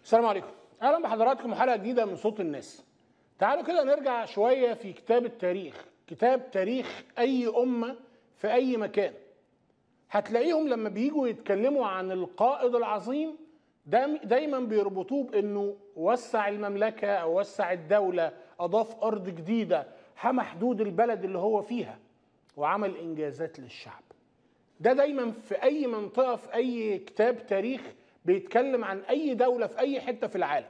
السلام عليكم اهلا بحضراتكم حلقه جديده من صوت الناس تعالوا كده نرجع شويه في كتاب التاريخ كتاب تاريخ اي امه في اي مكان هتلاقيهم لما بييجوا يتكلموا عن القائد العظيم دايما بيربطوه بانه وسع المملكه او وسع الدوله اضاف ارض جديده حمى حدود البلد اللي هو فيها وعمل انجازات للشعب ده دايما في اي منطقه في اي كتاب تاريخ بيتكلم عن اي دوله في اي حته في العالم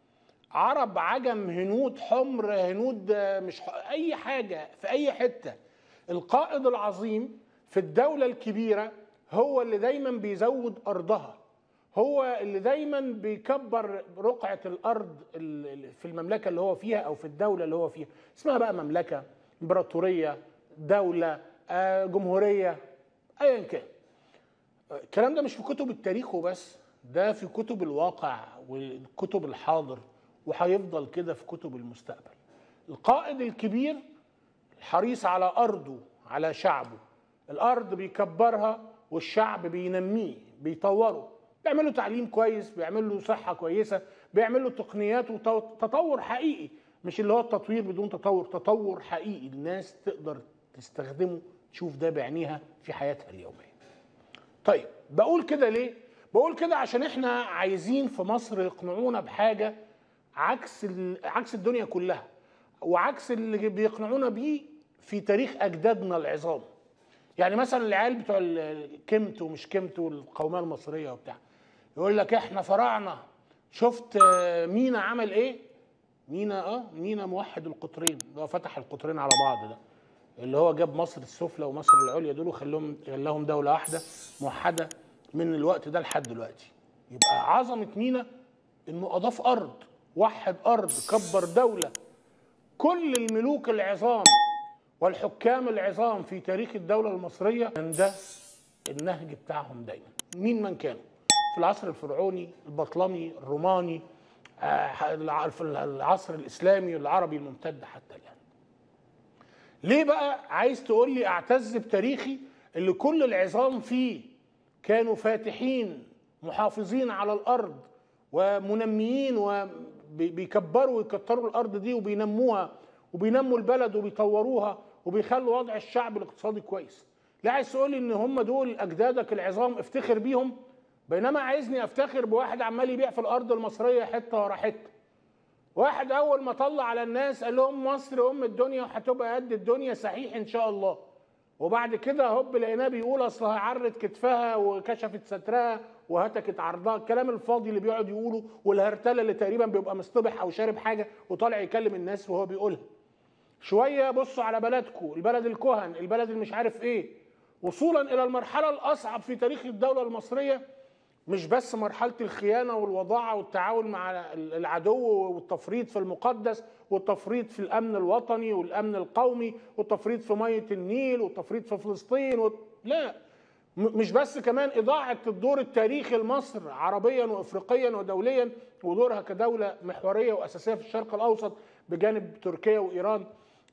عرب عجم هنود حمر هنود مش ح... اي حاجه في اي حته القائد العظيم في الدوله الكبيره هو اللي دايما بيزود ارضها هو اللي دايما بيكبر رقعه الارض في المملكه اللي هو فيها او في الدوله اللي هو فيها اسمها بقى مملكه امبراطوريه دوله جمهوريه ايا كان الكلام ده مش في كتب التاريخ وبس ده في كتب الواقع والكتب الحاضر وهيفضل كده في كتب المستقبل القائد الكبير الحريص على ارضه على شعبه الارض بيكبرها والشعب بينميه بيطوره بيعمل له تعليم كويس بيعمل له صحه كويسه بيعمل له تقنيات وتطور حقيقي مش اللي هو التطوير بدون تطور تطور حقيقي الناس تقدر تستخدمه تشوف ده بعينيها في حياتها اليوميه طيب بقول كده ليه بقول كده عشان احنا عايزين في مصر يقنعونا بحاجه عكس عكس الدنيا كلها وعكس اللي بيقنعونا بيه في تاريخ اجدادنا العظام يعني مثلا العيال بتوع الكمت ومش كمت والقوميه المصريه وبتاع يقول لك احنا فراعنه شفت مينا عمل ايه مينا اه مينا موحد القطرين اللي هو فتح القطرين على بعض ده اللي هو جاب مصر السفلى ومصر العليا دول وخلاهم خلاهم دوله واحده موحده من الوقت ده لحد دلوقتي يبقى عظمه مينا انه اضاف ارض وحد ارض كبر دوله كل الملوك العظام والحكام العظام في تاريخ الدوله المصريه كان ده النهج بتاعهم دايما مين من كانوا في العصر الفرعوني البطلمي الروماني العصر الاسلامي العربي الممتد حتى الان ليه بقى عايز تقول لي اعتز بتاريخي اللي كل العظام فيه كانوا فاتحين محافظين على الارض ومنميين وبيكبروا ويكتروا الارض دي وبينموها وبينموا البلد وبيطوروها وبيخلوا وضع الشعب الاقتصادي كويس لا عايز تقول لي ان هم دول اجدادك العظام افتخر بيهم بينما عايزني افتخر بواحد عمال يبيع في الارض المصريه حته ورا حته واحد اول ما طلع على الناس قال لهم مصر ام الدنيا وهتبقى قد الدنيا صحيح ان شاء الله وبعد كده هوب لقيناه بيقول اصل عرت كتفها وكشفت سترها وهتكت عرضها الكلام الفاضي اللي بيقعد يقوله والهرتله اللي تقريبا بيبقى مصطبح او شارب حاجه وطالع يكلم الناس وهو بيقولها شويه بصوا على بلدكم البلد الكهن البلد اللي مش عارف ايه وصولا الى المرحله الاصعب في تاريخ الدوله المصريه مش بس مرحلة الخيانة والوضاعة والتعاون مع العدو والتفريط في المقدس والتفريط في الأمن الوطني والأمن القومي والتفريط في مية النيل والتفريط في فلسطين و... لا مش بس كمان إضاعة الدور التاريخي لمصر عربيا وإفريقيا ودوليا ودورها كدولة محورية وأساسية في الشرق الأوسط بجانب تركيا وإيران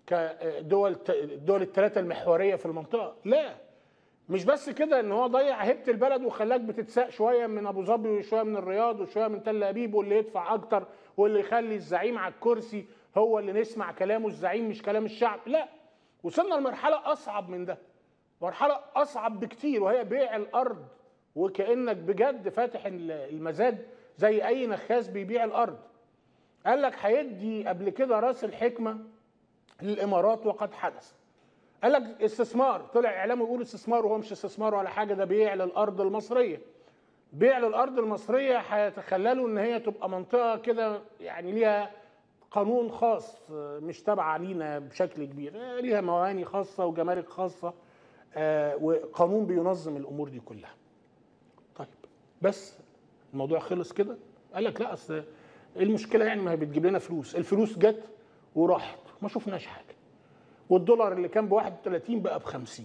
كدول الدول الثلاثة المحورية في المنطقة لا مش بس كده ان هو ضيع هيبه البلد وخلاك بتتساق شويه من ابو ظبي وشويه من الرياض وشويه من تل ابيب واللي يدفع اكتر واللي يخلي الزعيم على الكرسي هو اللي نسمع كلامه الزعيم مش كلام الشعب لا وصلنا لمرحله اصعب من ده مرحله اصعب بكتير وهي بيع الارض وكانك بجد فاتح المزاد زي اي نخاس بيبيع الارض قال لك هيدي قبل كده راس الحكمه للامارات وقد حدث قال لك استثمار طلع اعلامه يقول استثمار وهو مش استثمار ولا حاجه ده بيع للارض المصريه بيع للارض المصريه هيتخللوا ان هي تبقى منطقه كده يعني ليها قانون خاص مش تابعه لينا بشكل كبير ليها مواني خاصه وجمارك خاصه وقانون بينظم الامور دي كلها طيب بس الموضوع خلص كده قال لك لا اصل ايه المشكله يعني ما هي بتجيب لنا فلوس الفلوس جت وراحت ما شفناش حاجه والدولار اللي كان ب 31 بقى ب 50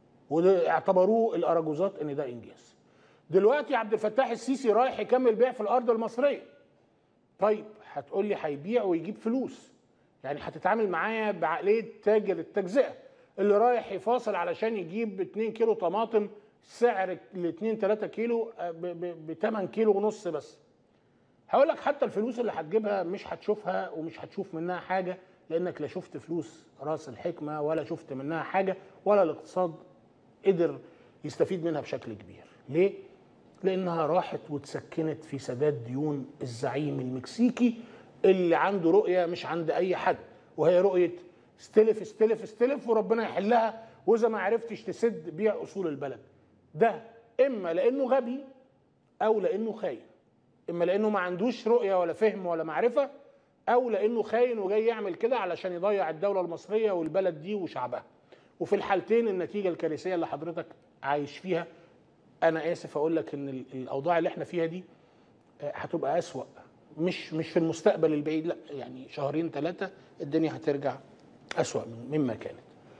واعتبروه الاراجوزات ان ده انجاز دلوقتي عبد الفتاح السيسي رايح يكمل بيع في الارض المصريه طيب هتقول لي هيبيع ويجيب فلوس يعني هتتعامل معايا بعقليه تاجر التجزئه اللي رايح يفاصل علشان يجيب 2 كيلو طماطم سعر ال 2 3 كيلو ب 8 كيلو ونص بس هقول لك حتى الفلوس اللي هتجيبها مش هتشوفها ومش هتشوف منها حاجه لانك لا شفت فلوس راس الحكمه ولا شفت منها حاجه ولا الاقتصاد قدر يستفيد منها بشكل كبير ليه لانها راحت واتسكنت في سداد ديون الزعيم المكسيكي اللي عنده رؤيه مش عند اي حد وهي رؤيه استلف استلف استلف وربنا يحلها واذا ما عرفتش تسد بيع اصول البلد ده اما لانه غبي او لانه خاين اما لانه ما عندوش رؤيه ولا فهم ولا معرفه او لانه خاين وجاي يعمل كده علشان يضيع الدوله المصريه والبلد دي وشعبها وفي الحالتين النتيجه الكارثيه اللي حضرتك عايش فيها انا اسف اقول لك ان ال- الاوضاع اللي احنا فيها دي آه، هتبقى اسوا مش مش في المستقبل البعيد لا يعني شهرين ثلاثه الدنيا هترجع اسوا من- مما كانت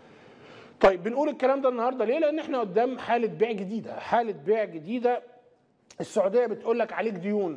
طيب بنقول الكلام ده النهارده ليه لان احنا قدام حاله بيع جديده حاله بيع جديده السعوديه بتقول لك عليك ديون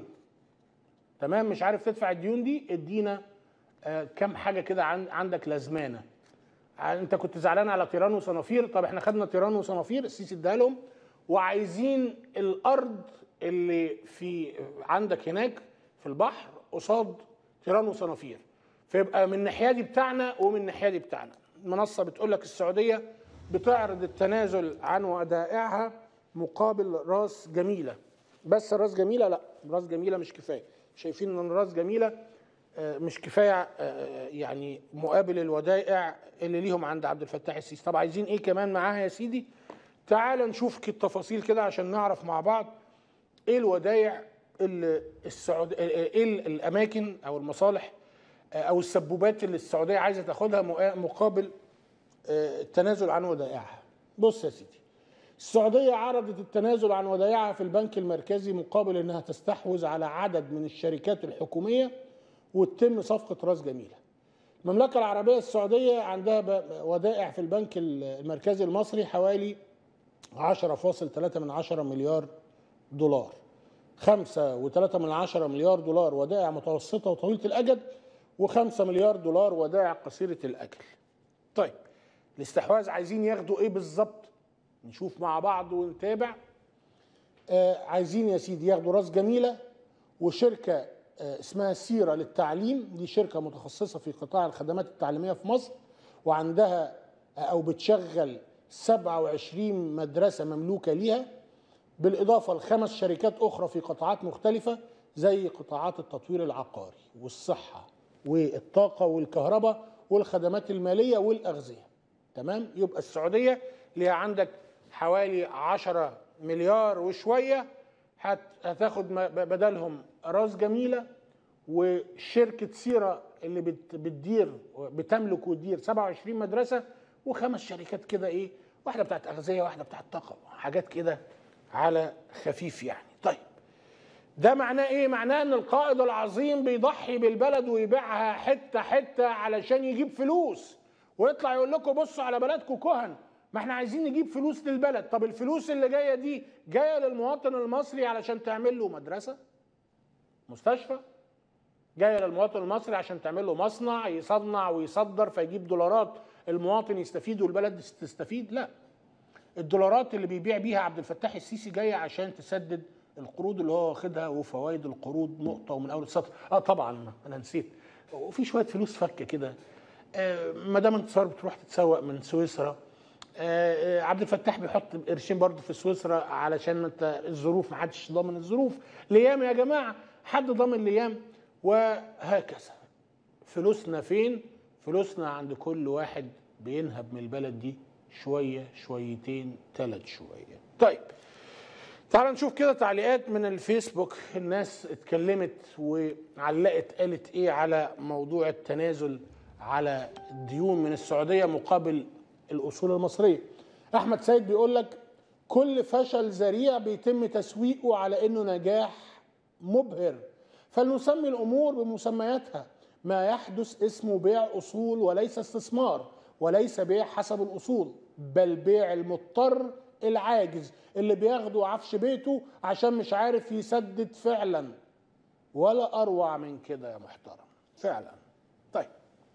تمام مش عارف تدفع الديون دي ادينا آه كم حاجه كده عن عندك لازمانه ع- انت كنت زعلان على طيران وصنافير طب احنا خدنا طيران وصنافير السيسي اداها لهم وعايزين الارض اللي في عندك هناك في البحر قصاد طيران وصنافير فيبقى من الناحيه دي بتاعنا ومن الناحيه دي بتاعنا المنصه بتقول لك السعوديه بتعرض التنازل عن ودائعها مقابل راس جميله بس راس جميله لا راس جميله مش كفايه شايفين ان راس جميله آه، مش كفايه آه، يعني مقابل الودائع اللي ليهم عند عبد الفتاح السيسي طب عايزين ايه كمان معاها يا سيدي تعال نشوف كده التفاصيل كده عشان نعرف مع بعض ايه الودائع اللي السعود ايه الاماكن او المصالح آه، او السبوبات اللي السعوديه عايزه تاخدها مقا- مقابل آه، التنازل عن ودائعها بص يا سيدي السعودية عرضت التنازل عن ودائعها في البنك المركزي مقابل انها تستحوذ على عدد من الشركات الحكومية وتتم صفقة راس جميلة. المملكة العربية السعودية عندها ب- ودائع في البنك المركزي المصري حوالي 10.3 من عشرة مليار دولار. 5.3 من عشرة مليار دولار ودائع متوسطة وطويلة الأجل و5 مليار دولار ودائع قصيرة الأجل. طيب الاستحواذ عايزين ياخدوا ايه بالظبط؟ نشوف مع بعض ونتابع آه عايزين يا سيدي ياخدوا راس جميله وشركه آه اسمها سيره للتعليم دي شركه متخصصه في قطاع الخدمات التعليميه في مصر وعندها آه او بتشغل 27 مدرسه مملوكه ليها بالاضافه لخمس شركات اخرى في قطاعات مختلفه زي قطاعات التطوير العقاري والصحه والطاقه والكهرباء والخدمات الماليه والاغذيه تمام يبقى السعوديه ليها عندك حوالي 10 مليار وشويه هت- هتاخد م- بدلهم راس جميله وشركه سيره اللي بت- بتدير بتملك وتدير 27 مدرسه وخمس شركات كده ايه واحده بتاعت اغذيه واحده بتاعت طاقه حاجات كده على خفيف يعني طيب ده معناه ايه معناه ان القائد العظيم بيضحي بالبلد ويبيعها حته حته علشان يجيب فلوس ويطلع يقول لكم بصوا على بلدكم كهن ما احنا عايزين نجيب فلوس للبلد طب الفلوس اللي جايه دي جايه للمواطن المصري علشان تعمل له مدرسه مستشفى جايه للمواطن المصري عشان تعمل له مصنع يصنع ويصدر فيجيب دولارات المواطن يستفيد والبلد تستفيد لا الدولارات اللي بيبيع بيها عبد الفتاح السيسي جايه عشان تسدد القروض اللي هو واخدها وفوائد القروض نقطه ومن اول السطر اه طبعا انا نسيت وفي شويه فلوس فكه كده آه مدام انتصار بتروح تتسوق من سويسرا آه آه، عبد الفتاح بيحط قرشين برضه في سويسرا علشان انت الظروف ما حدش ضامن الظروف ليام يا جماعه حد ضامن ليام وهكذا فلوسنا فين فلوسنا عند كل واحد بينهب من البلد دي شويه شويتين ثلاث شويه طيب تعال نشوف كده تعليقات من الفيسبوك الناس اتكلمت وعلقت قالت ايه على موضوع التنازل على الديون من السعوديه مقابل الاصول المصريه احمد سيد بيقول لك كل فشل ذريع بيتم تسويقه على انه نجاح مبهر فلنسمي الامور بمسمياتها ما يحدث اسمه بيع اصول وليس استثمار وليس بيع حسب الاصول بل بيع المضطر العاجز اللي بياخده عفش بيته عشان مش عارف يسدد فعلا ولا اروع من كده يا محترم فعلا طيب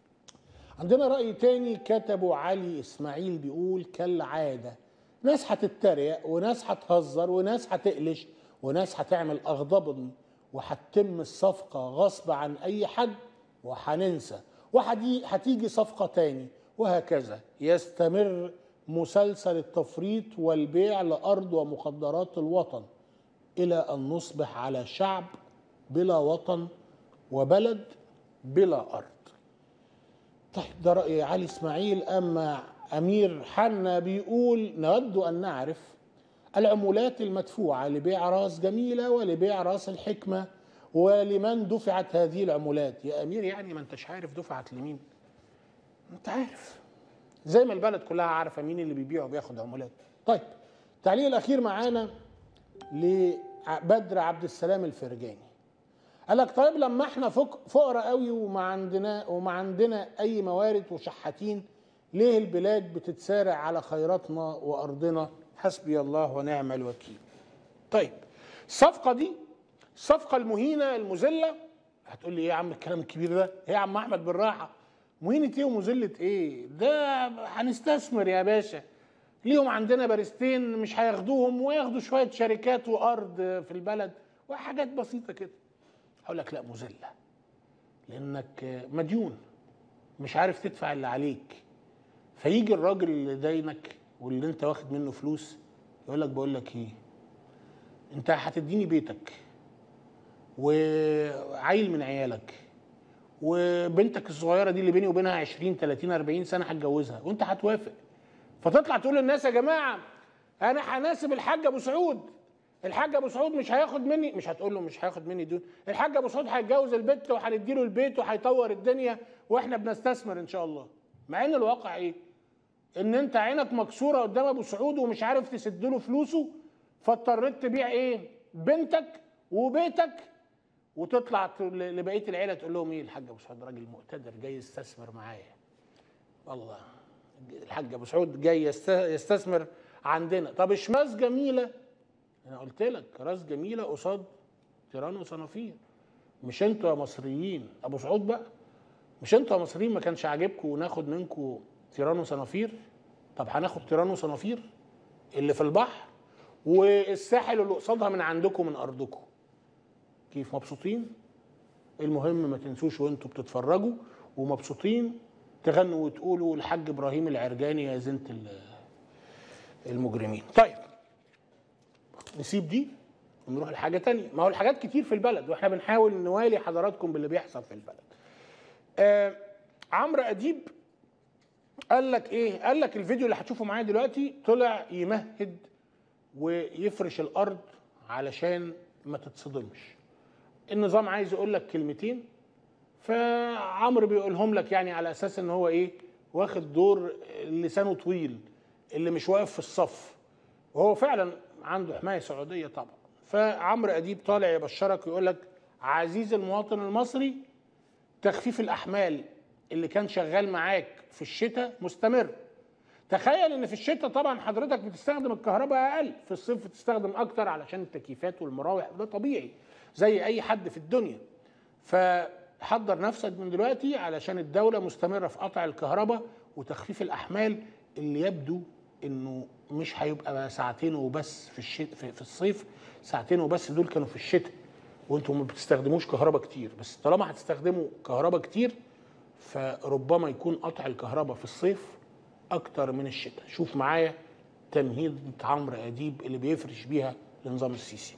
عندنا رأي تاني كتبه علي إسماعيل بيقول كالعادة ناس هتتريق وناس هتهزر وناس هتقلش وناس هتعمل أغضبني وهتتم الصفقه غصب عن اي حد وهننسى وهتيجي صفقه تاني وهكذا يستمر مسلسل التفريط والبيع لارض ومخدرات الوطن الى ان نصبح على شعب بلا وطن وبلد بلا ارض طيب ده راي علي اسماعيل اما امير حنا بيقول نود ان نعرف العمولات المدفوعه لبيع راس جميله ولبيع راس الحكمه ولمن دفعت هذه العمولات يا امير يعني ما انتش عارف دفعت لمين انت عارف زي ما البلد كلها عارفه مين اللي بيبيع وبياخد عمولات طيب التعليق الاخير معانا لبدر عبد السلام الفرجاني قال لك طيب لما احنا فقراء قوي وما عندنا وما عندنا اي موارد وشحاتين ليه البلاد بتتسارع على خيراتنا وارضنا حسبي الله ونعم الوكيل طيب الصفقه دي الصفقه المهينه المذله هتقول لي ايه يا عم الكلام الكبير ده ايه يا عم احمد بالراحه مهينه ايه ومذله ايه ده هنستثمر يا باشا ليهم عندنا باريستين مش هياخدوهم وياخدوا شويه شركات وارض في البلد وحاجات بسيطه كده هقول لك لا مذله لانك مديون مش عارف تدفع اللي عليك فيجي الراجل اللي داينك واللي انت واخد منه فلوس يقول لك بقول لك ايه انت هتديني بيتك وعيل من عيالك وبنتك الصغيره دي اللي بيني وبينها 20 30 40 سنه هتجوزها وانت هتوافق فتطلع تقول للناس يا جماعه انا هناسب الحاج ابو سعود الحاج ابو سعود مش هياخد مني مش هتقول له مش هياخد مني دون الحاج ابو سعود هيتجوز البت وهنديله البيت وهيطور الدنيا واحنا بنستثمر ان شاء الله مع ان الواقع ايه ان انت عينك مكسوره قدام ابو سعود ومش عارف تسد له فلوسه فاضطريت تبيع ايه بنتك وبيتك وتطلع لبقيه العيله تقول لهم ايه الحاج ابو سعود راجل مقتدر جاي يستثمر معايا والله الحاج ابو سعود جاي يستثمر عندنا طب اشماس جميله انا قلت لك راس جميله قصاد تيران وصنافير مش انتوا يا مصريين ابو سعود بقى مش انتوا يا مصريين ما كانش عاجبكم وناخد منكم تيران وصنافير طب هناخد تيران وصنافير اللي في البحر والساحل اللي قصادها من عندكم من ارضكم كيف مبسوطين المهم ما تنسوش وانتوا بتتفرجوا ومبسوطين تغنوا وتقولوا الحاج ابراهيم العرجاني يا زينه المجرمين طيب نسيب دي ونروح لحاجه تانية ما هو الحاجات كتير في البلد واحنا بنحاول نوالي حضراتكم باللي بيحصل في البلد آه عمرو اديب قال لك ايه قال لك الفيديو اللي هتشوفه معايا دلوقتي طلع يمهد ويفرش الارض علشان ما تتصدمش النظام عايز يقول لك كلمتين فعمرو بيقولهم لك يعني على اساس ان هو ايه واخد دور لسانه طويل اللي مش واقف في الصف وهو فعلا عنده حمايه سعوديه طبعا فعمرو اديب طالع يبشرك ويقول لك عزيزي المواطن المصري تخفيف الاحمال اللي كان شغال معاك في الشتاء مستمر تخيل ان في الشتاء طبعا حضرتك بتستخدم الكهرباء اقل في الصيف بتستخدم اكتر علشان التكييفات والمراوح ده طبيعي زي اي حد في الدنيا فحضر نفسك من دلوقتي علشان الدوله مستمره في قطع الكهرباء وتخفيف الاحمال اللي يبدو انه مش هيبقى ساعتين وبس في الشتاء في, في الصيف ساعتين وبس دول كانوا في الشتاء وانتم ما بتستخدموش كهرباء كتير بس طالما هتستخدموا كهرباء كتير فربما يكون قطع الكهرباء في الصيف اكتر من الشتاء شوف معايا تمهيد عمرو اديب اللي بيفرش بيها لنظام السيسي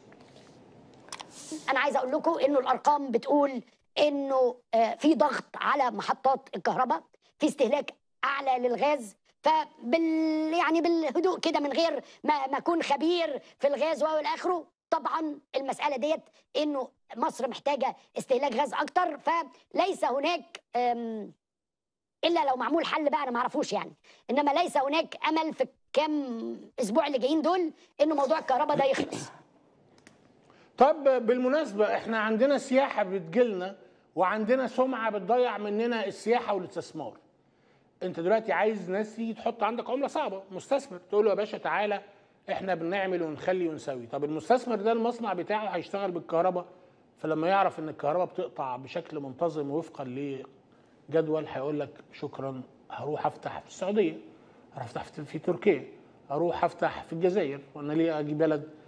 انا عايزه اقول لكم انه الارقام بتقول انه في ضغط على محطات الكهرباء في استهلاك اعلى للغاز فبال يعني بالهدوء كده من غير ما ما اكون خبير في الغاز والى اخره طبعا المساله ديت انه مصر محتاجه استهلاك غاز اكتر فليس هناك الا لو معمول حل بقى انا ما اعرفوش يعني انما ليس هناك امل في كام اسبوع اللي جايين دول انه موضوع الكهرباء ده يخلص طب بالمناسبه احنا عندنا سياحه بتجيلنا وعندنا سمعه بتضيع مننا السياحه والاستثمار انت دلوقتي عايز ناس تيجي تحط عندك عمله صعبه مستثمر تقول له يا باشا تعالى احنا بنعمل ونخلي ونسوي طب المستثمر ده المصنع بتاعه هيشتغل بالكهرباء فلما يعرف ان الكهرباء بتقطع بشكل منتظم وفقا لجدول هيقول لك شكرا هروح افتح في السعوديه هروح افتح في تركيا اروح افتح في الجزائر وانا ليه اجي بلد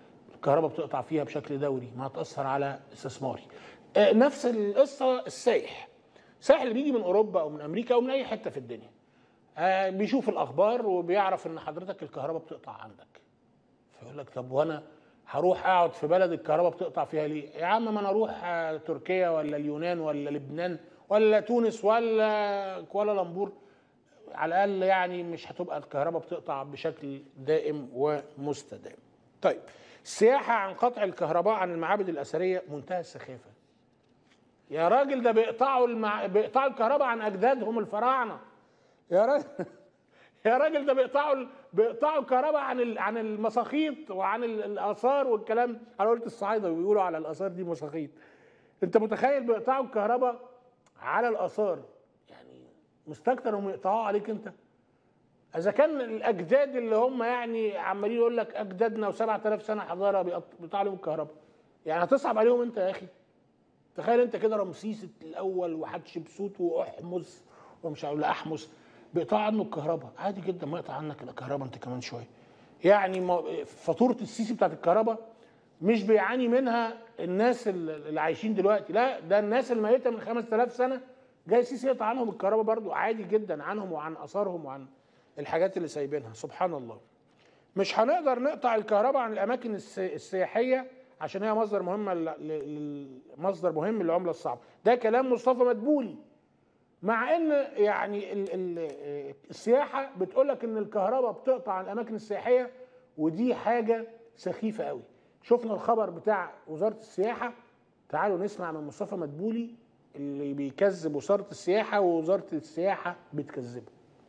الكهرباء بتقطع فيها بشكل دوري ما هتاثر على استثماري آه، نفس القصه السائح السائح اللي بيجي من اوروبا او من امريكا او من اي حته في الدنيا آه، بيشوف الاخبار وبيعرف ان حضرتك الكهرباء بتقطع عندك فيقول لك طب وانا هروح اقعد في بلد الكهرباء بتقطع فيها ليه؟ يا عم ما انا اروح آه، تركيا ولا اليونان ولا لبنان ولا تونس ولا كوالالمبور على الاقل يعني مش هتبقى الكهرباء بتقطع بشكل دائم ومستدام. طيب السياحه عن قطع الكهرباء عن المعابد الاثريه منتهى السخافه. يا راجل ده بيقطعوا المع... بيقطعوا الكهرباء عن اجدادهم الفراعنه. يا راجل يا راجل ده بيقطعوا ال- بيقطعوا الكهرباء عن ال- عن المساخيط وعن ال- الاثار والكلام انا قلت الصعايده بيقولوا على الاثار دي مساخيط انت متخيل بيقطعوا الكهرباء على الاثار يعني مستكتر انهم يقطعوها عليك انت اذا كان الاجداد اللي هم يعني عمالين يقول لك اجدادنا و7000 سنه حضاره بيقط- بيقطعوا عليهم الكهرباء يعني هتصعب عليهم انت يا اخي تخيل انت كده رمسيس الاول وحتشبسوت واحمس ومش عارف لا احمس بيقطع عنه الكهرباء عادي جدا ما يقطع عنك الكهرباء انت كمان شويه يعني ما- فاتوره السيسي بتاعت الكهرباء مش بيعاني منها الناس اللي عايشين دلوقتي لا ده الناس الميته من 5000 سنه جاي السيسي يقطع عنهم الكهرباء برضو عادي جدا عنهم وعن اثارهم وعن الحاجات اللي سايبينها سبحان الله مش هنقدر نقطع الكهرباء عن الاماكن الس- السياحيه عشان هي مصدر مهمه ل- ل- مصدر مهم للعمله الصعبه ده كلام مصطفى مدبولي مع ان يعني ال ال السياحه بتقول لك ان الكهرباء بتقطع عن الاماكن السياحيه ودي حاجه سخيفه قوي شفنا الخبر بتاع وزاره السياحه تعالوا نسمع من مصطفى مدبولي اللي بيكذب وزاره السياحه ووزاره السياحه بتكذبه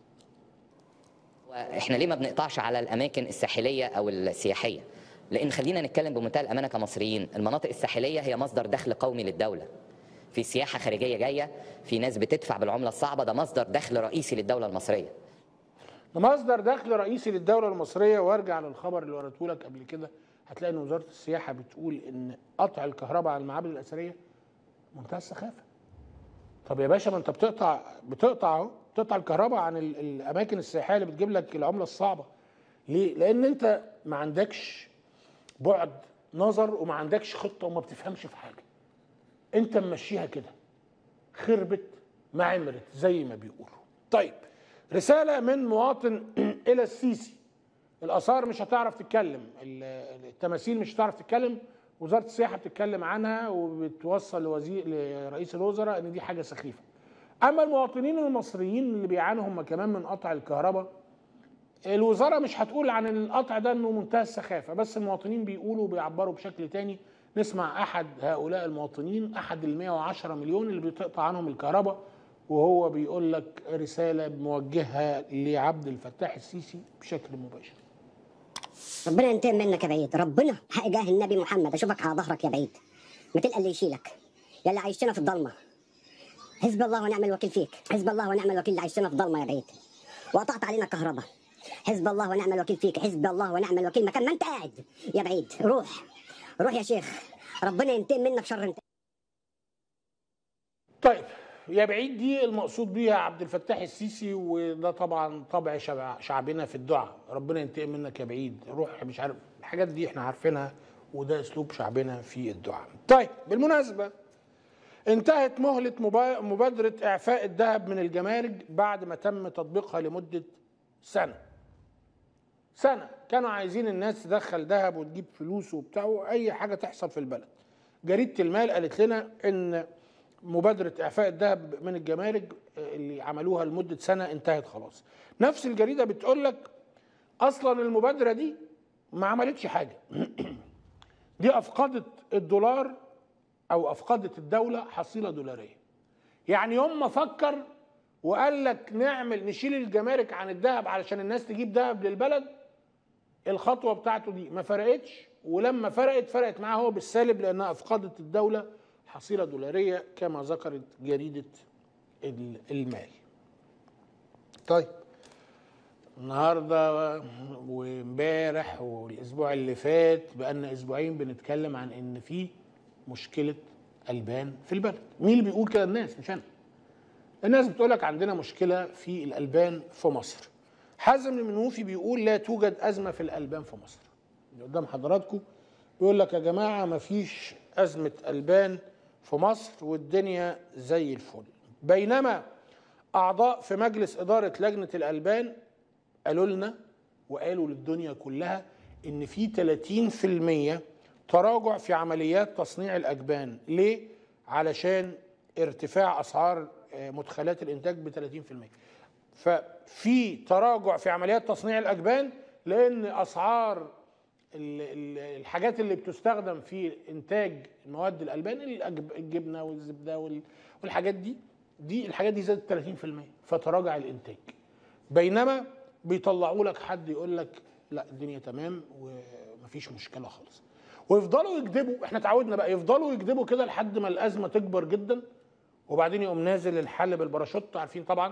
احنا ليه ما بنقطعش على الاماكن الساحليه او السياحيه لان خلينا نتكلم بمنتهى الامانه كمصريين المناطق الساحليه هي مصدر دخل قومي للدوله في سياحه خارجيه جايه في ناس بتدفع بالعمله الصعبه ده مصدر دخل رئيسي للدوله المصريه ده مصدر دخل رئيسي للدوله المصريه وارجع للخبر اللي وريته لك قبل كده هتلاقي ان وزاره السياحه بتقول ان قطع الكهرباء على المعابد الاثريه منتهى السخافه طب يا باشا ما انت بتقطع بتقطع اهو بتقطع الكهرباء عن ال- الاماكن السياحيه اللي بتجيب لك العمله الصعبه ليه لان انت ما عندكش بعد نظر وما عندكش خطه وما بتفهمش في حاجه انت ممشيها كده خربت ما عمرت زي ما بيقولوا طيب رسالة من مواطن إلى السيسي الآثار مش هتعرف تتكلم ال- التماثيل مش هتعرف تتكلم وزارة السياحة بتتكلم عنها وبتوصل لوزير لرئيس الوزراء إن دي حاجة سخيفة أما المواطنين المصريين اللي بيعانوا هم كمان من قطع الكهرباء الوزارة مش هتقول عن القطع ده انه منتهى السخافة بس المواطنين بيقولوا وبيعبروا بشكل تاني نسمع احد هؤلاء المواطنين احد ال 110 مليون اللي بتقطع عنهم الكهرباء وهو بيقول لك رسالة موجهة لعبد الفتاح السيسي بشكل مباشر ربنا ينتقم منك يا بعيد ربنا حق جاه النبي محمد اشوفك على ظهرك يا بعيد ما تلقى اللي يشيلك يا اللي عايشتنا في الضلمه حزب الله ونعم الوكيل فيك حزب الله ونعم الوكيل اللي عايشتنا في الضلمه يا بعيد وقطعت علينا الكهرباء حزب الله ونعم الوكيل فيك حزب الله ونعم الوكيل مكان ما انت قاعد يا بعيد روح روح يا شيخ ربنا ينتقم منك شر انت طيب يا بعيد دي المقصود بيها عبد الفتاح السيسي وده طبعا طبع شبع شعبنا في الدعاء ربنا ينتقم منك يا بعيد روح مش عارف الحاجات دي احنا عارفينها وده اسلوب شعبنا في الدعاء طيب بالمناسبه انتهت مهله مبا- مبادره اعفاء الذهب من الجمارك بعد ما تم تطبيقها لمده سنه سنه كانوا عايزين الناس تدخل ذهب وتجيب فلوس وبتاع اي حاجه تحصل في البلد جريده المال قالت لنا ان مبادره اعفاء الذهب من الجمارك اللي عملوها لمده سنه انتهت خلاص نفس الجريده بتقول لك اصلا المبادره دي ما عملتش حاجه دي افقدت الدولار او افقدت الدوله حصيله دولاريه يعني يوم ما فكر وقال لك نعمل نشيل الجمارك عن الذهب علشان الناس تجيب ذهب للبلد الخطوه بتاعته دي ما فرقتش ولما فرقت فرقت معاه هو بالسالب لانها افقدت الدوله حصيله دولاريه كما ذكرت جريده ال- المال. طيب النهارده وامبارح والاسبوع اللي فات بقالنا اسبوعين بنتكلم عن ان في مشكله البان في البلد. مين اللي بيقول كده الناس مش انا. الناس بتقول لك عندنا مشكله في الالبان في مصر. حازم المنوفي بيقول لا توجد ازمه في الالبان في مصر. اللي قدام حضراتكم بيقول لك يا جماعه مفيش ازمه البان في مصر والدنيا زي الفل بينما اعضاء في مجلس اداره لجنه الالبان قالوا لنا وقالوا للدنيا كلها ان في 30% تراجع في عمليات تصنيع الاجبان ليه علشان ارتفاع اسعار آه، مدخلات الانتاج ب 30% ففي تراجع في عمليات تصنيع الاجبان لان اسعار ال- ال- الحاجات اللي بتستخدم في انتاج مواد الالبان الأجب- الجبنه والزبده وال- والحاجات دي دي الحاجات دي زادت 30% فتراجع الانتاج بينما بيطلعوا لك حد يقول لك لا الدنيا تمام ومفيش مشكله خالص ويفضلوا يكذبوا احنا اتعودنا بقى يفضلوا يكذبوا كده لحد ما الازمه تكبر جدا وبعدين يقوم نازل الحل بالباراشوت عارفين طبعا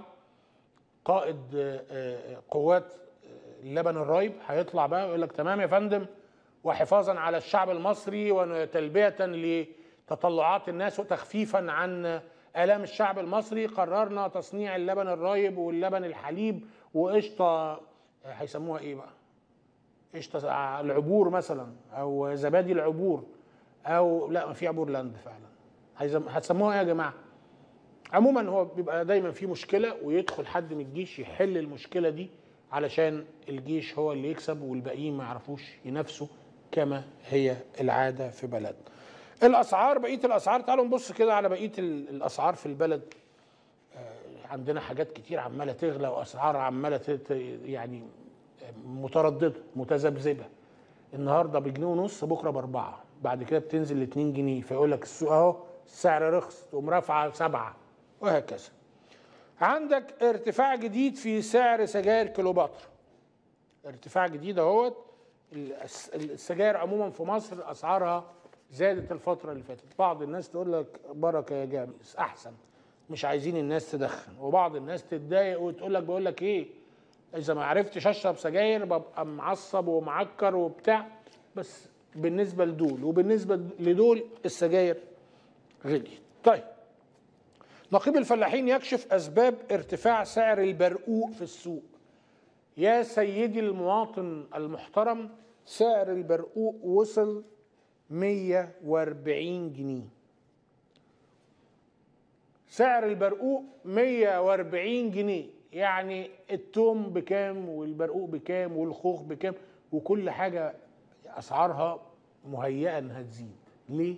قائد آه، آه، قوات آه، اللبن الرايب هيطلع بقى ويقول لك تمام يا فندم وحفاظا على الشعب المصري وتلبيه لتطلعات الناس وتخفيفا عن الام الشعب المصري قررنا تصنيع اللبن الرايب واللبن الحليب وقشطه آه، هيسموها ايه بقى؟ قشطه العبور مثلا او زبادي العبور او لا ما في عبور لاند فعلا هيزم- هتسموها ايه يا جماعه؟ عموما هو بيبقى دايما في مشكله ويدخل حد من الجيش يحل المشكله دي علشان الجيش هو اللي يكسب والباقيين ما يعرفوش ينافسوا كما هي العاده في بلد. الاسعار بقيه الاسعار تعالوا نبص كده على بقيه ال- الاسعار في البلد آه، عندنا حاجات كتير عماله تغلى واسعار عماله ت- ت- يعني متردده متذبذبه النهارده بجنيه ونص بكره باربعه بعد كده بتنزل ل 2 جنيه فيقول لك السوق اهو السعر رخص تقوم رافعه سبعه وهكذا. عندك ارتفاع جديد في سعر سجاير كيلوباترا. ارتفاع جديد اهوت الس- السجاير عموما في مصر اسعارها زادت الفتره اللي فاتت، بعض الناس تقول لك بركه يا جامس احسن مش عايزين الناس تدخن، وبعض الناس تتضايق وتقول لك بقول لك ايه اذا ما عرفتش اشرب سجاير ببقى معصب ومعكر وبتاع بس بالنسبه لدول وبالنسبه لدول السجاير غليت طيب نقيب الفلاحين يكشف اسباب ارتفاع سعر البرقوق في السوق يا سيدي المواطن المحترم سعر البرقوق وصل 140 جنيه سعر البرقوق 140 جنيه يعني التوم بكام والبرقوق بكام والخوخ بكام وكل حاجة أسعارها مهيئة إنها تزيد ليه؟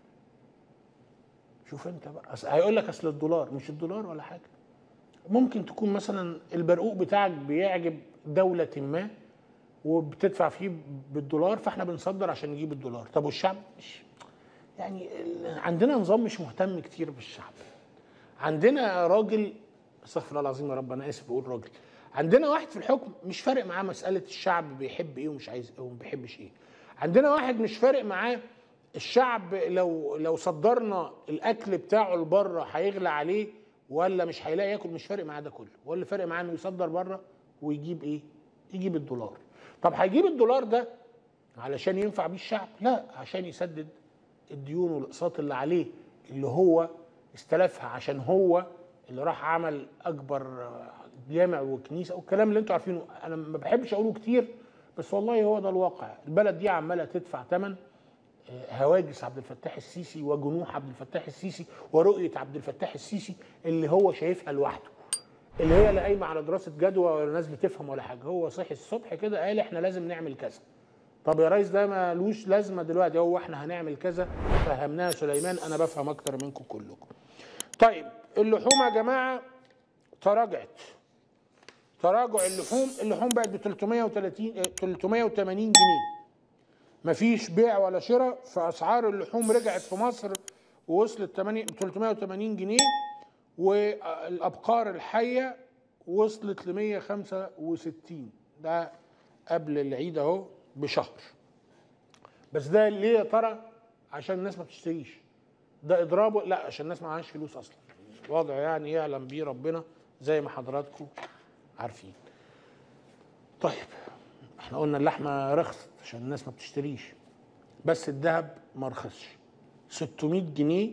شوف أنت بقى أصل هيقول لك أصل الدولار مش الدولار ولا حاجة ممكن تكون مثلا البرقوق بتاعك بيعجب دولة ما وبتدفع فيه بالدولار فاحنا بنصدر عشان نجيب الدولار طب والشعب مش يعني ال- عندنا نظام مش مهتم كتير بالشعب عندنا راجل استغفر الله العظيم يا رب انا اسف بقول راجل عندنا واحد في الحكم مش فارق معاه مساله الشعب بيحب ايه ومش عايز ايه وما بيحبش ايه عندنا واحد مش فارق معاه الشعب لو لو صدرنا الاكل بتاعه لبره هيغلى عليه ولا مش هيلاقي ياكل مش فارق معاه ده كله هو اللي فارق معاه انه يصدر بره ويجيب ايه يجيب الدولار طب هيجيب الدولار ده علشان ينفع بيه الشعب لا عشان يسدد الديون والاقساط اللي عليه اللي هو استلفها عشان هو اللي راح عمل اكبر جامع وكنيسه والكلام اللي انتوا عارفينه انا ما بحبش اقوله كتير بس والله هو ده الواقع البلد دي عماله تدفع ثمن هواجس عبد الفتاح السيسي وجنوح عبد الفتاح السيسي ورؤيه عبد الفتاح السيسي اللي هو شايفها لوحده اللي هي لا قايمه على دراسه جدوى ولا ناس بتفهم ولا حاجه هو صحي الصبح كده قال احنا لازم نعمل كذا طب يا ريس ده ملوش لازمه دلوقتي هو احنا هنعمل كذا فهمناها سليمان انا بفهم اكتر منكم كلكم طيب اللحوم يا جماعه تراجعت تراجع اللحوم اللحوم بقت ب 330 آه، 380 جنيه مفيش بيع ولا شراء فاسعار اللحوم رجعت في مصر ووصلت 8 380 جنيه والابقار الحيه وصلت ل 165 ده قبل العيد اهو بشهر بس ده ليه يا ترى عشان الناس ما بتشتريش ده اضرابه لا عشان الناس ما معهاش فلوس اصلا وضع يعني يعلم بيه ربنا زي ما حضراتكم عارفين طيب احنا قلنا اللحمه رخصت عشان الناس ما بتشتريش بس الذهب ما رخصش 600 جنيه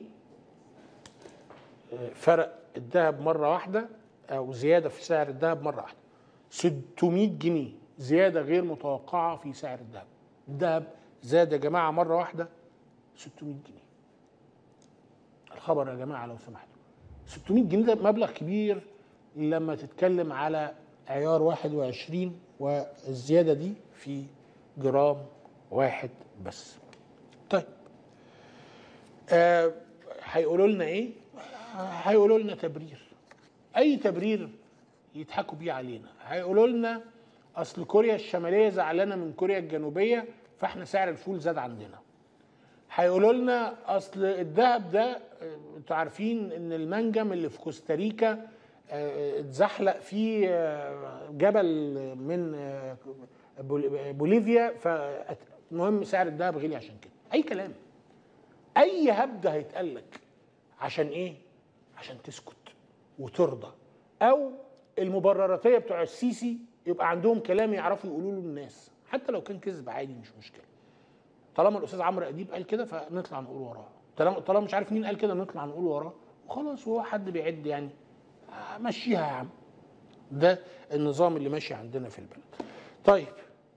آه، فرق الذهب مره واحده او زياده في سعر الذهب مره واحده 600 جنيه زياده غير متوقعه في سعر الذهب الذهب زاد يا جماعه مره واحده 600 جنيه الخبر يا جماعه لو سمحتوا 600 جنيه ده مبلغ كبير لما تتكلم على عيار 21 والزياده دي في جرام واحد بس طيب آه هيقولوا لنا ايه هيقولوا لنا تبرير اي تبرير يضحكوا بيه علينا هيقولوا لنا اصل كوريا الشماليه زعلانه من كوريا الجنوبيه فاحنا سعر الفول زاد عندنا هيقولوا لنا اصل الذهب ده آه، انتوا عارفين ان المنجم اللي في كوستاريكا آه، اتزحلق فيه آه، جبل من آه، بول- بوليفيا فالمهم سعر الذهب غلي عشان كده اي كلام اي هبد هيتقال لك عشان ايه عشان تسكت وترضى او المبرراتيه بتوع السيسي يبقى عندهم كلام يعرفوا يقولوا له الناس حتى لو كان كذب عادي مش مشكله طالما الاستاذ عمرو اديب قال كده فنطلع نقول وراه طالما طالما مش عارف مين قال كده نطلع نقول وراه وخلاص هو حد بيعد يعني آه، مشيها يا عم ده النظام اللي ماشي عندنا في البلد طيب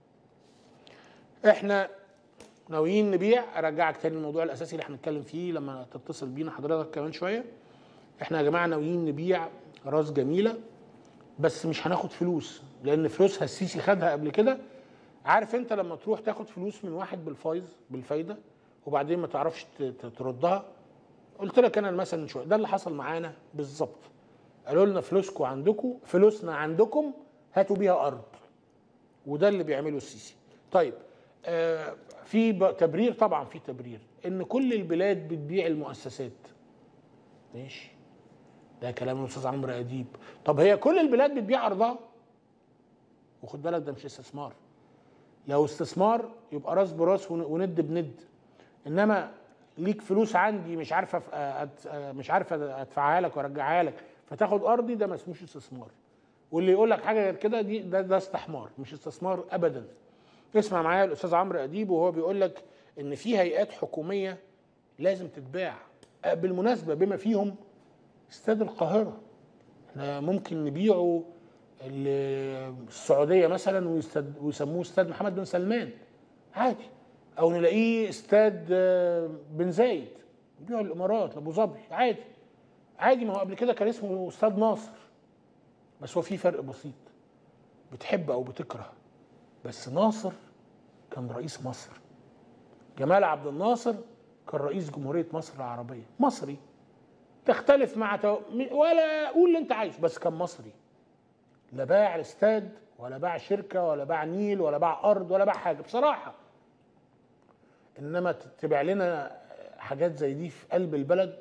احنا ناويين نبيع ارجعك تاني للموضوع الاساسي اللي هنتكلم فيه لما تتصل بينا حضرتك كمان شويه احنا يا جماعه ناويين نبيع راس جميله بس مش هناخد فلوس لان فلوسها السيسي خدها قبل كده عارف انت لما تروح تاخد فلوس من واحد بالفايز بالفايده وبعدين ما تعرفش ت- ت- تردها قلت لك انا مثلا من شويه ده اللي حصل معانا بالظبط قالوا لنا فلوسكم عندكم فلوسنا عندكم هاتوا بيها ارض وده اللي بيعمله السيسي طيب آه في ب- تبرير طبعا في تبرير ان كل البلاد بتبيع المؤسسات ماشي ده كلام الاستاذ عمرو اديب طب هي كل البلاد بتبيع ارضها وخد بالك ده مش استثمار لو استثمار يبقى راس براس ون- وند بند انما ليك فلوس عندي مش عارفه أف- أت- مش عارفه ادفعها لك وارجعها لك فتاخد ارضي ده ما اسموش استثمار واللي يقول لك حاجه غير كده دي ده ده استحمار مش استثمار ابدا اسمع معايا الاستاذ عمرو اديب وهو بيقول لك ان في هيئات حكوميه لازم تتباع آه، بالمناسبه بما فيهم استاد القاهره احنا ممكن نبيعه ال- السعوديه مثلا ويستد- ويسموه استاد محمد بن سلمان عادي او نلاقيه استاد آه، بن زايد نبيعه الامارات لابو ظبي عادي عادي ما هو قبل كده كان اسمه استاد ناصر بس هو في فرق بسيط بتحب او بتكره بس ناصر كان رئيس مصر جمال عبد الناصر كان رئيس جمهورية مصر العربية مصري تختلف مع تو... م- ولا قول اللي انت عايزه بس كان مصري لا باع استاد ولا باع شركة ولا باع نيل ولا باع أرض ولا باع حاجة بصراحة إنما ت- تبيع لنا حاجات زي دي في قلب البلد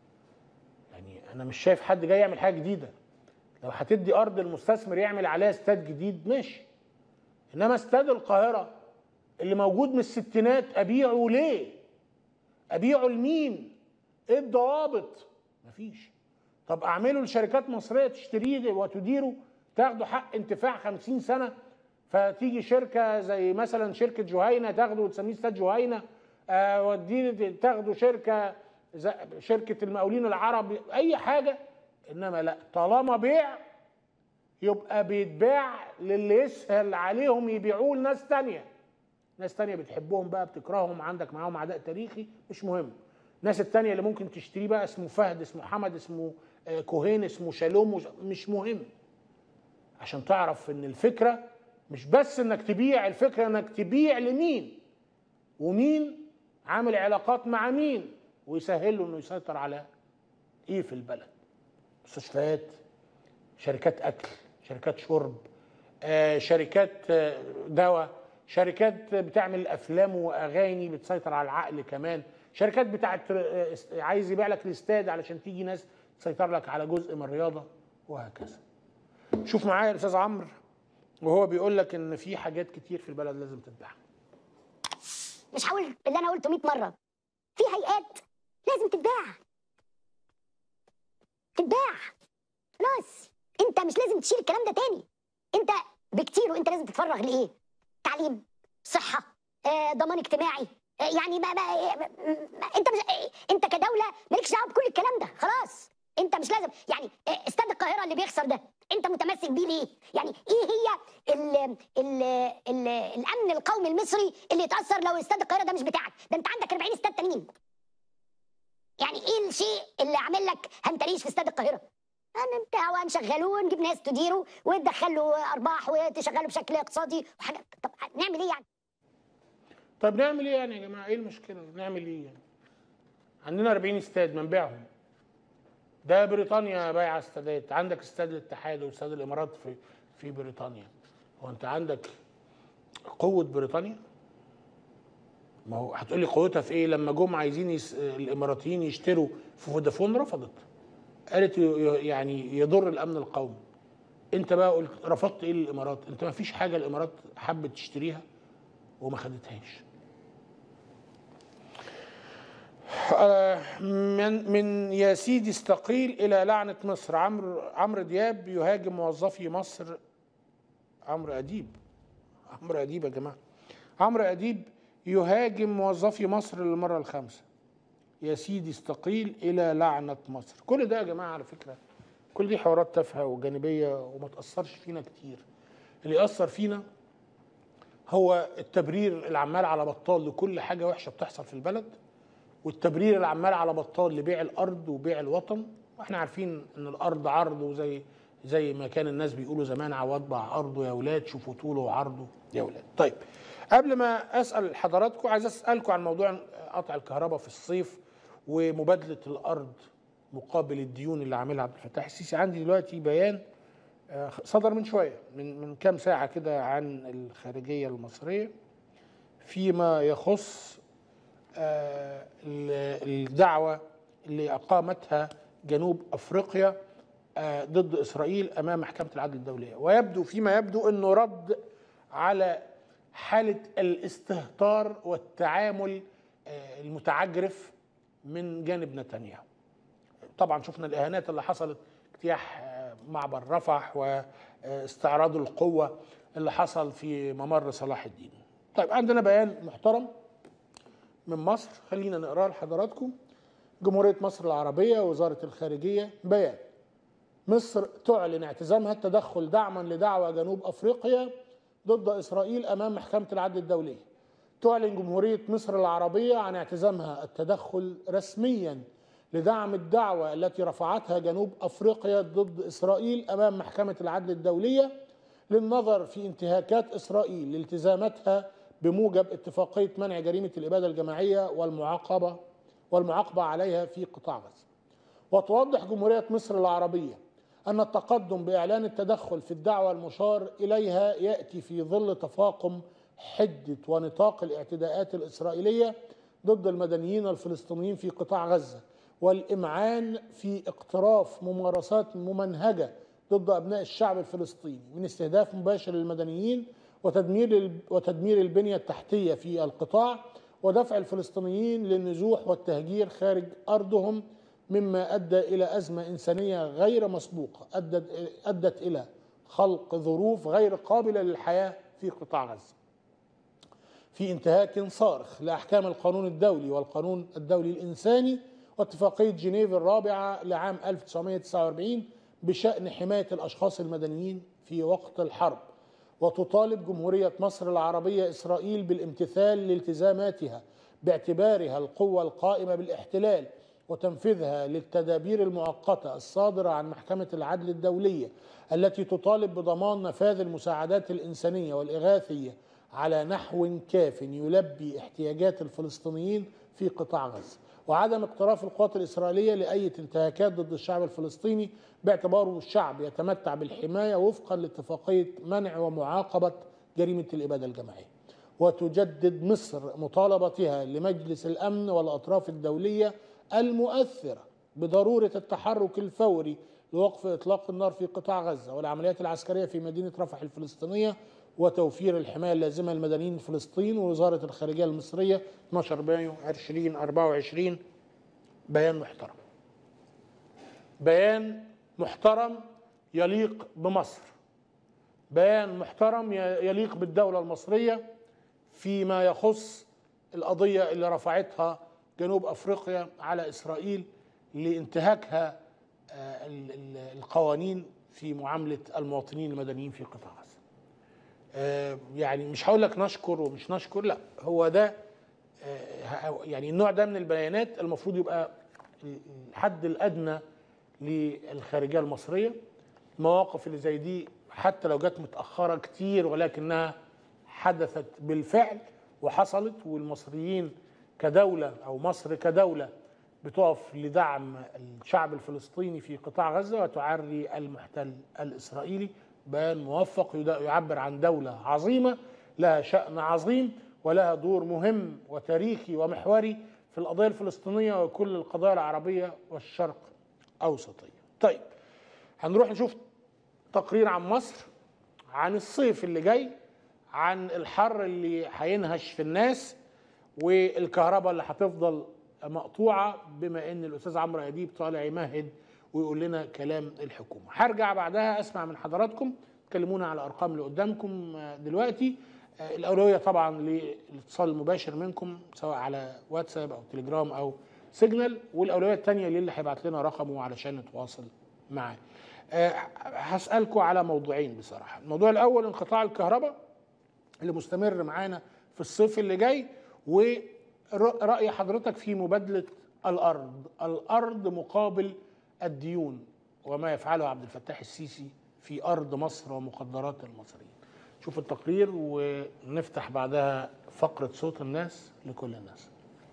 يعني أنا مش شايف حد جاي يعمل حاجة جديدة لو هتدي أرض المستثمر يعمل عليها استاد جديد ماشي إنما استاد القاهرة اللي موجود من الستينات أبيعه ليه؟ أبيعه لمين؟ إيه الضوابط؟ مفيش طب اعمله لشركات مصريه تشتريه وتديره تاخدوا حق انتفاع 50 سنه فتيجي شركه زي مثلا شركه جهينه تاخده وتسميه استاد جهينه آه ودي تاخدوا شركه زي شركه المقاولين العرب اي حاجه انما لا طالما بيع يبقى بيتباع للي يسهل عليهم يبيعوه لناس تانية ناس تانية بتحبهم بقى بتكرههم عندك معاهم عداء تاريخي مش مهم الناس التانية اللي ممكن تشتريه بقى اسمه فهد اسمه حمد اسمه آه، كوهين اسمه شالوم وش- مش مهم عشان تعرف ان الفكرة مش بس انك تبيع الفكرة انك تبيع لمين ومين عامل علاقات مع مين ويسهل له انه يسيطر على ايه في البلد مستشفيات شركات اكل شركات شرب آه، شركات آه، دواء شركات بتعمل افلام واغاني بتسيطر على العقل كمان شركات بتاعت آه، است- عايز يبيع لك الاستاد علشان تيجي ناس تسيطر لك على جزء من الرياضه وهكذا شوف معايا الاستاذ عمرو وهو بيقول لك ان في حاجات كتير في البلد لازم تتباع مش هقول اللي انا قلته 100 مره في هيئات لازم تتباع تتباع خلاص انت مش لازم تشيل الكلام ده تاني انت بكتير وانت لازم تتفرغ لايه تعليم صحه آه، ضمان اجتماعي آه، يعني ما ما ما- ما- انت مش آه، انت كدوله مالكش دعوه بكل الكلام ده خلاص انت مش لازم يعني آه، استاد القاهره اللي بيخسر ده انت متمسك بيه ليه يعني ايه هي ال ال ال الامن القومي المصري اللي يتاثر لو استاد القاهره هنتريش في استاد القاهره هنمتع وهنشغلوه ونجيب ناس تديره وتدخل له ارباح وتشغله بشكل اقتصادي وحاجات طب نعمل ايه يعني؟ طب نعمل ايه يعني يا جماعه ايه المشكله نعمل ايه يعني عندنا 40 استاد ما نبيعهم ده بريطانيا بايعه استادات عندك استاد الاتحاد واستاد الامارات في في بريطانيا هو انت عندك قوه بريطانيا ما هو هتقول لي قوتها في ايه لما جم عايزين يس... الاماراتيين يشتروا في فودافون رفضت قالت ي- ي- يعني يضر الامن القومي انت بقى قلت رفضت ايه للامارات انت ما فيش حاجه الامارات حبت تشتريها وما خدتهاش آه، من من يا سيدي استقيل الى لعنه مصر عمرو عمرو دياب يهاجم موظفي مصر عمرو اديب عمرو اديب يا جماعه عمرو اديب يهاجم موظفي مصر للمره الخامسه يا سيدي استقيل الى لعنه مصر كل ده يا جماعه على فكره كل دي حوارات تافهه وجانبيه وما تاثرش فينا كتير اللي ياثر فينا هو التبرير العمال على بطال لكل حاجه وحشه بتحصل في البلد والتبرير العمال على بطال لبيع الارض وبيع الوطن واحنا عارفين ان الارض عرض وزي زي ما كان الناس بيقولوا زمان عواد باع ارضه يا ولاد شوفوا طوله وعرضه يا ولاد طيب قبل ما اسال حضراتكم عايز اسالكم عن موضوع قطع الكهرباء في الصيف ومبادله الارض مقابل الديون اللي عاملها عبد الفتاح السيسي عندي دلوقتي بيان آه، صدر من شويه من من كام ساعه كده عن الخارجيه المصريه فيما يخص آه، ال- الدعوة اللي أقامتها جنوب أفريقيا آه، ضد إسرائيل أمام محكمة العدل الدولية ويبدو فيما يبدو أنه رد على حالة الاستهتار والتعامل آه، المتعجرف من جانب نتنياهو طبعا شفنا الإهانات اللي حصلت اجتياح آه، معبر رفح واستعراض القوة اللي حصل في ممر صلاح الدين طيب عندنا بيان محترم من مصر خلينا نقراه لحضراتكم جمهورية مصر العربية وزارة الخارجية بيان مصر تعلن اعتزامها التدخل دعما لدعوى جنوب أفريقيا ضد إسرائيل أمام محكمة العدل الدولية تعلن جمهورية مصر العربية عن اعتزامها التدخل رسميا لدعم الدعوة التي رفعتها جنوب أفريقيا ضد إسرائيل أمام محكمة العدل الدولية للنظر في انتهاكات إسرائيل لالتزاماتها بموجب اتفاقية منع جريمة الإبادة الجماعية والمعاقبة والمعاقبة عليها في قطاع غزة وتوضح جمهورية مصر العربية أن التقدم بإعلان التدخل في الدعوة المشار إليها يأتي في ظل تفاقم حدة ونطاق الاعتداءات الإسرائيلية ضد المدنيين الفلسطينيين في قطاع غزة والإمعان في اقتراف ممارسات ممنهجة ضد أبناء الشعب الفلسطيني من استهداف مباشر للمدنيين وتدمير وتدمير البنية التحتية في القطاع ودفع الفلسطينيين للنزوح والتهجير خارج أرضهم مما أدى إلى أزمة إنسانية غير مسبوقة أدت, أدت إلى خلق ظروف غير قابلة للحياة في قطاع غزة في انتهاك صارخ لأحكام القانون الدولي والقانون الدولي الإنساني واتفاقية جنيف الرابعة لعام 1949 بشأن حماية الأشخاص المدنيين في وقت الحرب وتطالب جمهورية مصر العربية إسرائيل بالامتثال لالتزاماتها باعتبارها القوة القائمة بالاحتلال وتنفيذها للتدابير المؤقتة الصادرة عن محكمة العدل الدولية التي تطالب بضمان نفاذ المساعدات الإنسانية والإغاثية على نحو كاف يلبي احتياجات الفلسطينيين في قطاع غزة وعدم اقتراف القوات الإسرائيلية لأي انتهاكات ضد الشعب الفلسطيني باعتباره الشعب يتمتع بالحماية وفقا لاتفاقية منع ومعاقبة جريمة الإبادة الجماعية وتجدد مصر مطالبتها لمجلس الأمن والأطراف الدولية المؤثرة بضرورة التحرك الفوري لوقف إطلاق النار في قطاع غزة والعمليات العسكرية في مدينة رفح الفلسطينية وتوفير الحماية اللازمة للمدنيين فلسطين ووزارة الخارجية المصرية 12 مايو 2024 بيان محترم بيان محترم يليق بمصر بيان محترم يليق بالدولة المصرية فيما يخص القضية اللي رفعتها جنوب أفريقيا على إسرائيل لانتهاكها القوانين في معاملة المواطنين المدنيين في قطاع غزة يعني مش هقول لك نشكر ومش نشكر لا هو ده يعني النوع ده من البيانات المفروض يبقى الحد الادنى للخارجيه المصريه المواقف اللي زي دي حتى لو جت متاخره كتير ولكنها حدثت بالفعل وحصلت والمصريين كدوله او مصر كدوله بتقف لدعم الشعب الفلسطيني في قطاع غزه وتعري المحتل الاسرائيلي بيان موفق يد- يعبر عن دوله عظيمه لها شان عظيم ولها دور مهم وتاريخي ومحوري في القضيه الفلسطينيه وكل القضايا العربيه والشرق اوسطيه. طيب هنروح نشوف تقرير عن مصر عن الصيف اللي جاي عن الحر اللي هينهش في الناس والكهرباء اللي هتفضل مقطوعه بما ان الاستاذ عمرو اديب طالع يمهد ويقول لنا كلام الحكومه. هرجع بعدها اسمع من حضراتكم تكلمونا على الارقام اللي قدامكم آه، دلوقتي آه، الاولويه طبعا للاتصال المباشر منكم سواء على واتساب او تليجرام او سيجنال والاولويه الثانيه للي هيبعت لنا رقمه علشان نتواصل معاه. آه، هسالكم على موضوعين بصراحه، الموضوع الاول انقطاع الكهرباء اللي مستمر معانا في الصيف اللي جاي ورأي حضرتك في مبادلة الأرض الأرض مقابل الديون وما يفعله عبد الفتاح السيسي في أرض مصر ومقدرات المصريين شوف التقرير ونفتح بعدها فقرة صوت الناس لكل الناس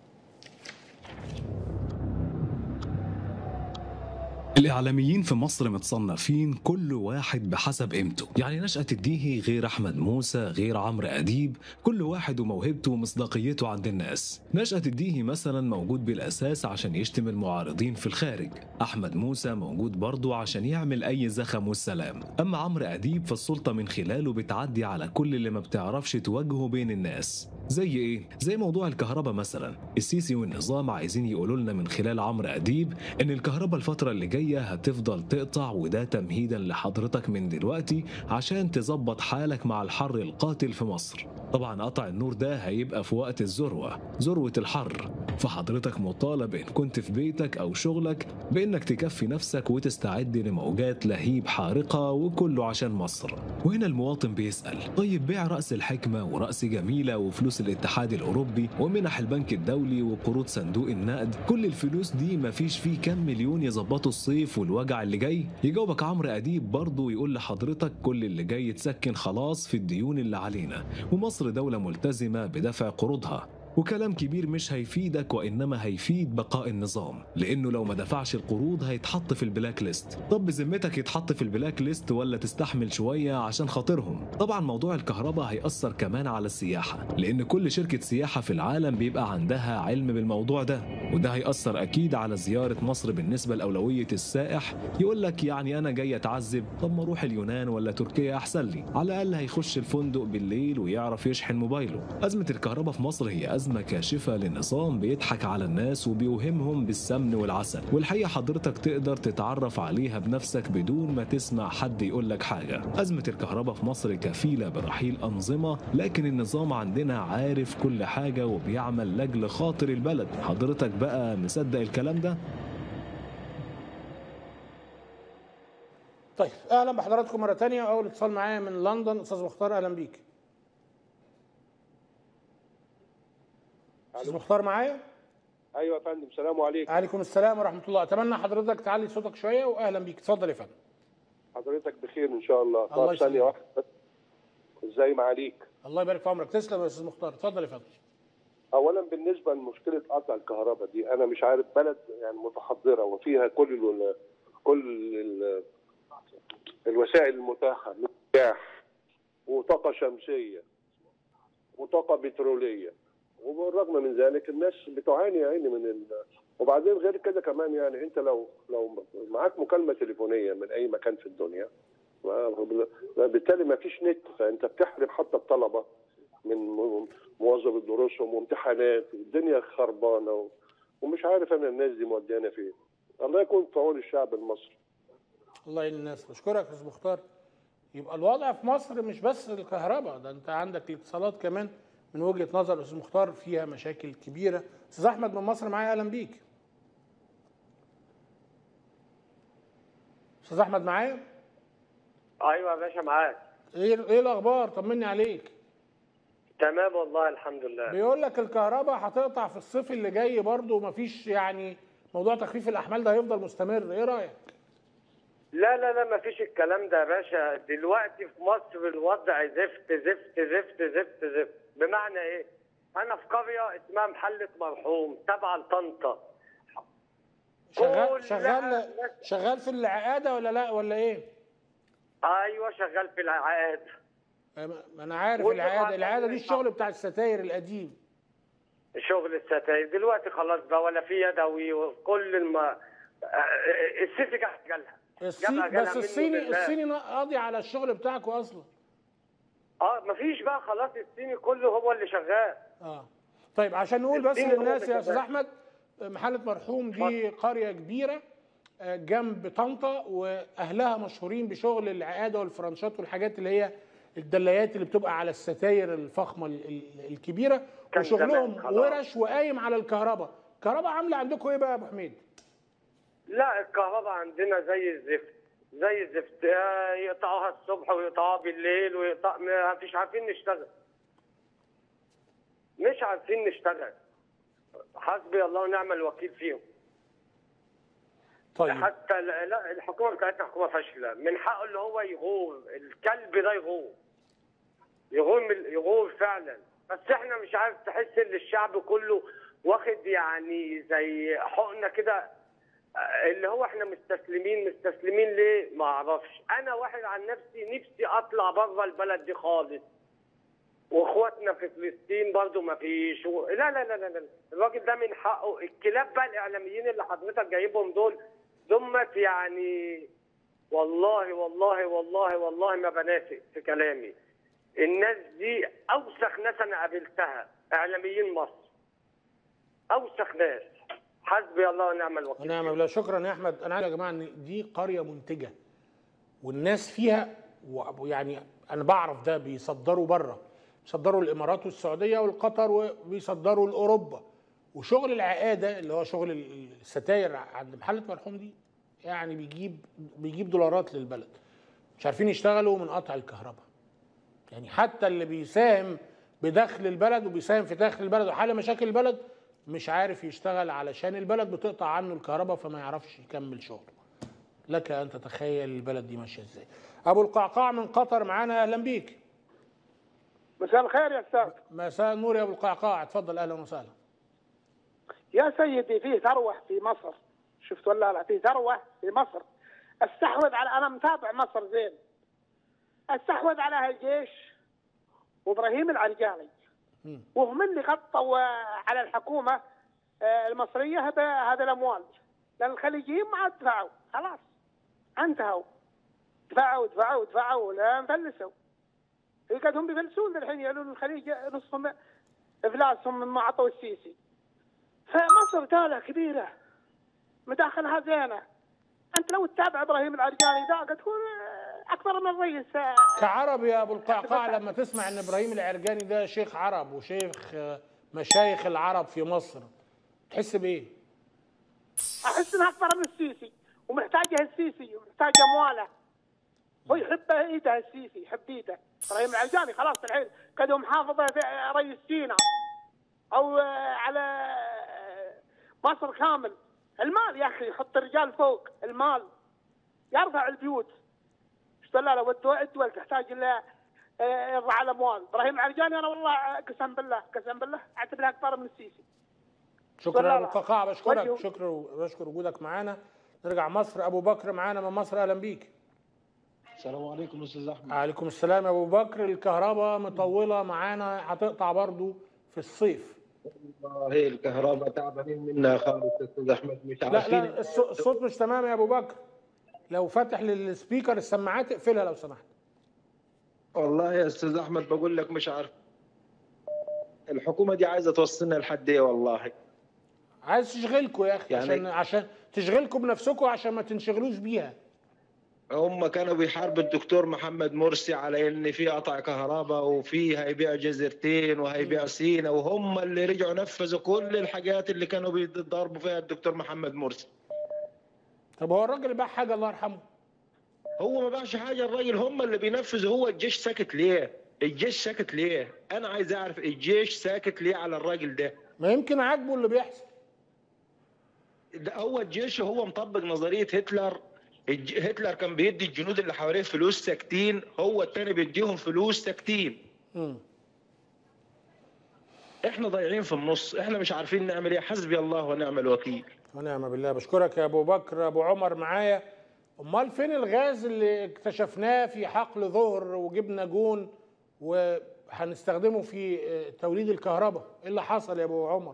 الإعلاميين في مصر متصنفين كل واحد بحسب قيمته يعني نشأة الديهي غير أحمد موسى غير عمرو أديب كل واحد وموهبته ومصداقيته عند الناس نشأة الديهي مثلا موجود بالأساس عشان يشتم المعارضين في الخارج أحمد موسى موجود برضه عشان يعمل أي زخم والسلام أما عمرو أديب فالسلطة من خلاله بتعدي على كل اللي ما بتعرفش تواجهه بين الناس زي ايه؟ زي موضوع الكهرباء مثلا، السيسي والنظام عايزين يقولوا لنا من خلال عمرو اديب ان الكهرباء الفترة اللي جاية هتفضل تقطع وده تمهيدا لحضرتك من دلوقتي عشان تظبط حالك مع الحر القاتل في مصر. طبعا قطع النور ده هيبقى في وقت الذروة، ذروة الحر، فحضرتك مطالب ان كنت في بيتك او شغلك بانك تكفي نفسك وتستعد لموجات لهيب حارقة وكله عشان مصر. وهنا المواطن بيسأل، طيب بيع رأس الحكمة ورأس جميلة وفلوس الاتحاد الأوروبي ومنح البنك الدولي وقروض صندوق النقد كل الفلوس دي مفيش فيه كام مليون يظبطوا الصيف والوجع اللي جاي يجاوبك عمرو أديب برضه ويقول لحضرتك كل اللي جاي يتسكن خلاص في الديون اللي علينا ومصر دولة ملتزمة بدفع قروضها وكلام كبير مش هيفيدك وانما هيفيد بقاء النظام لانه لو ما دفعش القروض هيتحط في البلاك ليست طب بذمتك يتحط في البلاك ليست ولا تستحمل شويه عشان خاطرهم طبعا موضوع الكهرباء هيأثر كمان على السياحه لان كل شركه سياحه في العالم بيبقى عندها علم بالموضوع ده وده هيأثر اكيد على زياره مصر بالنسبه لاولويه السائح يقول لك يعني انا جاي اتعذب طب ما اروح اليونان ولا تركيا احسن لي على الاقل هيخش الفندق بالليل ويعرف يشحن موبايله ازمه الكهرباء في مصر هي ازمه كاشفه لنظام بيضحك على الناس وبيوهمهم بالسمن والعسل والحقيقه حضرتك تقدر تتعرف عليها بنفسك بدون ما تسمع حد يقول لك حاجه ازمه الكهرباء في مصر كفيله برحيل انظمه لكن النظام عندنا عارف كل حاجه وبيعمل لاجل خاطر البلد حضرتك بقى مصدق الكلام ده طيب اهلا بحضراتكم مره تانية اول اتصال معايا من لندن استاذ مختار اهلا بيك استاذ مختار معايا ايوه يا فندم سلام عليكم عليكم السلام ورحمه الله اتمنى حضرتك تعلي صوتك شويه واهلا بيك اتفضل يا فندم حضرتك بخير ان شاء الله الله طب ثانيه يسلمك. واحده بس ازاي معاليك الله يبارك في عمرك تسلم يا استاذ مختار اتفضل يا فندم اولا بالنسبه لمشكله قطع الكهرباء دي انا مش عارف بلد يعني متحضره وفيها كل ال كل ال الوسائل المتاحه من رياح وطاقه شمسيه وطاقه بتروليه وبالرغم من ذلك الناس بتعاني يا عيني من ال... وبعدين غير كده كمان يعني انت لو لو معاك مكالمه تليفونيه من اي مكان في الدنيا بالتالي ما فيش نت فانت بتحرم حتى الطلبه من م- مواظبه دروسهم وامتحانات والدنيا خربانه و... ومش عارف انا الناس دي موديانا فين الله يكون في عون الشعب المصري الله يعين الناس بشكرك يا استاذ مختار يبقى الوضع في مصر مش بس الكهرباء ده انت عندك الاتصالات كمان من وجهه نظر الاستاذ مختار فيها مشاكل كبيره استاذ احمد من مصر معايا اهلا بيك استاذ احمد معايا ايوه يا باشا معاك ايه ايه الاخبار طمني عليك تمام والله الحمد لله بيقول لك الكهرباء هتقطع في الصيف اللي جاي برضه ومفيش يعني موضوع تخفيف الاحمال ده هيفضل مستمر ايه رايك لا لا لا ما فيش الكلام ده يا باشا دلوقتي في مصر الوضع زفت زفت زفت زفت زفت بمعنى ايه؟ انا في قريه اسمها محله مرحوم تابعه لطنطا شغال كل شغال الناس- شغال في العقاده ولا لا ولا ايه؟ ايوه شغال في العقاد ما انا عارف واللي العاده بعد العاده دي ذلك- الشغل بتاع الستاير القديم شغل الستاير دلوقتي خلاص بقى ولا في يدوي وكل الم آه، السيسي جاب جالها الصين جابها جالها بس منه الصيني لله. الصيني قاضي على الشغل بتاعكم اصلا اه مفيش بقى خلاص الصيني كله هو اللي شغال اه طيب عشان نقول بس الصيني هو للناس اللي يا استاذ شغال. احمد محله مرحوم دي قريه كبيره آه، جنب طنطا واهلها مشهورين بشغل العقاده والفرنشات والحاجات اللي هي الدلايات اللي بتبقى على الستاير الفخمه ال- ال- الكبيره كان وشغلهم زمان خلاص. ورش وقايم على الكهرباء الكهرباء عامله عندكم ايه بقى يا ابو حميد لا الكهرباء عندنا زي الزفت زي الزفت آه، يقطعوها الصبح ويقطعوها بالليل ويقطع ما فيش عارفين نشتغل مش عارفين نشتغل حسبي الله ونعم الوكيل فيهم طيب حتى لا لا، الحكومه بتاعتنا حكومه فاشله من حقه اللي هو يغور الكلب ده يغور يغور من- يغور فعلا بس احنا مش عارف تحس ان الشعب كله واخد يعني زي حقنه كده آه، اللي هو احنا مستسلمين مستسلمين ليه ما اعرفش انا واحد عن نفسي نفسي اطلع بره البلد دي خالص واخواتنا في فلسطين برضو ما فيش و... لا لا لا لا لا الراجل ده من حقه الكلاب بقى الاعلاميين اللي حضرتك جايبهم دول دمت يعني والله والله والله والله ما بنافق في كلامي الناس دي اوسخ ناس انا قابلتها اعلاميين مصر اوسخ ناس حسبي الله ونعم الوكيل ونعم بالله شكرا يا احمد انا عايز يا جماعه ان دي قريه منتجه والناس فيها ويعني انا بعرف ده بيصدروا بره بيصدروا الامارات والسعوديه والقطر وبيصدروا لاوروبا وشغل العقاده اللي هو شغل الستاير عند محله مرحوم دي يعني بيجيب بيجيب دولارات للبلد مش عارفين يشتغلوا من قطع الكهرباء يعني حتى اللي بيساهم بدخل البلد وبيساهم في دخل البلد وحل مشاكل البلد مش عارف يشتغل علشان البلد بتقطع عنه الكهرباء فما يعرفش يكمل شغله لك ان تتخيل البلد دي ماشيه ازاي ابو القعقاع من قطر معانا اهلا بيك مساء الخير يا استاذ مساء النور يا ابو القعقاع اتفضل اهلا وسهلا يا سيدي فيه ثروه في مصر شفت ولا لا فيه ثروه في مصر استحوذ على انا متابع مصر زين استحوذ على الجيش وابراهيم العرجاني مم. وهم اللي غطوا آه، على الحكومه آه، المصريه هذا هذا الاموال لان الخليجيين ما عاد دفعوا خلاص انتهوا دفعوا دفعوا دفعوا لين فلسوا يقعدون بيفلسون الحين يعلون الخليج نصهم افلاسهم مما اعطوا السيسي فمصر دولة كبيرة مداخلها زينة أنت لو تتابع إبراهيم العرجاني ده قد تكون أكثر من الرئيس كعرب يا ابو القعقاع لما تسمع ان ابراهيم العرجاني ده شيخ عرب وشيخ آه، مشايخ العرب في مصر تحس بايه؟ أحس إنها أكثر من السيسي ومحتاجه السيسي ومحتاج أمواله هو يحب إيده السيسي يحب إيده إبراهيم العرجاني خلاص الحين قد هو محافظة رئيس سينا أو آه، على آه، مصر كامل المال يا أخي يحط الرجال فوق المال يرفع البيوت ايش لا لا والدول الدول تحتاج الى آه، يرفع الاموال ابراهيم العرجاني انا والله آه، قسم بالله قسم بالله اعتبرها اكثر من السيسي شكرا يا ابو لا. القعقاع بشكرك وجهه. شكرا بشكر وجودك معانا نرجع مصر ابو بكر معانا من مصر اهلا بيك السلام عليكم استاذ احمد عليكم السلام يا ابو بكر الكهرباء مطوله معانا هتقطع برضو في الصيف والله الكهرباء تعبانين منها خالص استاذ احمد مش لا عارفين لا الص- الصوت مش تمام يا ابو بكر لو فاتح للسبيكر السماعات اقفلها لو سمحت والله يا استاذ احمد بقول لك مش عارف الحكومه دي عايزه توصلنا لحد ايه والله عايز تشغلكم يا اخي يعني- عشان عشان تشغلكم بنفسكم عشان ما تنشغلوش بيها هم كانوا بيحاربوا الدكتور محمد مرسي على ان في قطع كهرباء وفي هيبيع جزيرتين وهيبيع سينا وهم اللي رجعوا نفذوا كل الحاجات اللي كانوا بيضربوا فيها الدكتور محمد مرسي طب هو الراجل باع حاجه الله يرحمه هو ما باعش حاجه الراجل هم اللي بينفذوا هو الجيش ساكت ليه الجيش ساكت ليه انا عايز اعرف الجيش ساكت ليه على الراجل ده ما يمكن عاجبه اللي بيحصل ده هو الجيش هو مطبق نظريه هتلر الج- هتلر كان بيدي الجنود اللي حواليه فلوس ساكتين هو التاني بيديهم فلوس ساكتين مم. احنا ضايعين في النص احنا مش عارفين نعمل ايه حسبي الله ونعم الوكيل ونعم بالله بشكرك يا ابو بكر ابو عمر معايا امال فين الغاز اللي اكتشفناه في حقل ظهر وجبنا جون وهنستخدمه في آه، توليد الكهرباء ايه اللي حصل يا ابو عمر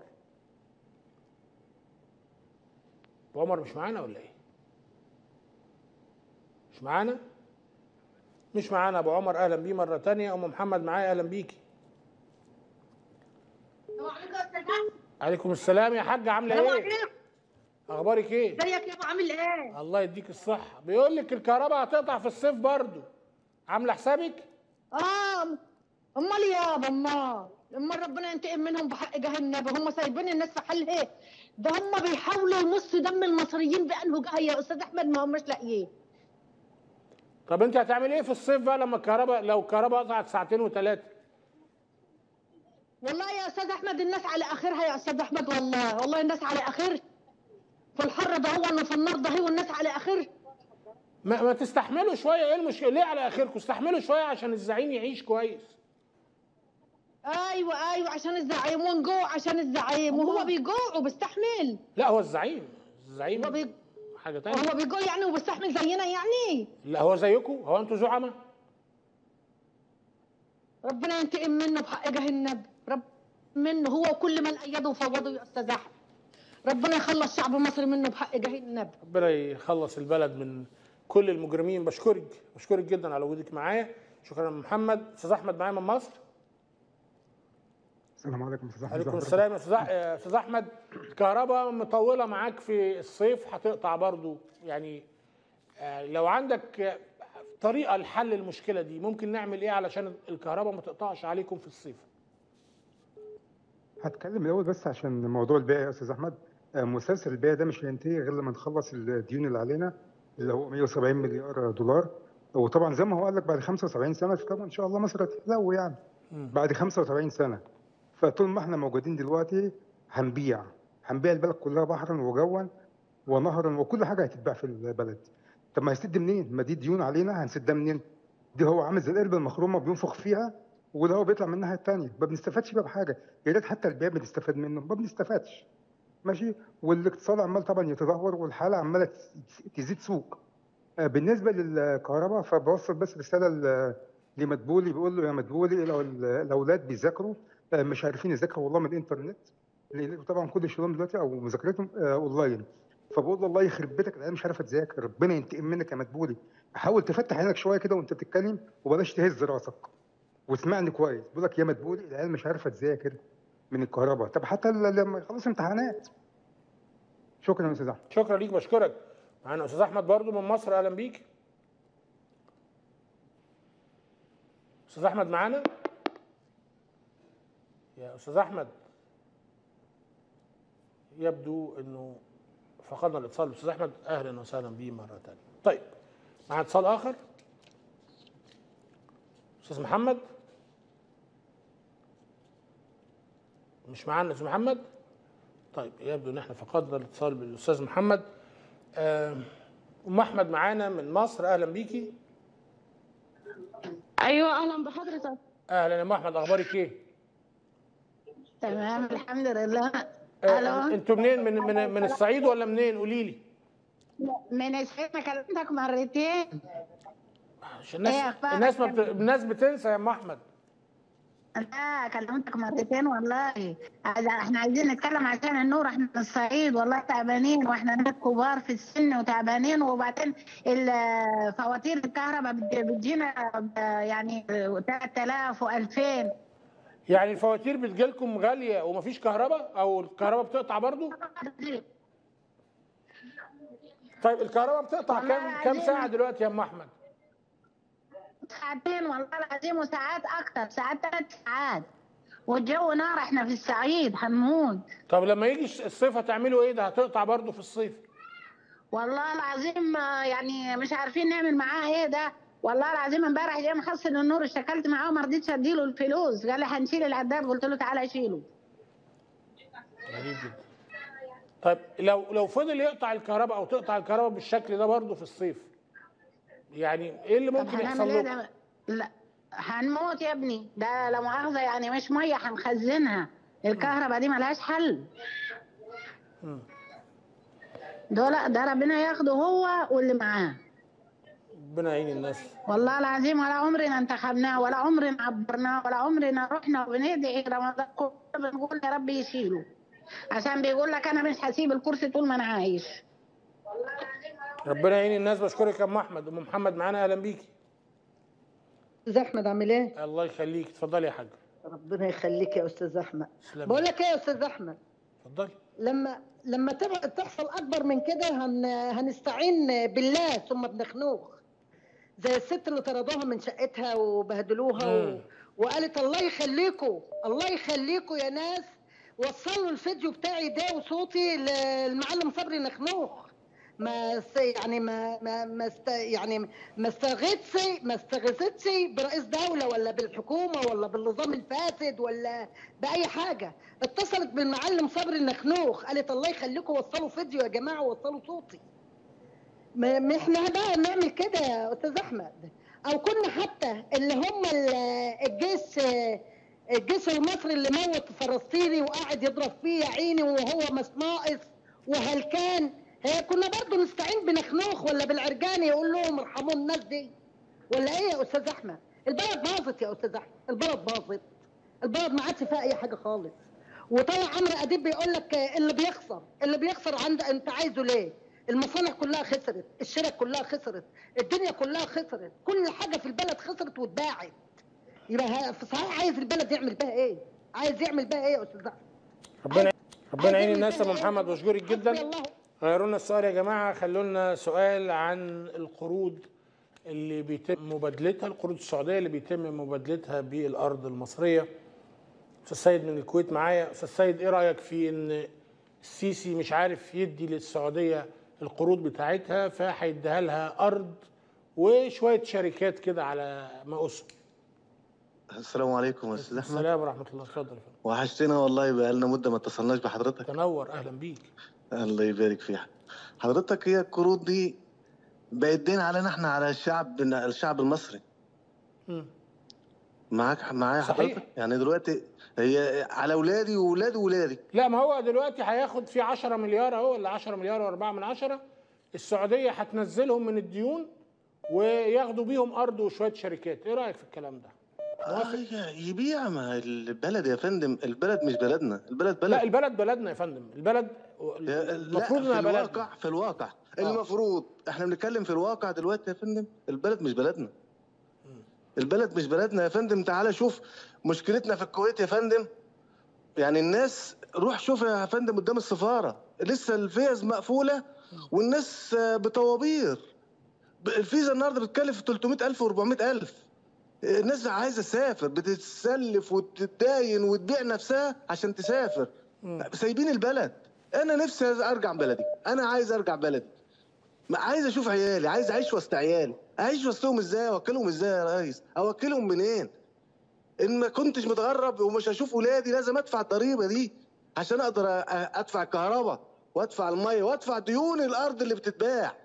ابو عمر مش معانا ولا ايه مش معانا مش معانا ابو عمر اهلا بيه مره تانية ام محمد معايا اهلا بيكي عليكم السلام يا حاجه عامله ايه اخبارك ايه ازيك يا ابو عامل ايه؟ الله يديك الصحة بيقول لك الكهرباء هتقطع في الصيف برضو عاملة حسابك؟ اه امال يابا امال امال ربنا ينتقم منهم بحق جهنم هم سايبين الناس في حالها ده هم بيحاولوا يمصوا دم المصريين بانه جه يا استاذ احمد ما هماش لاقيين طب انت هتعمل ايه في الصيف بقى لما الكهرباء لو الكهرباء قطعت ساعتين وثلاثة؟ والله يا استاذ احمد الناس على اخرها يا استاذ احمد والله والله الناس على اخر في الحر ده هو وفي النار ده هو الناس على اخر ما, ما تستحملوا شوية ايه المشكلة؟ ليه على اخركم؟ استحملوا شوية عشان الزعيم يعيش كويس ايوه ايوه عشان الزعيم ونجوع عشان الزعيم وهو بيجوع وبيستحمل لا هو الزعيم الزعيم هو بي... حاجة تانية هو بيجوع يعني وبيستحمل زينا يعني لا هو زيكم هو انتوا زعماء ربنا ينتقم منه بحق جهنم رب منه هو وكل من ايده وفوضه يا استاذ احمد ربنا يخلص شعب مصر منه بحق جهنم ربنا يخلص البلد من كل المجرمين بشكرك بشكرك جدا على وجودك معايا شكرا يا محمد استاذ احمد معايا من مصر السلام عليكم استاذ احمد عليكم ازي السلام يا استاذ أح- يا استاذ احمد الكهرباء مطوله معاك في الصيف هتقطع برضو يعني آه، لو عندك آه، طريقه لحل المشكله دي ممكن نعمل ايه علشان الكهرباء ما تقطعش عليكم في الصيف هتكلم الاول بس عشان موضوع البيع يا استاذ احمد آه، مسلسل البيع ده مش هينتهي غير لما نخلص الديون اللي علينا اللي هو 170 مليار دولار وطبعا زي ما هو قال لك بعد 75 سنه طبعا ان شاء الله مصر هتحلو يعني بعد 75 سنه فطول ما احنا موجودين دلوقتي هنبيع هنبيع البلد كلها بحرا وجوا ونهرا وكل حاجه هتتباع في البلد طب ما هيسد منين؟ ما دي ديون علينا هنسدها منين؟ دي هو عامل زي القربة المخرومه بينفخ فيها وده هو بيطلع من الناحيه الثانيه ما بنستفادش بقى بحاجه يا ريت حتى البيع بنستفاد منه ما بنستفادش ماشي والاقتصاد عمال طبعا يتدهور والحاله عماله تزيد سوق آه، بالنسبه للكهرباء فبوصل بس رساله ل- لمدبولي بيقول له يا مدبولي لو ال- الاولاد بيذاكروا آه، مش عارفين يذاكروا والله من الانترنت لان طبعا كل شغلهم دلوقتي او مذاكرتهم آه، اونلاين فبقول له الله يخرب بيتك العيال مش عارفه تذاكر ربنا ينتقم منك يا مدبولي حاول تفتح عينك شويه كده وانت بتتكلم وبلاش تهز راسك واسمعني كويس بقول لك يا مدبولي العيال مش عارفه تذاكر من الكهرباء طب حتى ل- لما يخلص امتحانات شكرا يا استاذ احمد شكرا ليك بشكرك معانا استاذ احمد برضو من مصر اهلا بيك استاذ احمد معانا يا استاذ احمد يبدو انه فقدنا الاتصال باستاذ احمد اهلا وسهلا بيه مره ثانيه طيب مع اتصال اخر استاذ محمد مش معانا استاذ محمد طيب يبدو ان احنا فقدنا الاتصال بالاستاذ محمد آه، ام احمد معانا من مصر اهلا بيكي ايوه اهلا بحضرتك اهلا يا ام احمد اخبارك ايه تمام الحمد لله آه، الو انتوا منين من من من الصعيد ولا منين قولي لي من الصعيد ما كلمتك مرتين عشان إيه الناس أخبارك الناس ما يا بت... الناس بتنسى يا ام احمد لا كلمتك مرتين والله عايز- احنا عايزين نتكلم عشان النور احنا من الصعيد والله تعبانين واحنا ناس كبار في السن وتعبانين وبعدين ال- فواتير الكهرباء بت- بتجينا ب- يعني 3000 و2000 يعني الفواتير بتجيلكم غاليه ومفيش كهرباء او الكهرباء بتقطع برضو طيب الكهرباء بتقطع والله كام كام العظيم. ساعه دلوقتي يا ام احمد ساعتين والله العظيم وساعات اكثر ساعات ثلاث ساعات والجو نار احنا في الصعيد هنموت طب لما يجي الصيف هتعملوا ايه ده هتقطع برضو في الصيف والله العظيم آه، يعني مش عارفين نعمل معاه ايه ده والله العظيم امبارح جاي محصل النور اشتكلت معاه وما رضيتش اديله الفلوس قال لي هنشيل العداد قلت له تعالى شيله غريب جدا طيب لو لو فضل يقطع الكهرباء او تقطع الكهرباء بالشكل ده برضه في الصيف يعني ايه اللي طب ممكن يحصل هنعمل ايه لكم؟ ده لا هنموت يا ابني ده لا مؤاخذه يعني مش ميه هنخزنها الكهرباء دي ملهاش حل مم. دول ده ربنا ياخده هو واللي معاه ربنا يعين الناس والله العظيم ولا عمرنا انتخبناه ولا عمرنا عبرناه ولا عمرنا رحنا وبندعي رمضان كله بنقول يا رب يشيله عشان بيقول لك انا مش هسيب الكرسي طول ما انا عايش ربنا يعين الناس بشكرك يا ام احمد ام محمد معانا اهلا بيكي استاذ احمد عامل ايه؟ الله يخليك اتفضلي يا حاج ربنا يخليك يا استاذ احمد تسلمي. بقول لك ايه يا استاذ احمد اتفضلي لما لما تبقى تحصل اكبر من كده هن هنستعين بالله ثم بنخنوخ زي الست اللي طردوها من شقتها وبهدلوها و... مم. وقالت الله يخليكوا الله يخليكوا يا ناس وصلوا الفيديو بتاعي ده وصوتي للمعلم صبري نخنوخ ما س- يعني ما ما ما است يعني ما استغيثش ما استغيثتش برئيس دوله ولا بالحكومه ولا بالنظام الفاسد ولا باي حاجه اتصلت بالمعلم صبري النخنوخ قالت الله يخليكم وصلوا فيديو يا جماعه ووصلوا صوتي ما ما احنا بقى نعمل كده يا استاذ احمد او كنا حتى اللي هم ال- الجيش الجيش المصري اللي موت فلسطيني وقاعد يضرب فيه يا عيني وهو مش ناقص وهلكان هي كنا برضه نستعين بنخنوخ ولا بالعرجاني يقول لهم ارحموا الناس دي ولا ايه يا استاذ احمد البلد باظت يا استاذ احمد البلد باظت البلد ما عادش فيها اي حاجه خالص وطلع عمرو اديب بيقول لك اللي بيخسر اللي بيخسر عند انت عايزه ليه المصانع كلها خسرت الشركة كلها خسرت الدنيا كلها خسرت كل حاجه في البلد خسرت واتباعت يبقى ه- صحيح عايز البلد يعمل بها ايه عايز يعمل بها ايه يا استاذ احمد ربنا ربنا يعين عايز الناس يا ام يعمل محمد بها بشكرك حسبي جدا الله غيروا لنا السؤال يا جماعه خلوا لنا سؤال عن القروض اللي بيتم مبادلتها القروض السعوديه اللي بيتم مبادلتها بالارض المصريه استاذ سيد من الكويت معايا استاذ سيد ايه رايك في ان السيسي مش عارف يدي للسعوديه القروض بتاعتها فهيديها لها ارض وشويه شركات كده على ما اسم السلام عليكم يا استاذ احمد السلام ورحمه الله اتفضل يا فندم وحشتنا والله بقى لنا مده ما اتصلناش بحضرتك تنور اهلا بيك الله يبارك فيك حضرتك هي القروض دي بقت دين علينا احنا على الشعب الشعب المصري مم. معاك معايا صحيح. حضرتك يعني دلوقتي هي على اولادي واولاد ولادي لا ما هو دلوقتي هياخد في 10 مليار اهو ولا 10 مليار و4 من عشرة السعوديه هتنزلهم من الديون وياخدوا بيهم ارض وشويه شركات ايه رايك في الكلام ده آه يبيع ما البلد يا فندم البلد مش بلدنا البلد بلد لا البلد بلدنا يا فندم البلد لا المفروض في انها بلدنا الواقع في الواقع المفروض احنا بنتكلم في الواقع دلوقتي يا فندم البلد مش بلدنا البلد مش بلدنا يا فندم تعالى شوف مشكلتنا في الكويت يا فندم يعني الناس روح شوف يا فندم قدام السفارة لسه الفيز مقفولة والناس آه، بطوابير ب- الفيزا النهارده بتكلف 300000 و400000 الناس عايزه تسافر بتتسلف وتتداين وتبيع نفسها عشان تسافر سايبين البلد انا نفسي ارجع بلدي انا عايز ارجع بلدي ما عايز اشوف عيالي عايز اعيش وسط عيالي اعيش وسطهم ازاي اوكلهم ازاي يا ريس اوكلهم منين ان ما كنتش متغرب ومش هشوف ولادي لازم ادفع الضريبه دي عشان اقدر أ- ادفع الكهرباء وادفع الميه وادفع ديون الارض اللي بتتباع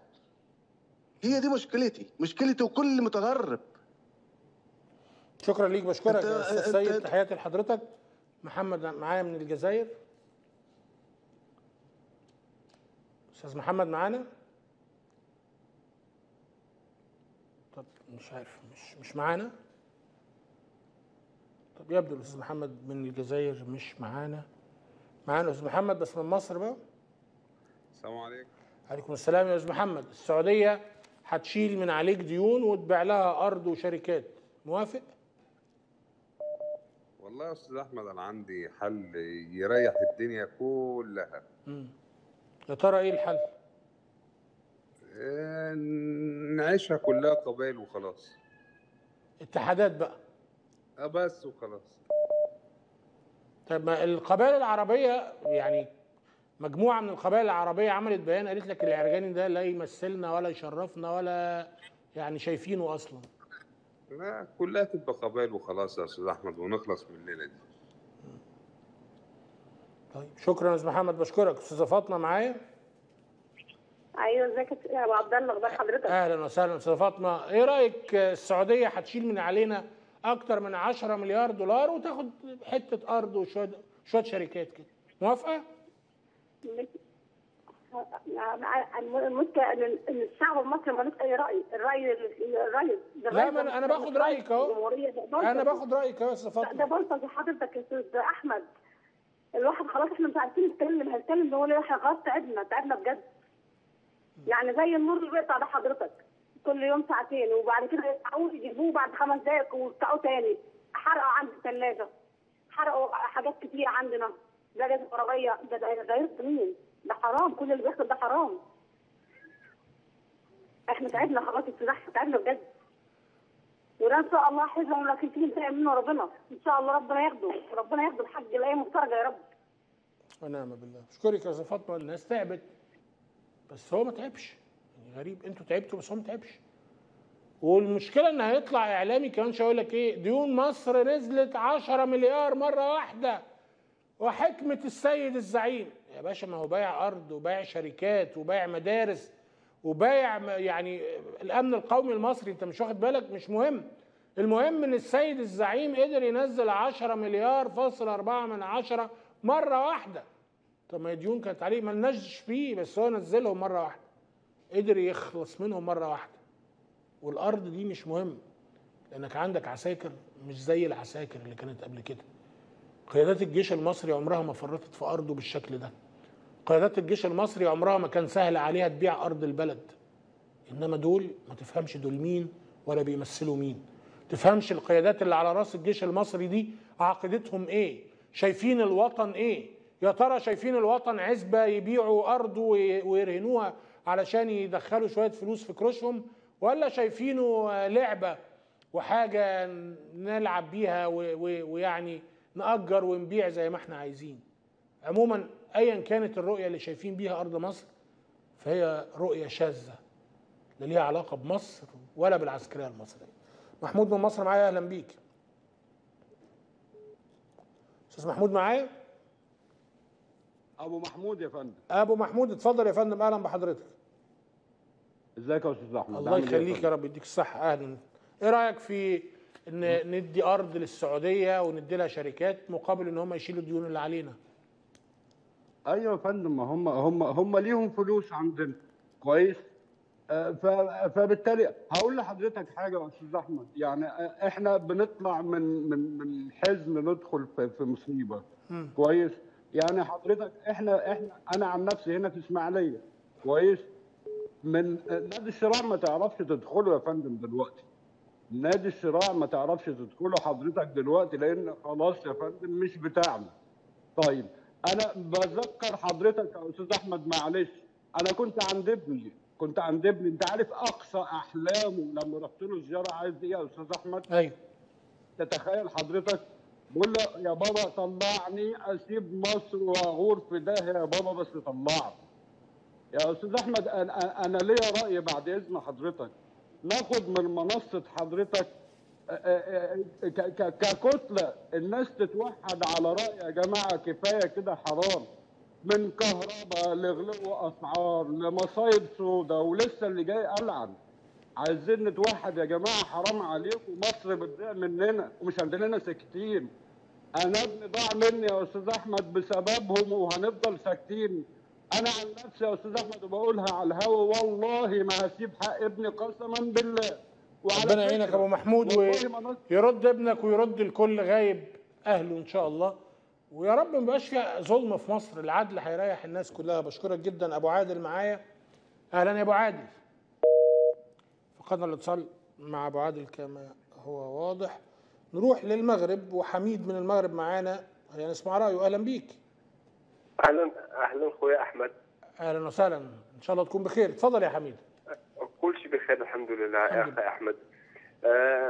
هي دي مشكلتي مشكلتي وكل متغرب شكرا ليك بشكرك أنت- يا استاذ أنت- سيد تحياتي لحضرتك محمد معايا من الجزائر استاذ محمد معانا طب مش عارف مش مش معانا طب يبدو الاستاذ محمد من الجزائر مش معانا معانا استاذ محمد بس من مصر بقى السلام عليكم عليكم السلام يا استاذ محمد السعوديه هتشيل من عليك ديون وتبيع لها ارض وشركات موافق والله يا استاذ احمد انا عندي حل يريح الدنيا كلها مم. يا ترى ايه الحل آه، نعيشها كلها قبائل وخلاص اتحادات بقى آه، بس وخلاص طيب ما القبائل العربيه يعني مجموعه من القبائل العربيه عملت بيان قالت لك العرجاني ده لا يمثلنا ولا يشرفنا ولا يعني شايفينه اصلا لا كلها تبقى قبائل وخلاص يا استاذ احمد ونخلص من الليله دي طيب شكرا يا استاذ محمد بشكرك استاذه فاطمه معايا ايوه ازيك يا ابو عبد الله اخبار حضرتك اهلا وسهلا استاذه فاطمه ايه رايك السعوديه هتشيل من علينا اكتر من 10 مليار دولار وتاخد حته ارض وشويه شويه شركات كده موافقه المشكله ان إن الشعب المصري ملوش اي راي الراي الراي ده لا الرأي ما ده انا انا مش باخد رأي رايك اهو الجمهورية، ده بلطجي. انا باخد رايك اهو يا استاذه لا، ده فاطمه بلطجي حضرتك يا استاذ احمد الواحد خلاص احنا مش عارفين نتكلم هنتكلم نقول ايه احنا خلاص تعبنا تعبنا بجد يعني زي النور اللي بيقطع ده حضرتك كل يوم ساعتين وبعد كده يقطعوه يجيبوه بعد خمس دقايق ويقطعوه تاني حرقوا عند الثلاجه حرقوا حاجات كتير عندنا ده جاز عربيه ده ده ده يرضي مين؟ ده حرام كل اللي بيحصل ده حرام احنا تعبنا خلاص السلاح تعبنا بجد وده ان شاء الله حزن لكن في انتقام منه ربنا ان شاء الله ربنا ياخده ربنا ياخده الحج الايام مفترجه يا رب ونعم بالله اشكرك يا استاذه فاطمه الناس تعبت بس هو ما تعبش يعني غريب انتوا تعبتوا بس هو ما تعبش والمشكله ان هيطلع اعلامي كمان شويه يقول لك ايه ديون مصر نزلت 10 مليار مره واحده وحكمه السيد الزعيم يا باشا ما هو بايع ارض وبايع شركات وبايع مدارس وبايع م- يعني الامن القومي المصري انت مش واخد بالك مش مهم المهم ان السيد الزعيم قدر ينزل 10 مليار فاصل 4 من عشرة مره واحده طب ما الديون كانت عليه ما لناش فيه بس هو نزلهم مره واحده قدر يخلص منهم مره واحده والارض دي مش مهم لانك عندك عساكر مش زي العساكر اللي كانت قبل كده قيادات الجيش المصري عمرها ما فرطت في ارضه بالشكل ده قيادات الجيش المصري عمرها ما كان سهل عليها تبيع ارض البلد انما دول ما تفهمش دول مين ولا بيمثلوا مين تفهمش القيادات اللي على راس الجيش المصري دي عقيدتهم ايه شايفين الوطن ايه يا ترى شايفين الوطن عزبة يبيعوا أرض وي- ويرهنوها علشان يدخلوا شوية فلوس في كروشهم ولا شايفينه آه، لعبة وحاجة نلعب بيها و- و- ويعني نأجر ونبيع زي ما احنا عايزين عموما ايا كانت الرؤية اللي شايفين بيها أرض مصر فهي رؤية شاذة لا ليها علاقة بمصر ولا بالعسكرية المصرية محمود من مصر معايا أهلا بيك أستاذ محمود معايا ابو محمود يا فندم ابو محمود اتفضل يا فندم اهلا بحضرتك ازيك يا استاذ احمد الله عامل إيه يخليك فندم؟ يا رب يديك الصحه اهلا ايه رايك في ان ندي ارض للسعوديه وندي لها شركات مقابل ان هم يشيلوا الديون اللي علينا ايوه يا فندم ما هم هم هم ليهم فلوس عندنا كويس آه، ف- فبالتالي هقول لحضرتك حاجه يا استاذ احمد يعني آه، احنا بنطلع من من من حزن ندخل في في مصيبه كويس يعني حضرتك احنا احنا انا عن نفسي هنا في اسماعيليه كويس من نادي الشراع ما تعرفش تدخله يا فندم دلوقتي نادي الشراع ما تعرفش تدخله حضرتك دلوقتي لان خلاص يا فندم مش بتاعنا طيب انا بذكر حضرتك يا استاذ احمد معلش انا كنت عند ابني كنت عند ابني انت عارف اقصى احلامه لما رحت له زياره عايز ايه يا استاذ احمد ايوه تتخيل حضرتك بقول له يا بابا طلعني اسيب مصر واغور في ده يا بابا بس طلعني يا استاذ احمد انا انا ليا راي بعد اذن حضرتك ناخد من منصه حضرتك آه، آه، آه، ك- ك- ككتله الناس تتوحد على راي يا جماعه كفايه كده حرام من كهرباء لغلو اسعار لمصايب سودا ولسه اللي جاي العن عايزين نتوحد يا جماعه حرام عليكم مصر بتضيع مننا ومش عندنا ساكتين انا ابني ضاع مني يا استاذ احمد بسببهم وهنفضل ساكتين انا عن نفسي يا استاذ احمد وبقولها على الهوا والله ما هسيب حق ابني قسما بالله وعلى ربنا يعينك فكرة، يا ابو محمود والله ما نص- ويرد ابنك ويرد الكل غايب اهله ان شاء الله ويا رب ما يبقاش فيها ظلم في مصر العدل هيريح الناس كلها بشكرك جدا ابو عادل معايا اهلا يا ابو عادل فقدنا الاتصال مع ابو عادل كما هو واضح نروح للمغرب وحميد من المغرب معانا يعني نسمع رايه اهلا بيك اهلا اهلا خويا احمد اهلا وسهلا ان شاء الله تكون بخير اتفضل يا حميد كل شيء بخير الحمد لله يا اخي احمد آه،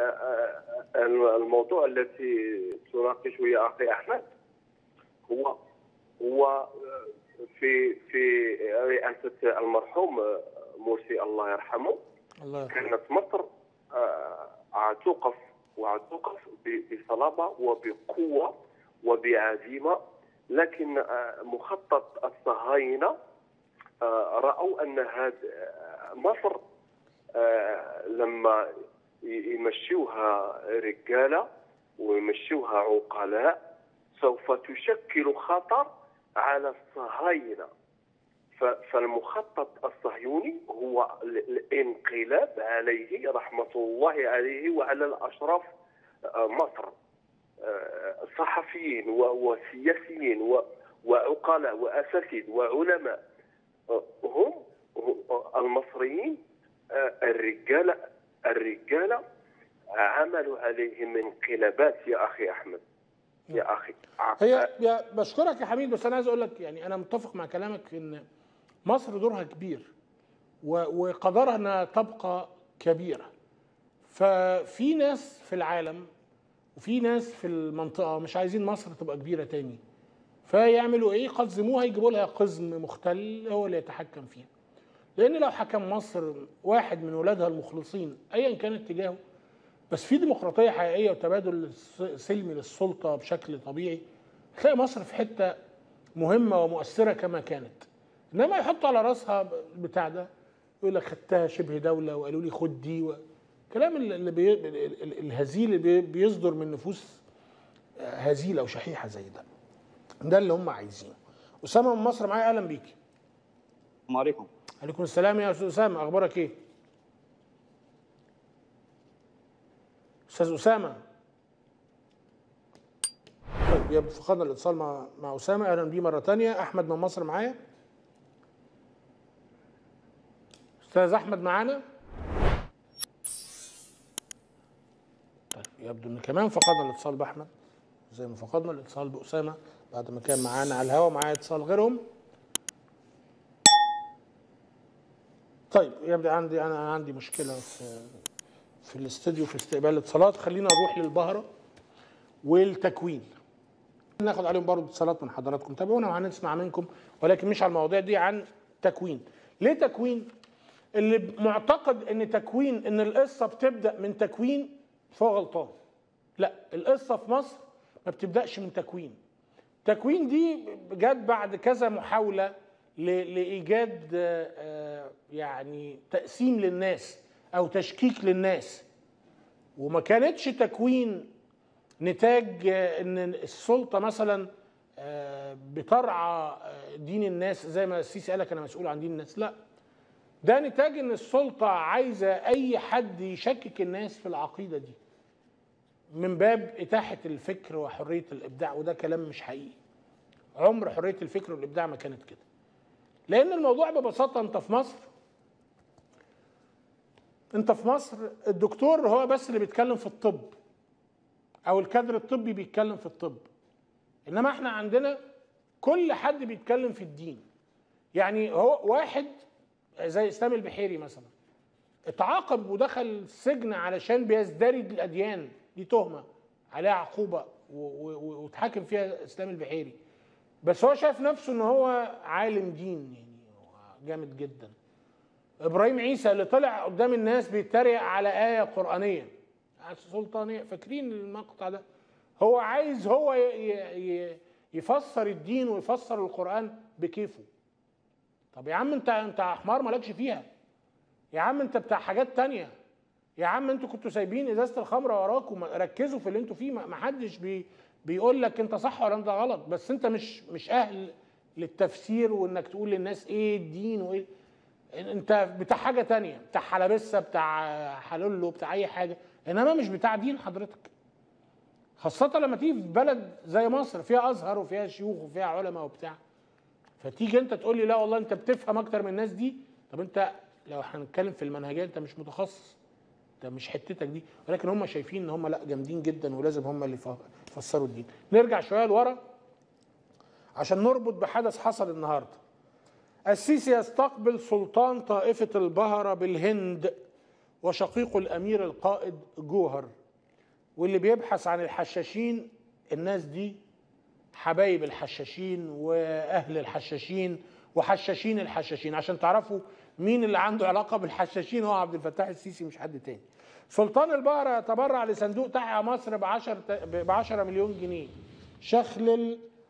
آه، الموضوع الذي تناقشه يا اخي احمد هو هو آه، في في رئاسه المرحوم آه، مرسي الله يرحمه الله كانت مصر آه، توقف وتوقف ب- بصلابه وبقوه وبعزيمه لكن آه، مخطط الصهاينه آه، راوا ان هذا مصر آه، لما ي- يمشوها رجاله ويمشوها عقلاء سوف تشكل خطر على الصهاينه ف- فالمخطط الصهيوني هو ال- الانقلاب عليه رحمه الله عليه وعلى الاشراف آه، مصر آه، صحفيين و- وسياسيين و- وعقلاء واساتذه وعلماء آه، هم هم المصريين آه، الرجاله الرجاله عملوا عليهم انقلابات يا اخي احمد يا اخي هي يا بشكرك يا حميد بس انا عايز اقول لك يعني انا متفق مع كلامك في ان مصر دورها كبير و- وقدرها انها تبقى كبيره ففي ناس في العالم وفي ناس في المنطقه مش عايزين مصر تبقى كبيره تاني فيعملوا ايه يقزموها يجيبوا لها قزم مختل هو اللي يتحكم فيها لان لو حكم مصر واحد من ولادها المخلصين ايا كان اتجاهه بس في ديمقراطيه حقيقيه وتبادل س- سلمي للسلطه بشكل طبيعي تلاقي مصر في حته مهمه ومؤثره كما كانت انما يحطوا على راسها بتاع ده يقول لك خدتها شبه دوله وقالوا لي خد دي و... كلام ال- اللي بي... ال- ال- الهزيل اللي بي... بيصدر من نفوس هزيله وشحيحه زي ده ده اللي هم عايزينه اسامه من مصر معايا اهلا بيك السلام عليكم عليكم السلام يا استاذ اسامه اخبارك ايه استاذ اسامه طيب يبقى فقدنا الاتصال مع مع اسامه اهلا بيه مره تانية احمد من مصر معايا استاذ احمد معانا طيب يبدو ان كمان فقدنا الاتصال باحمد زي ما فقدنا الاتصال باسامه بعد ما كان معانا على الهواء معايا اتصال غيرهم طيب يبدو عندي انا عندي مشكله في في الاستوديو في استقبال الاتصالات خلينا نروح للبهره والتكوين ناخد عليهم برضه اتصالات من حضراتكم تابعونا وهنسمع منكم ولكن مش على المواضيع دي عن تكوين ليه تكوين اللي معتقد ان تكوين ان القصه بتبدا من تكوين فهو غلطان لا القصه في مصر ما بتبداش من تكوين تكوين دي جت بعد كذا محاوله ل- لايجاد آه، آه، يعني تقسيم للناس او تشكيك للناس وما كانتش تكوين نتاج آه، ان السلطه مثلا آه، بترعى آه، دين الناس زي ما السيسي قال لك انا مسؤول عن دين الناس لا ده نتاج ان السلطه عايزه اي حد يشكك الناس في العقيده دي من باب اتاحه الفكر وحريه الابداع وده كلام مش حقيقي عمر حريه الفكر والابداع ما كانت كده لان الموضوع ببساطه انت في مصر انت في مصر الدكتور هو بس اللي بيتكلم في الطب او الكادر الطبي بيتكلم في الطب انما احنا عندنا كل حد بيتكلم في الدين يعني هو واحد زي اسلام البحيري مثلا اتعاقب ودخل السجن علشان بيزدرد الاديان دي تهمه عليها عقوبه و- و- واتحاكم فيها اسلام البحيري بس هو شايف نفسه ان هو عالم دين يعني هو جامد جدا ابراهيم عيسى اللي طلع قدام الناس بيتريق على ايه قرانيه سلطانيه فاكرين المقطع ده هو عايز هو ي- ي- ي- يفسر الدين ويفسر القران بكيفه طب يا عم انت انت حمار مالكش فيها يا عم انت بتاع حاجات تانية يا عم انتوا كنتوا سايبين ازازه الخمره وراكم ركزوا في اللي انتوا فيه ما ما حدش بي بيقول لك انت صح ولا انت غلط بس انت مش مش اهل للتفسير وانك تقول للناس ايه الدين وايه انت بتاع حاجه تانية بتاع حلبسه بتاع حلولو بتاع اي حاجه انما مش بتاع دين حضرتك خاصة لما تيجي في بلد زي مصر فيها ازهر وفيها شيوخ وفيها علماء وبتاع فتيجي انت تقول لي لا والله انت بتفهم اكتر من الناس دي طب انت لو هنتكلم في المنهجيه انت مش متخصص ده مش حتتك دي ولكن هم شايفين ان هم لا جامدين جدا ولازم هم اللي يف- يفسروا الدين نرجع شويه لورا عشان نربط بحدث حصل النهارده السيسي يستقبل سلطان طائفه البهره بالهند وشقيقه الامير القائد جوهر واللي بيبحث عن الحشاشين الناس دي حبايب الحشاشين واهل الحشاشين وحشاشين الحشاشين عشان تعرفوا مين اللي عنده علاقه بالحشاشين هو عبد الفتاح السيسي مش حد تاني سلطان البهرة تبرع لصندوق تحيا مصر ب 10 ب 10 مليون جنيه شخلل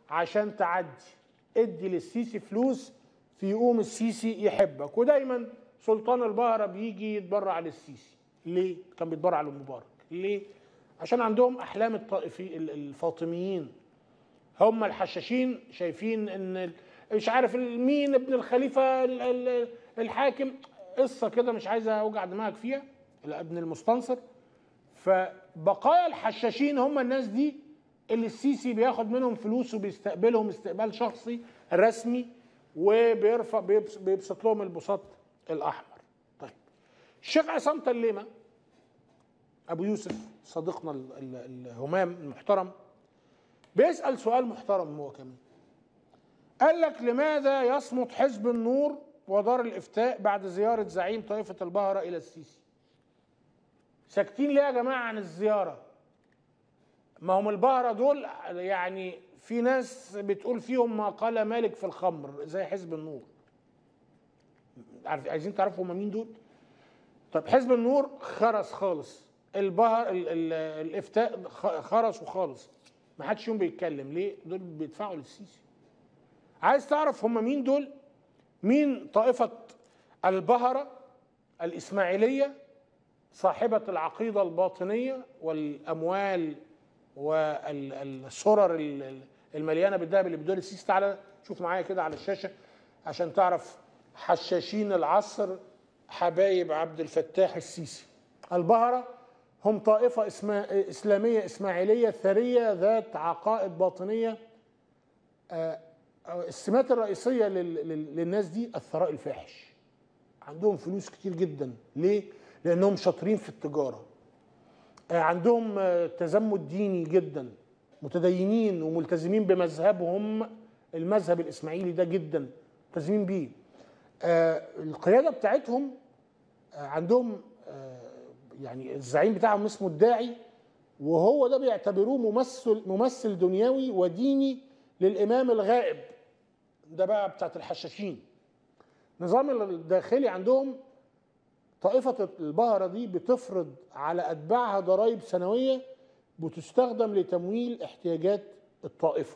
عشان تعدي ادي للسيسي فلوس في يقوم السيسي يحبك ودايما سلطان البهرة بيجي يتبرع للسيسي ليه؟ كان بيتبرع لمبارك ليه؟ عشان عندهم احلام الطائفي ال- الفاطميين هم الحشاشين شايفين ان ال- مش عارف ال- مين ابن الخليفه ال- ال- الحاكم قصه كده مش عايز اوجع دماغك فيها لا، ابن المستنصر فبقايا الحشاشين هم الناس دي اللي السيسي بياخد منهم فلوس وبيستقبلهم استقبال شخصي رسمي وبيرفع بيبس- بيبسط لهم البساط الاحمر طيب الشيخ عصام تليمه ابو يوسف صديقنا ال- ال- الهمام المحترم بيسال سؤال محترم هو كمان قال لك لماذا يصمت حزب النور ودار الافتاء بعد زياره زعيم طائفه البهره الى السيسي ساكتين ليه يا جماعه عن الزياره ما هم البهره دول يعني في ناس بتقول فيهم ما قال مالك في الخمر زي حزب النور عارف عايزين تعرفوا هم مين دول طب حزب النور خرس خالص البهر ال ال الافتاء خ- خرسوا خالص ما حدش يوم بيتكلم ليه دول بيدفعوا للسيسي عايز تعرف هم مين دول مين طائفة البهرة الإسماعيلية صاحبة العقيدة الباطنية والأموال والسرر ال- ال- المليانة بالذهب اللي بدول السيسي تعالى شوف معايا كده على الشاشة عشان تعرف حشاشين العصر حبايب عبد الفتاح السيسي البهرة هم طائفة اسما إسلامية إسماعيلية ثرية ذات عقائد باطنية آه، آه، السمات الرئيسية لل- لل- للناس دي الثراء الفاحش عندهم فلوس كتير جدا ليه؟ لأنهم شاطرين في التجارة آه، عندهم آه، تزمت ديني جدا متدينين وملتزمين بمذهبهم المذهب الإسماعيلي ده جدا ملتزمين بيه آه، القيادة بتاعتهم آه، عندهم آه، يعني الزعيم بتاعهم اسمه الداعي وهو ده بيعتبروه ممثل ممثل دنيوي وديني للامام الغائب ده بقى بتاعت الحشاشين نظام الداخلي عندهم طائفة البهرة دي بتفرض على أتباعها ضرائب سنوية بتستخدم لتمويل احتياجات الطائفة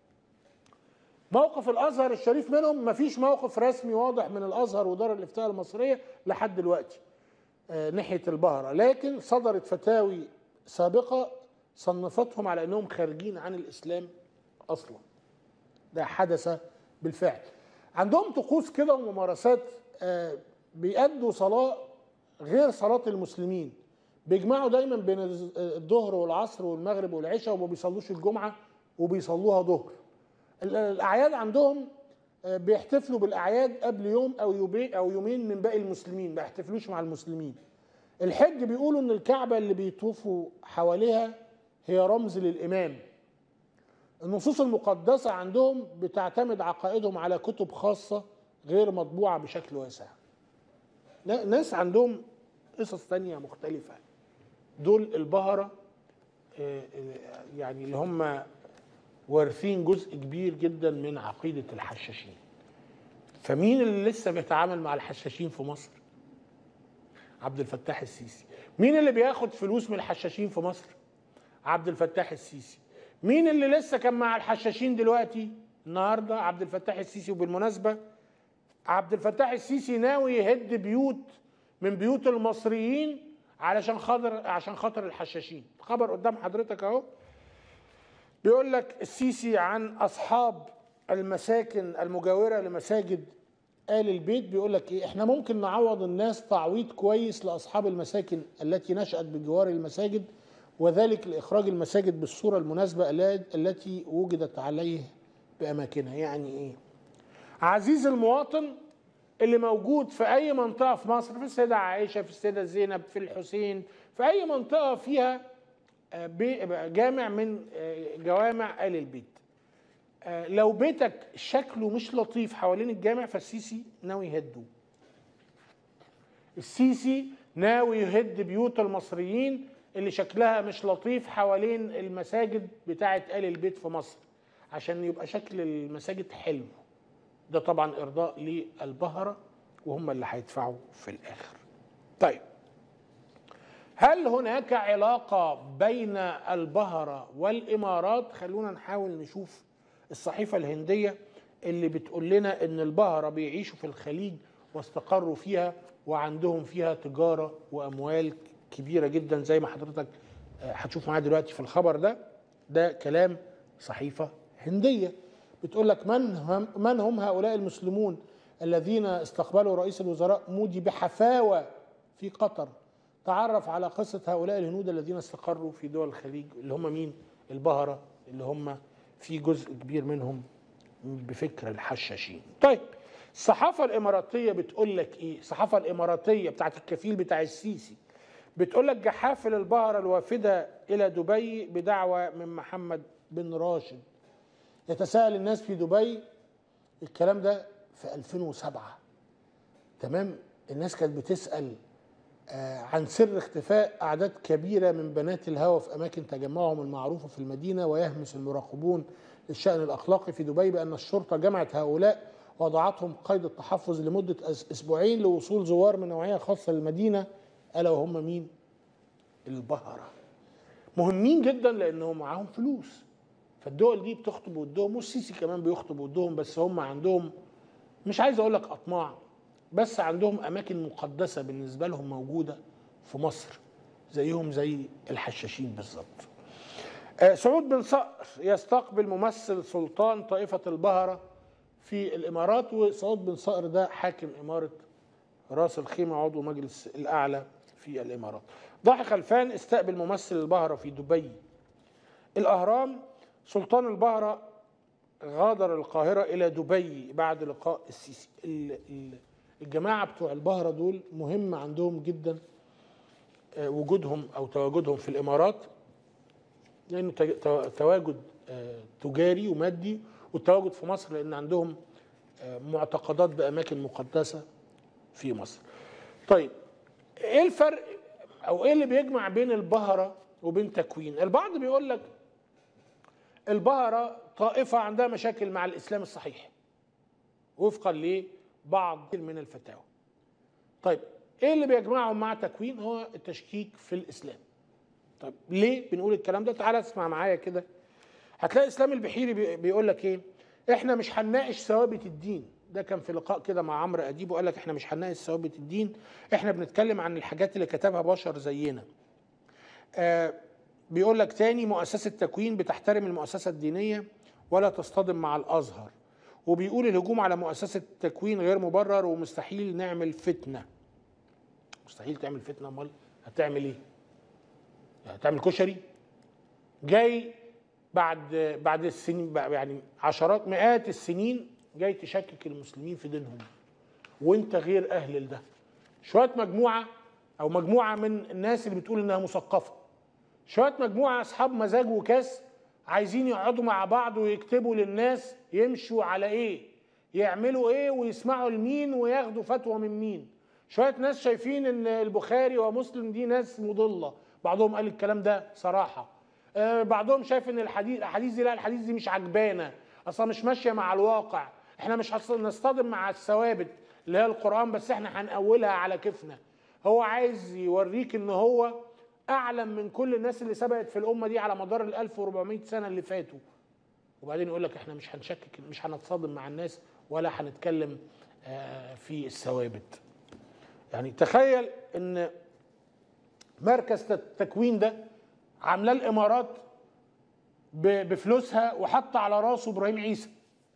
موقف الأزهر الشريف منهم مفيش موقف رسمي واضح من الأزهر ودار الإفتاء المصرية لحد دلوقتي آه، ناحية البهرة لكن صدرت فتاوي سابقة صنفتهم على أنهم خارجين عن الإسلام أصلا ده حدث بالفعل عندهم طقوس كده وممارسات آه، بيأدوا صلاة غير صلاة المسلمين بيجمعوا دايما بين الز- الظهر والعصر والمغرب والعشاء وما بيصلوش الجمعة وبيصلوها ظهر ال- الأعياد عندهم آه، بيحتفلوا بالأعياد قبل يوم أو يومين أو يومين من باقي المسلمين ما يحتفلوش مع المسلمين الحج بيقولوا إن الكعبة اللي بيطوفوا حواليها هي رمز للإمام النصوص المقدسة عندهم بتعتمد عقائدهم على كتب خاصة غير مطبوعة بشكل واسع نا- ناس عندهم قصص تانية مختلفة دول البهرة آه، آه، يعني اللي هم وارثين جزء كبير جدا من عقيدة الحشاشين فمين اللي لسه بيتعامل مع الحشاشين في مصر عبد الفتاح السيسي مين اللي بياخد فلوس من الحشاشين في مصر عبد الفتاح السيسي مين اللي لسه كان مع الحشاشين دلوقتي النهارده عبد الفتاح السيسي وبالمناسبه عبد الفتاح السيسي ناوي يهد بيوت من بيوت المصريين علشان خاطر عشان خاطر الحشاشين خبر قدام حضرتك اهو بيقول لك السيسي عن اصحاب المساكن المجاوره لمساجد آل البيت بيقول لك ايه احنا ممكن نعوض الناس تعويض كويس لاصحاب المساكن التي نشأت بجوار المساجد وذلك لاخراج المساجد بالصوره المناسبه الل- التي وجدت عليه باماكنها يعني ايه عزيز المواطن اللي موجود في اي منطقه في مصر في السيده عائشه في السيده زينب في الحسين في اي منطقه فيها آه، بي- جامع من آه، جوامع ال البيت آه، لو بيتك شكله مش لطيف حوالين الجامع فالسيسي ناوي يهده السيسي ناوي يهد بيوت المصريين اللي شكلها مش لطيف حوالين المساجد بتاعه آل البيت في مصر عشان يبقى شكل المساجد حلو ده طبعا ارضاء للبهرة وهم اللي هيدفعوا في الاخر طيب هل هناك علاقة بين البهرة والإمارات خلونا نحاول نشوف الصحيفه الهنديه اللي بتقول لنا ان البهره بيعيشوا في الخليج واستقروا فيها وعندهم فيها تجاره واموال كبيره جدا زي ما حضرتك آه، هتشوف معايا دلوقتي في الخبر ده ده كلام صحيفه هنديه بتقول لك من هم من هم هؤلاء المسلمون الذين استقبلوا رئيس الوزراء مودي بحفاوه في قطر تعرف على قصه هؤلاء الهنود الذين استقروا في دول الخليج اللي هم مين البهره اللي هم في جزء كبير منهم بفكر الحشاشين طيب الصحافة الإماراتية بتقول لك إيه؟ الصحافة الإماراتية بتاعت الكفيل بتاع السيسي بتقول لك جحافل البهرة الوافدة إلى دبي بدعوة من محمد بن راشد يتساءل الناس في دبي الكلام ده في 2007 تمام الناس كانت بتسأل آه، عن سر اختفاء أعداد كبيرة من بنات الهوى في أماكن تجمعهم المعروفة في المدينة ويهمس المراقبون للشأن الأخلاقي في دبي بأن الشرطة جمعت هؤلاء وضعتهم قيد التحفظ لمدة أس- أسبوعين لوصول زوار من نوعية خاصة للمدينة ألا وهم مين؟ البهرة مهمين جدا لأنهم معاهم فلوس فالدول دي بتخطب ودهم والسيسي كمان بيخطب ودهم بس هم عندهم مش عايز أقول لك أطماع بس عندهم أماكن مقدسة بالنسبة لهم موجودة في مصر زيهم زي الحشاشين بالظبط آه، سعود بن صقر يستقبل ممثل سلطان طائفة البهرة في الإمارات وسعود بن صقر ده حاكم إمارة راس الخيمة عضو مجلس الأعلى في الإمارات ضاحي خلفان استقبل ممثل البهرة في دبي الأهرام سلطان البهرة غادر القاهرة إلى دبي بعد لقاء السيسي ال- ال- الجماعة بتوع البهرة دول مهم عندهم جدا آه، وجودهم أو تواجدهم في الإمارات لأنه تج- تو- تواجد آه، تجاري ومادي والتواجد في مصر لأن عندهم آه، معتقدات بأماكن مقدسة في مصر طيب ايه الفرق او ايه اللي بيجمع بين البهرة وبين تكوين البعض بيقول لك البهرة طائفة عندها مشاكل مع الإسلام الصحيح وفقا لبعض من الفتاوى طيب ايه اللي بيجمعهم مع تكوين هو التشكيك في الإسلام طيب ليه بنقول الكلام ده تعالى اسمع معايا كده هتلاقي اسلام البحيري بي- بيقول لك ايه احنا مش هنناقش ثوابت الدين ده كان في لقاء كده مع عمرو اديب وقال لك احنا مش هنناقش ثوابت الدين احنا بنتكلم عن الحاجات اللي كتبها بشر زينا آه بيقول لك تاني مؤسسة تكوين بتحترم المؤسسة الدينية ولا تصطدم مع الأزهر وبيقول الهجوم على مؤسسة تكوين غير مبرر ومستحيل نعمل فتنة مستحيل تعمل فتنة امال هتعمل ايه هتعمل كشري جاي بعد بعد السنين يعني عشرات مئات السنين جاي تشكك المسلمين في دينهم وانت غير اهل لده شويه مجموعه او مجموعه من الناس اللي بتقول انها مثقفه شويه مجموعه اصحاب مزاج وكاس عايزين يقعدوا مع بعض ويكتبوا للناس يمشوا على ايه يعملوا ايه ويسمعوا لمين وياخدوا فتوى من مين شويه ناس شايفين ان البخاري ومسلم دي ناس مضله بعضهم قال الكلام ده صراحه آه، بعضهم شايف ان الحديث الاحاديث دي لا الحديث دي مش عجبانه اصلا مش ماشيه مع الواقع احنا مش هص- نصطدم مع الثوابت اللي هي القران بس احنا هنأولها على كيفنا هو عايز يوريك ان هو اعلم من كل الناس اللي سبقت في الامه دي على مدار ال 1400 سنه اللي فاتوا وبعدين يقول لك احنا مش هنشكك مش هنتصادم مع الناس ولا هنتكلم آه، في الثوابت يعني تخيل ان مركز التكوين ده عاملاه الامارات ب- بفلوسها وحط على راسه ابراهيم عيسى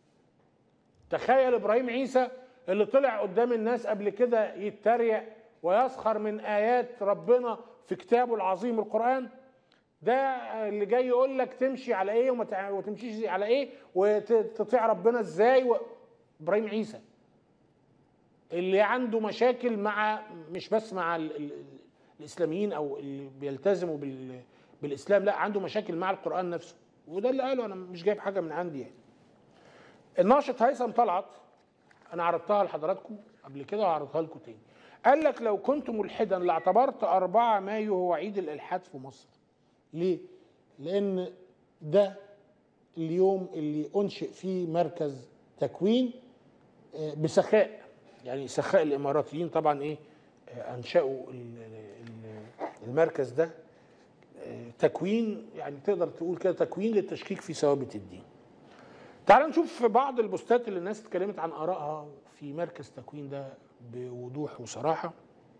تخيل ابراهيم عيسى اللي طلع قدام الناس قبل كده يتريق ويسخر من ايات ربنا في كتابه العظيم القران ده اللي جاي يقول لك تمشي على ايه وما تع- وتمشيش على ايه وتطيع ربنا ازاي و... ابراهيم عيسى اللي عنده مشاكل مع مش بس مع ال... ال... الاسلاميين او اللي بيلتزموا بال... بالاسلام لا عنده مشاكل مع القران نفسه وده اللي قاله انا مش جايب حاجه من عندي يعني الناشط هيثم طلعت انا عرضتها لحضراتكم قبل كده وهعرضها لكم تاني قال لك لو كنت ملحدا لاعتبرت 4 مايو هو عيد الالحاد في مصر ليه لان ده اليوم اللي انشئ فيه مركز تكوين آه، بسخاء يعني سخاء الاماراتيين طبعا ايه آه، انشأوا ال- ال- المركز ده آه، تكوين يعني تقدر تقول كده تكوين للتشكيك في ثوابت الدين تعال نشوف بعض البوستات اللي الناس اتكلمت عن ارائها في مركز تكوين ده بوضوح وصراحه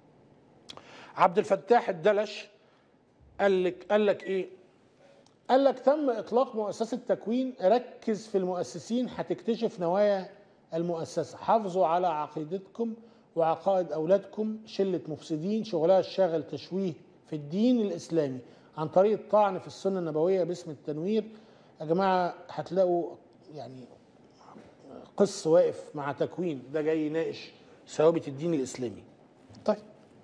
عبد الفتاح الدلش قال لك قال لك ايه قال لك تم اطلاق مؤسسه تكوين ركز في المؤسسين هتكتشف نوايا المؤسسه حافظوا على عقيدتكم وعقائد اولادكم شله مفسدين شغلها الشاغل تشويه في الدين الاسلامي عن طريق الطعن في السنه النبويه باسم التنوير يا جماعه هتلاقوا يعني قس واقف مع تكوين ده جاي يناقش ثوابت الدين الاسلامي طيب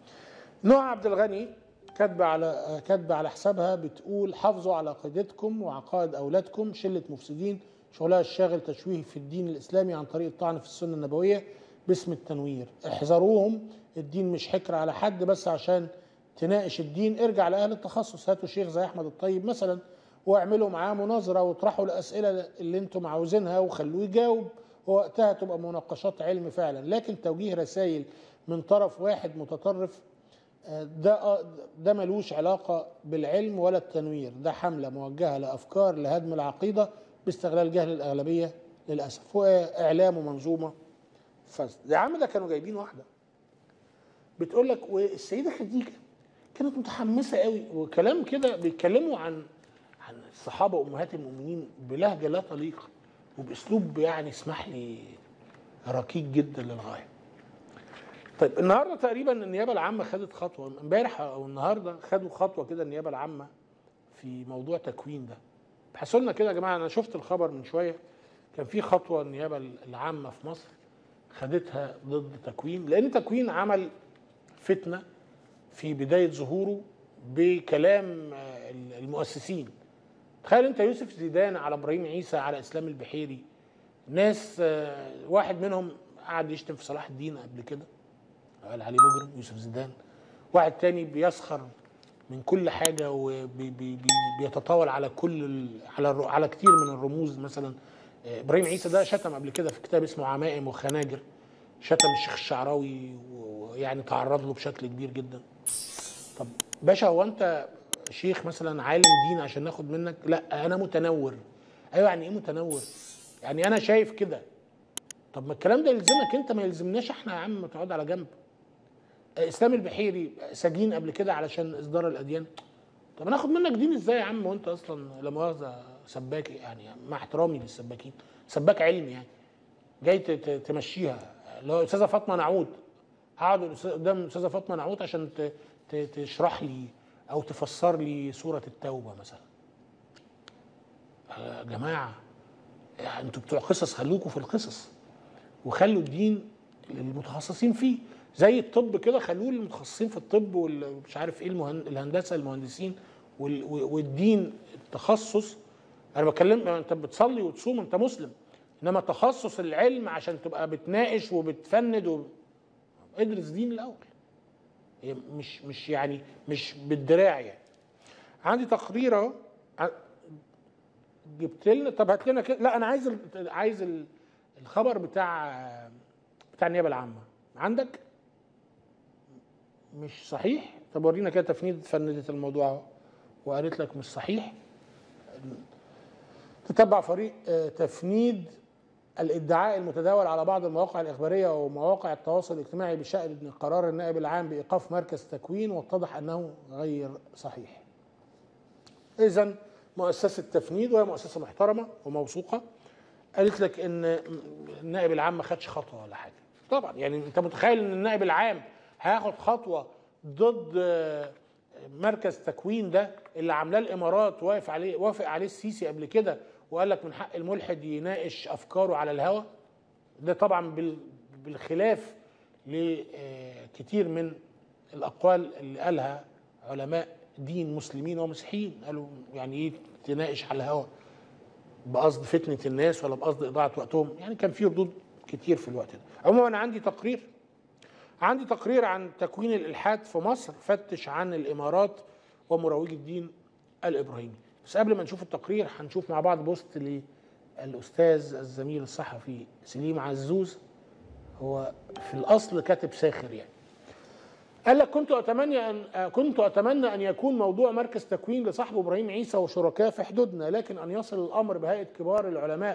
نوع عبد الغني كاتبه على كاتبه على حسابها بتقول حافظوا على عقيدتكم وعقائد اولادكم شله مفسدين شغلها الشاغل تشويه في الدين الاسلامي عن طريق الطعن في السنه النبويه باسم التنوير احذروهم الدين مش حكر على حد بس عشان تناقش الدين ارجع لاهل التخصص هاتوا شيخ زي احمد الطيب مثلا واعملوا معاه مناظره واطرحوا الاسئله اللي انتم عاوزينها وخلوه يجاوب ووقتها تبقى مناقشات علم فعلا لكن توجيه رسائل من طرف واحد متطرف ده ده ملوش علاقه بالعلم ولا التنوير ده حمله موجهه لافكار لهدم العقيده باستغلال جهل الاغلبيه للاسف واعلام ومنظومه فاسد يا عم ده كانوا جايبين واحده بتقول لك والسيده خديجه كانت متحمسه قوي وكلام كده بيتكلموا عن عن الصحابه وامهات المؤمنين بلهجه لا تليق وباسلوب يعني اسمح لي ركيك جدا للغايه طيب النهارده تقريبا النيابه العامه خدت خطوه امبارح او النهارده خدوا خطوه كده النيابه العامه في موضوع تكوين ده ابحثوا لنا كده يا جماعه انا شفت الخبر من شويه كان في خطوه النيابه العامه في مصر خدتها ضد تكوين لان تكوين عمل فتنه في بدايه ظهوره بكلام المؤسسين تخيل انت يوسف زيدان على ابراهيم عيسى على اسلام البحيري ناس واحد منهم قعد يشتم في صلاح الدين قبل كده قال عليه مجرم يوسف زيدان واحد تاني بيسخر من كل حاجه وبيتطاول على كل على على كتير من الرموز مثلا ابراهيم عيسى ده شتم قبل كده في كتاب اسمه عمائم وخناجر شتم الشيخ الشعراوي ويعني تعرض له بشكل كبير جدا طب باشا هو انت شيخ مثلا عالم دين عشان ناخد منك لا انا متنور ايوه يعني ايه متنور يعني انا شايف كده طب ما الكلام ده يلزمك انت ما يلزمناش احنا يا عم ما تقعد على جنب اسلام البحيري سجين قبل كده علشان اصدار الاديان طب انا اخد منك دين ازاي يا عم وانت اصلا لا مؤاخذه سباك يعني مع احترامي للسباكين سباك علمي يعني جاي تمشيها اللي هو استاذه فاطمه نعود هقعد قدام الاستاذه فاطمه نعود عشان تشرح لي او تفسر لي سوره التوبه مثلا يا جماعه يعني انتوا بتوع قصص خلوكوا في القصص وخلوا الدين للمتخصصين فيه زي الطب كده خلوه للمتخصصين في الطب ومش عارف ايه المهن... الهندسه المهندسين وال... والدين التخصص انا بتكلم انت بتصلي وتصوم انت مسلم انما تخصص العلم عشان تبقى بتناقش وبتفند و... ادرس دين الاول مش مش يعني مش بالدراع يعني عندي تقرير اهو جبت لنا طب هات لنا كده لا انا عايز ال... عايز ال... الخبر بتاع بتاع النيابه العامه عندك مش صحيح طب ورينا كده تفنيد فندت الموضوع اهو وقالت لك مش صحيح تتبع فريق تفنيد الادعاء المتداول على بعض المواقع الإخبارية ومواقع التواصل الاجتماعي بشأن قرار النائب العام بإيقاف مركز تكوين واتضح أنه غير صحيح إذا مؤسسة تفنيد وهي مؤسسة محترمة وموثوقة قالت لك ان النائب العام ما خدش خطوه ولا حاجه طبعا يعني انت متخيل ان النائب العام هياخد خطوه ضد مركز تكوين ده اللي عاملاه الامارات واقف عليه وافق عليه السيسي قبل كده وقال لك من حق الملحد يناقش افكاره على الهوى ده طبعا بالخلاف لكتير من الاقوال اللي قالها علماء دين مسلمين ومسيحيين قالوا يعني ايه تناقش على الهوى بقصد فتنه الناس ولا بقصد اضاعه وقتهم يعني كان في ردود كتير في الوقت ده عموما انا عندي تقرير عندي تقرير عن تكوين الالحاد في مصر فتش عن الامارات ومروج الدين الابراهيمي بس قبل ما نشوف التقرير هنشوف مع بعض بوست للاستاذ الزميل الصحفي سليم عزوز هو في الاصل كاتب ساخر يعني قال لك كنت اتمنى ان كنت اتمنى ان يكون موضوع مركز تكوين لصاحبه ابراهيم عيسى وشركائه في حدودنا لكن ان يصل الامر بهيئه كبار العلماء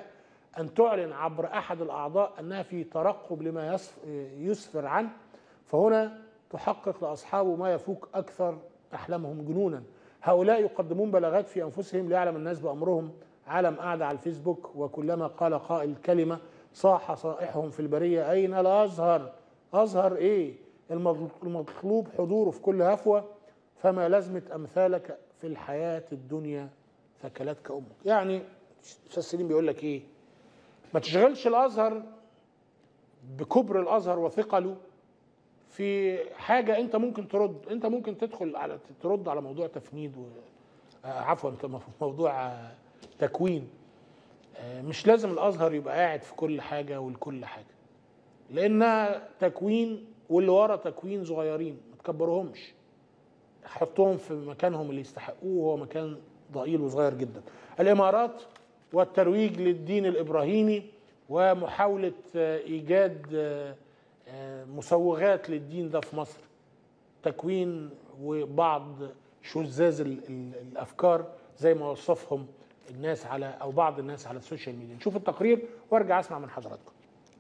ان تعلن عبر احد الاعضاء انها في ترقب لما يصف- يسفر عنه فهنا تحقق لاصحابه ما يفوق اكثر احلامهم جنونا هؤلاء يقدمون بلاغات في انفسهم ليعلم الناس بامرهم عالم قاعده على الفيسبوك وكلما قال قائل كلمه صاح صائحهم في البريه اين الازهر ازهر ايه المطل- المطلوب حضوره في كل هفوه فما لازمه امثالك في الحياه الدنيا ثكلتك امك يعني استاذ سليم بيقول لك ايه ما تشغلش الازهر بكبر الازهر وثقله في حاجه انت ممكن ترد انت ممكن تدخل على ترد على موضوع تفنيد و... آه، عفوا موضوع آه، تكوين آه، مش لازم الازهر يبقى قاعد في كل حاجه ولكل حاجه لانها تكوين واللي ورا تكوين صغيرين ما تكبرهمش حطهم في مكانهم اللي يستحقوه وهو مكان ضئيل وصغير جدا الامارات والترويج للدين الابراهيمي ومحاوله آه، ايجاد آه، آه، مسوغات للدين ده في مصر تكوين وبعض شذاذ ال- ال- الافكار زي ما وصفهم الناس على او بعض الناس على السوشيال ميديا نشوف التقرير وارجع اسمع من حضراتكم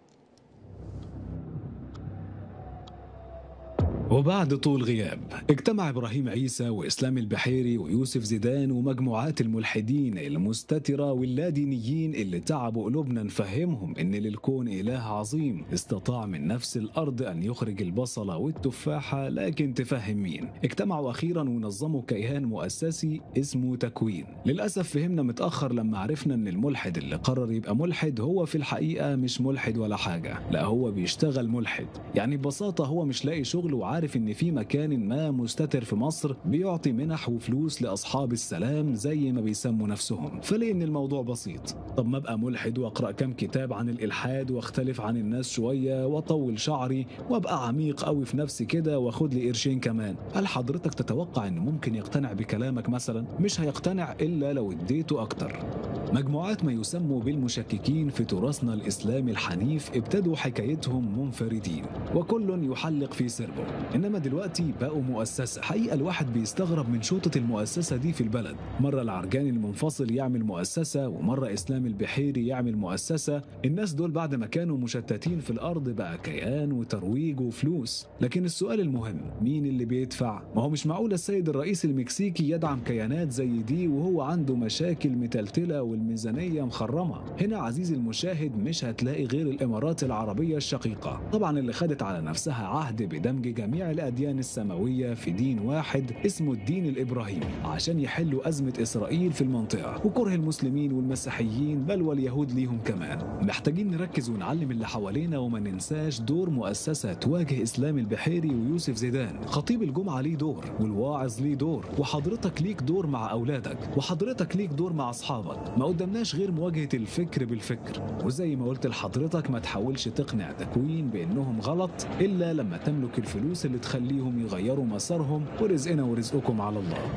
وبعد طول غياب اجتمع إبراهيم عيسى وإسلام البحيري ويوسف زيدان ومجموعات الملحدين المستترة واللادينيين اللي تعبوا قلوبنا نفهمهم إن للكون إله عظيم استطاع من نفس الأرض أن يخرج البصلة والتفاحة لكن تفهم مين اجتمعوا أخيرا ونظموا كيان مؤسسي اسمه تكوين للأسف فهمنا متأخر لما عرفنا إن الملحد اللي قرر يبقى ملحد هو في الحقيقة مش ملحد ولا حاجة لا هو بيشتغل ملحد يعني ببساطة هو مش لاقي شغل وعارف إن في مكان ما مستتر في مصر بيعطي منح وفلوس لأصحاب السلام زي ما بيسموا نفسهم فليه الموضوع بسيط طب ما أبقى ملحد وأقرأ كام كتاب عن الإلحاد واختلف عن الناس شوية وأطول شعري وأبقى عميق قوي في نفسي كده وأخد لي قرشين كمان هل حضرتك تتوقع إنه ممكن يقتنع بكلامك مثلا مش هيقتنع إلا لو اديته أكتر مجموعات ما يسموا بالمشككين في تراثنا الإسلامي الحنيف ابتدوا حكايتهم منفردين وكل يحلق في سربه إنما دلوقتي بقوا مؤسسة حقيقة الواحد بيستغرب من شوطة المؤسسة دي في البلد مرة العرجاني المنفصل يعمل مؤسسة ومرة إسلام البحيري يعمل مؤسسة الناس دول بعد ما كانوا مشتتين في الأرض بقى كيان وترويج وفلوس لكن السؤال المهم مين اللي بيدفع؟ ما هو مش معقول السيد الرئيس المكسيكي يدعم كيانات زي دي وهو عنده مشاكل متلتلة والميزانية مخرمة هنا عزيزي المشاهد مش هتلاقي غير الإمارات العربية الشقيقة طبعا اللي خدت على نفسها عهد بدمج جميع الأديان السماوية في دين واحد اسمه الدين الإبراهيمي عشان يحلوا أزمة إسرائيل في المنطقة وكره المسلمين والمسيحيين بل واليهود ليهم كمان محتاجين نركز ونعلم اللي حوالينا وما ننساش دور مؤسسة تواجه إسلام البحيري ويوسف زيدان خطيب الجمعة ليه دور والواعظ ليه دور وحضرتك ليك دور مع أولادك وحضرتك ليك دور مع أصحابك ما قدامناش غير مواجهة الفكر بالفكر وزي ما قلت لحضرتك ما تحاولش تقنع تكوين بأنهم غلط إلا لما تملك الفلوس اللي تخليهم يغيروا مسارهم ورزقنا ورزقكم على الله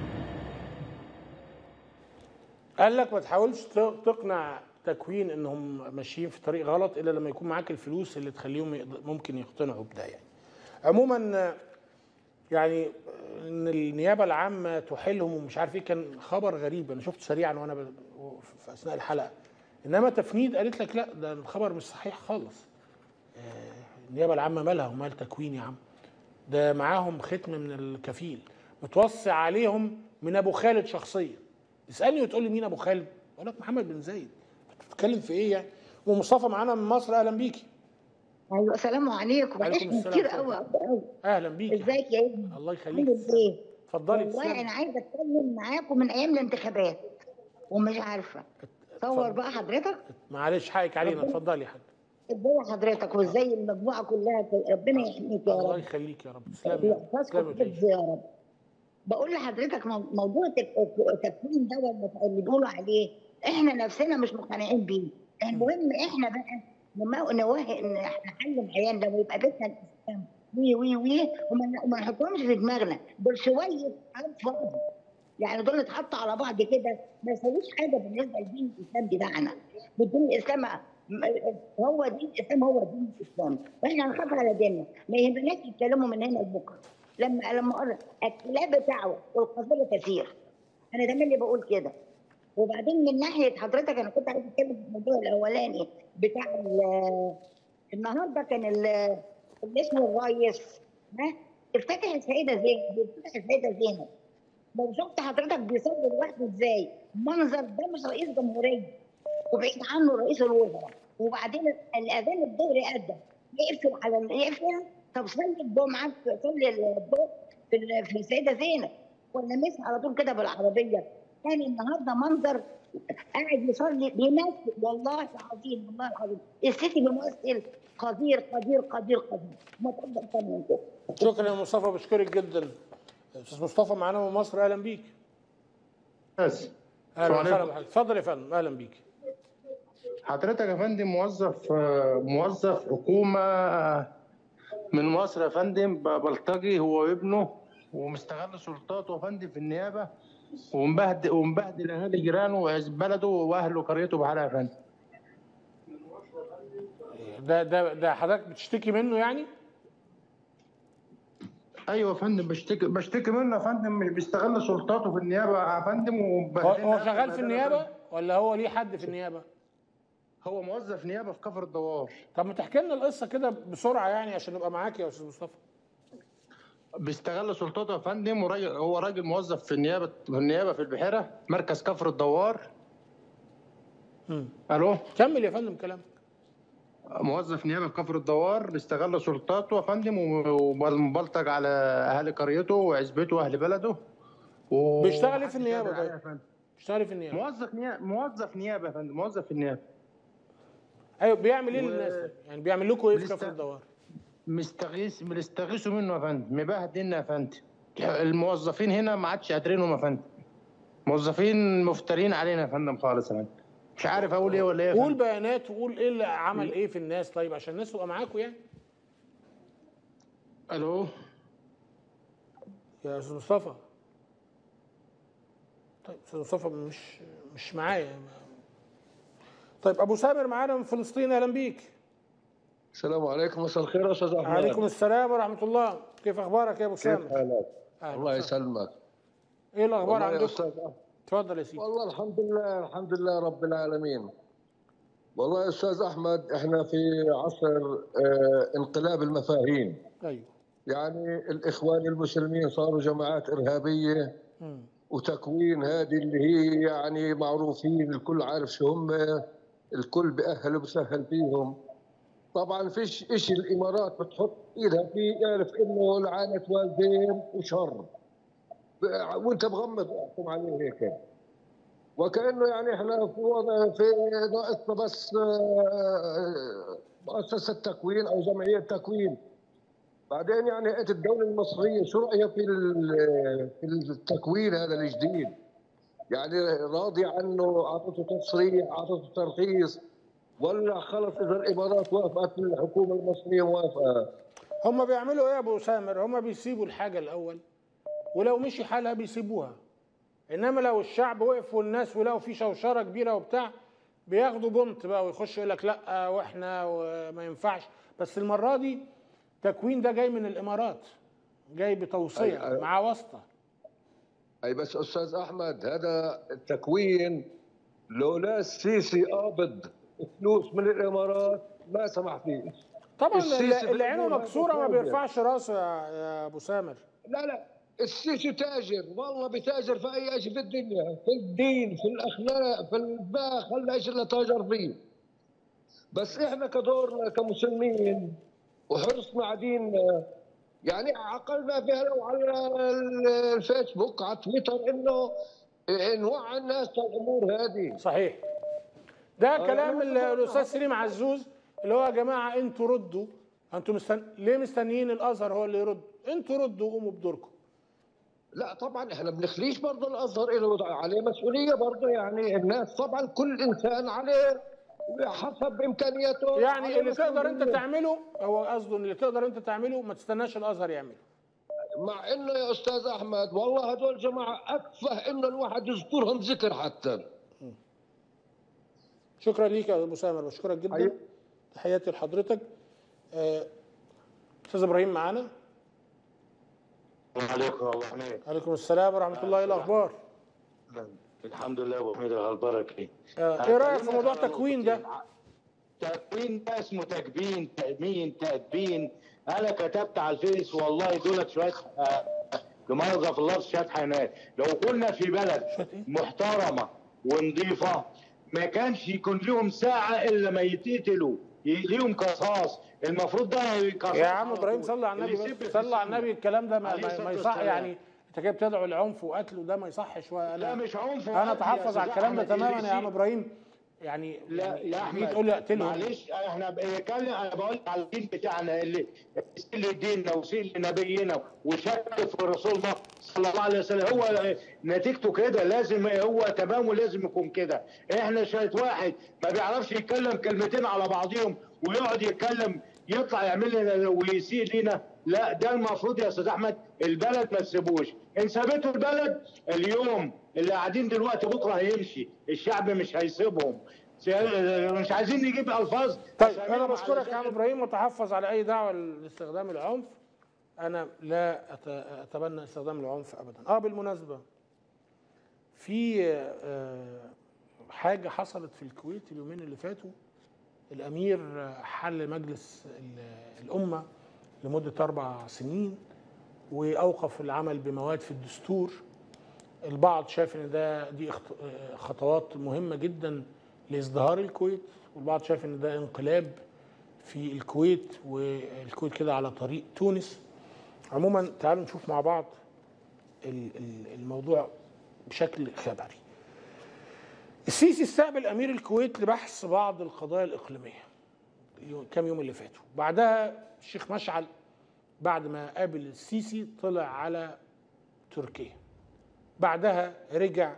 قال لك ما تحاولش ت- تقنع تكوين انهم ماشيين في طريق غلط الا لما يكون معاك الفلوس اللي تخليهم يقد- ممكن يقتنعوا بده يعني. عموما يعني ان النيابه العامه تحيلهم ومش عارف ايه كان خبر غريب انا شفته سريعا وانا ب- في اثناء الحلقه انما تفنيد قالت لك لا ده الخبر مش صحيح خالص آه، النيابه العامه مالها ومال تكوين يا عم ده معاهم ختم من الكفيل متوصي عليهم من ابو خالد شخصيا اسالني وتقول لي مين ابو خالد اقول لك محمد بن زايد انت بتتكلم في ايه يعني ومصطفى معانا من مصر اهلا بيكي ايوه السلام عليكم وعليكم وحشني السلام كتير ورحمة قوي الله. قوي اهلا بيكي ازيك يا ابني الله يخليك عامل ايه اتفضلي والله تسلمي. انا عايزه اتكلم معاكم من ايام الانتخابات ومش عارفه تصور بقى حضرتك معلش حقك علينا ربنا- اتفضلي يا حاج ازاي حضرتك وازاي المجموعه كلها ربنا يحميك يا الله رب يخليك يا رب تسلمي يا رب. ويحفظكم تسلمي وتعيشي. حفظ يا رب بقول لحضرتك مو- موضوع التك- التكوين ده ولا اللي بيقولوا عليه احنا نفسنا مش مقتنعين بيه المهم احنا بقى نما- نوه ان احنا نعلم عيالنا ويبقى بيتنا الاسلام وي وي وي وما وما نحطهمش في دماغنا دول شويه كلام فاضي يعني دول اتحطوا على بعض كده ما يسووش حاجه بالنسبه لدين الاسلام بتاعنا والدين الاسلام م- هو دين الاسلام هو دين الاسلام واحنا هنخاف على ديننا ما يهمناش يتكلموا من هنا لبكره لما لما اقول الكلاب بتاعه والقذيره تسير انا ده اللي بقول كده وبعدين من ناحيه حضرتك انا كنت عايز اتكلم في الموضوع الاولاني بتاع ال- النهارده كان ال- اللي اسمه الريس ها افتتح السيده زينب بيفتتح السيده زينب لو شفت حضرتك بيصلي لوحده ازاي المنظر ده مش رئيس جمهوريه وبعيد عنه رئيس الوزراء وبعدين الاذان الظهري ادى يقفل على ال- يقفل طب صلي الجمعه صلي الظهر في ال- في السيده زينب ولا مش على طول كده بالعربيه كان النهارده منظر قاعد يصلي بيمثل والله العظيم والله العظيم الست بيمثل قدير قدير قدير قدير ما تقدر أكتر من كده شكرا يا مصطفى بشكرك جدا استاذ مصطفى معانا من مصر اهلا بيك بس اهلا السلام وسهلا عليكم. بحضرتك اتفضل يا فندم اهلا بيك حضرتك يا فندم موظف آه، موظف حكومة من مصر يا فندم ب- بلطجي هو وابنه ومستغل سلطاته يا فندم في النيابة ومبهدل ومبهدل أهالي جيرانه وعز بلده وأهله وقريته بحالها يا فندم ده ده ده حضرتك بتشتكي منه يعني أيوه يا فندم بشتكي بشتكي منه يا فندم مش بيستغل سلطاته في النيابة يا فندم هو, ومبهدلنا هو أهله شغال في بهدلة النيابه فندم. ولا هو ليه حد في النيابه هو موظف نيابة في كفر الدوار طب ما تحكي لنا القصه كده بسرعه يعني عشان نبقى معاك يا استاذ مصطفى بيستغل سلطته يا فندم وراجل هو راجل موظف في النيابه في النيابه في البحيره مركز كفر الدوار الو كمل يا فندم كلامك موظف نيابه في كفر الدوار بيستغل سلطاته يا فندم ومبلطج على اهالي قريته وعزبته واهل بلده و... بيشتغل ايه في النيابه قادر عليه يا طيب فندم. بيشتغل إيه في النيابه موظف نيابه موظف نيابه يا فندم موظف في النيابه ايوه بيعمل ايه و- للناس ده؟ يعني بيعمل لكم ايه في بيست- كفر الدوار مستغيث بنستغيثوا منه يا فندم مبهدلنا يا فندم الموظفين هنا ما عادش قادرينهم يا فندم موظفين مفترين علينا يا فندم خالص يا فندم مش عارف اقول ايه ولا ايه يا قول فندم. بيانات وقول ايه اللي عمل ايه في الناس طيب عشان الناس تبقى معاكم يعني الو يا استاذ مصطفى طيب استاذ مصطفى مش مش معايا طيب ابو سامر معانا من فلسطين اهلا بيك السلام عليكم مساء الخير يا استاذ احمد عليكم السلام ورحمه الله كيف اخبارك يا ابو كيف سامر حالك؟ أهلا الله وسهلا. يسلمك ايه الاخبار والله يا عندكم أستاذ أحمد. اتفضل يا سيدي والله الحمد لله الحمد لله رب العالمين والله يا استاذ احمد احنا في عصر آه، انقلاب المفاهيم ايوه يعني الاخوان المسلمين صاروا جماعات ارهابيه مم. وتكوين هذه اللي هي يعني معروفين الكل عارف شو هم الكل بأهل وبسهل فيهم طبعا فيش إشي الإمارات بتحط إيدها فيه يعرف إنه لعنة والدين وشر ب- وأنت مغمض احكم عليه هيك وكأنه يعني إحنا في وضع في ناقصنا بس آه، مؤسسة تكوين أو جمعية تكوين بعدين يعني انت الدوله المصريه شو رايها في ال- في التكوين هذا الجديد؟ يعني راضي عنه اعطته تصريح اعطته ترخيص ولا خلص اذا الامارات وافقت الحكومه المصريه موافقه هم بيعملوا ايه يا ابو سامر هم بيسيبوا الحاجه الاول ولو مشي حالها بيسيبوها انما لو الشعب وقف والناس ولقوا في شوشره كبيره وبتاع بياخدوا بنت بقى ويخش يقول لك لا واحنا وما ينفعش بس المره دي تكوين ده جاي من الامارات جاي بتوصيه أي- أي- مع واسطه اي بس استاذ احمد هذا التكوين لولا السيسي قابض فلوس من الامارات ما سمح فيه طبعا السيسي اللي, في اللي عينه الأمور مكسوره ما هذا بيرفعش راسه يا, يا ابو سامر لا لا السيسي تاجر والله بتاجر في اي شيء في الدنيا في الدين في الاخلاق في الباخ خلى ايش اللي تاجر فيه بس احنا كدورنا كمسلمين وحرصنا على ديننا يعني عقلنا فيها لو على ال- الفيسبوك على تويتر انه نوعي الناس على الامور هذه صحيح ده آه، كلام يعني ال- الاستاذ سليم عزوز اللي هو يا جماعه انتوا ردوا انتوا مستن... ليه مستنيين الازهر هو اللي يرد انتوا ردوا وقوموا بدوركم لا طبعا احنا بنخليش برضه الازهر له عليه مسؤوليه برضه يعني الناس طبعا كل انسان عليه حسب امكانياته يعني عليه اللي تقدر انت مسؤولية. تعمله هو قصده ان اللي تقدر انت تعمله ما تستناش الازهر يعمله مع انه يا استاذ احمد والله هدول جماعه اتفه انه الواحد يذكرهم ذكر حتى شكرا ليك يا ابو سامر بشكرك جدا تحياتي لحضرتك آه، استاذ ابراهيم معانا عليكم الله عليك عليكم السلام ورحمه الله ايه الاخبار الحمد لله ابو حميد الغلبركي آه، ايه رايك في موضوع تكوين ده؟ تكوين ده اسمه تكبين تأمين تأدبين انا كتبت على الفيس والله دولت شويه آه، لمؤاخذه في اللفظ شويه حيوانات لو كنا في بلد محترمه ونظيفه ما كانش يكون لهم ساعه الا ما يتقتلوا ي- ليهم قصاص المفروض ده يقصاص يا عم ابراهيم صلي على النبي اللي بس يسب صلي على النبي الكلام ده ما, عليه ما, الصلاة ما يصح والسلام. يعني انت كده بتدعو العنف وقتل وده ما يصحش وانا لا مش عنف انا وقتل يا اتحفظ أستاذ على الكلام ده أحمد، اللي تماما يا عم يسيب- ابراهيم يعني لا يعني يا تيجي احمد تقول لي اقتلهم معلش احنا بنتكلم انا بقول لك على الدين بتاعنا اللي سيل ديننا وسيل نبينا وشك في رسول الله صلى الله عليه وسلم هو نتيجته كده لازم هو تمامه لازم يكون كده احنا شويه واحد ما بيعرفش يتكلم كلمتين على بعضهم ويقعد يتكلم يطلع يعمل لنا ويسيء لنا لا ده المفروض يا استاذ احمد البلد ما تسيبوش ان سابته البلد اليوم اللي قاعدين دلوقتي بكره هيمشي الشعب مش هيسيبهم مش عايزين نجيب الفاظ طيب انا بشكرك يا عم ابراهيم وتحفظ على اي دعوه لاستخدام العنف انا لا أت- اتبنى استخدام العنف ابدا اه بالمناسبه في آه، حاجه حصلت في الكويت اليومين اللي فاتوا الامير حل مجلس ال- الامه لمده اربع سنين واوقف العمل بمواد في الدستور البعض شايف ان ده دي اخت- آه، خطوات مهمه جدا لازدهار الكويت والبعض شايف ان ده انقلاب في الكويت والكويت كده على طريق تونس عموما تعالوا نشوف مع بعض ال- ال- الموضوع بشكل خبري السيسي استقبل امير الكويت لبحث بعض القضايا الاقليميه يو- كام يوم اللي فاتوا بعدها الشيخ مشعل بعد ما قابل السيسي طلع على تركيا بعدها رجع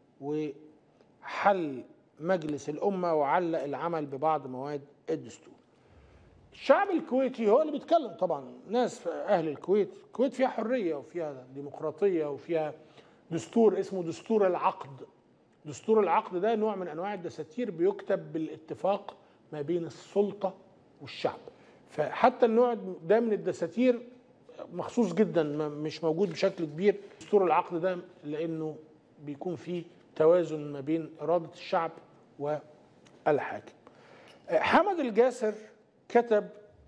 وحل مجلس الأمة وعلق العمل ببعض مواد الدستور الشعب الكويتي هو اللي بيتكلم طبعا ناس في أهل الكويت الكويت فيها حرية وفيها ديمقراطية وفيها دستور اسمه دستور العقد دستور العقد ده نوع من أنواع الدساتير بيكتب بالاتفاق ما بين السلطة والشعب فحتى النوع ده من الدساتير مخصوص جدا ما- مش موجود بشكل كبير دستور العقد ده لانه بيكون فيه توازن ما بين اراده الشعب والحاكم. حمد الجاسر كتب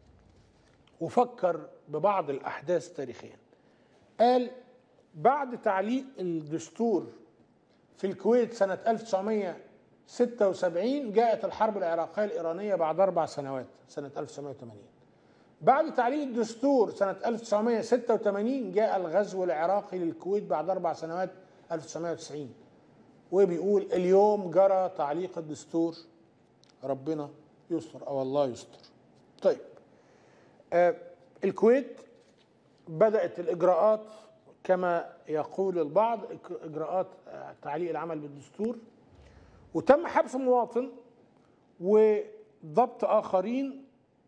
وفكر ببعض الاحداث تاريخيا. قال بعد تعليق الدستور في الكويت سنه 1976 جاءت الحرب العراقيه الايرانيه بعد اربع سنوات سنه 1980. بعد تعليق الدستور سنة 1986 جاء الغزو العراقي للكويت بعد أربع سنوات 1990 وبيقول اليوم جرى تعليق الدستور ربنا يستر أو الله يستر طيب آه الكويت بدأت الإجراءات كما يقول البعض إك- إجراءات آه، تعليق العمل بالدستور وتم حبس مواطن وضبط آخرين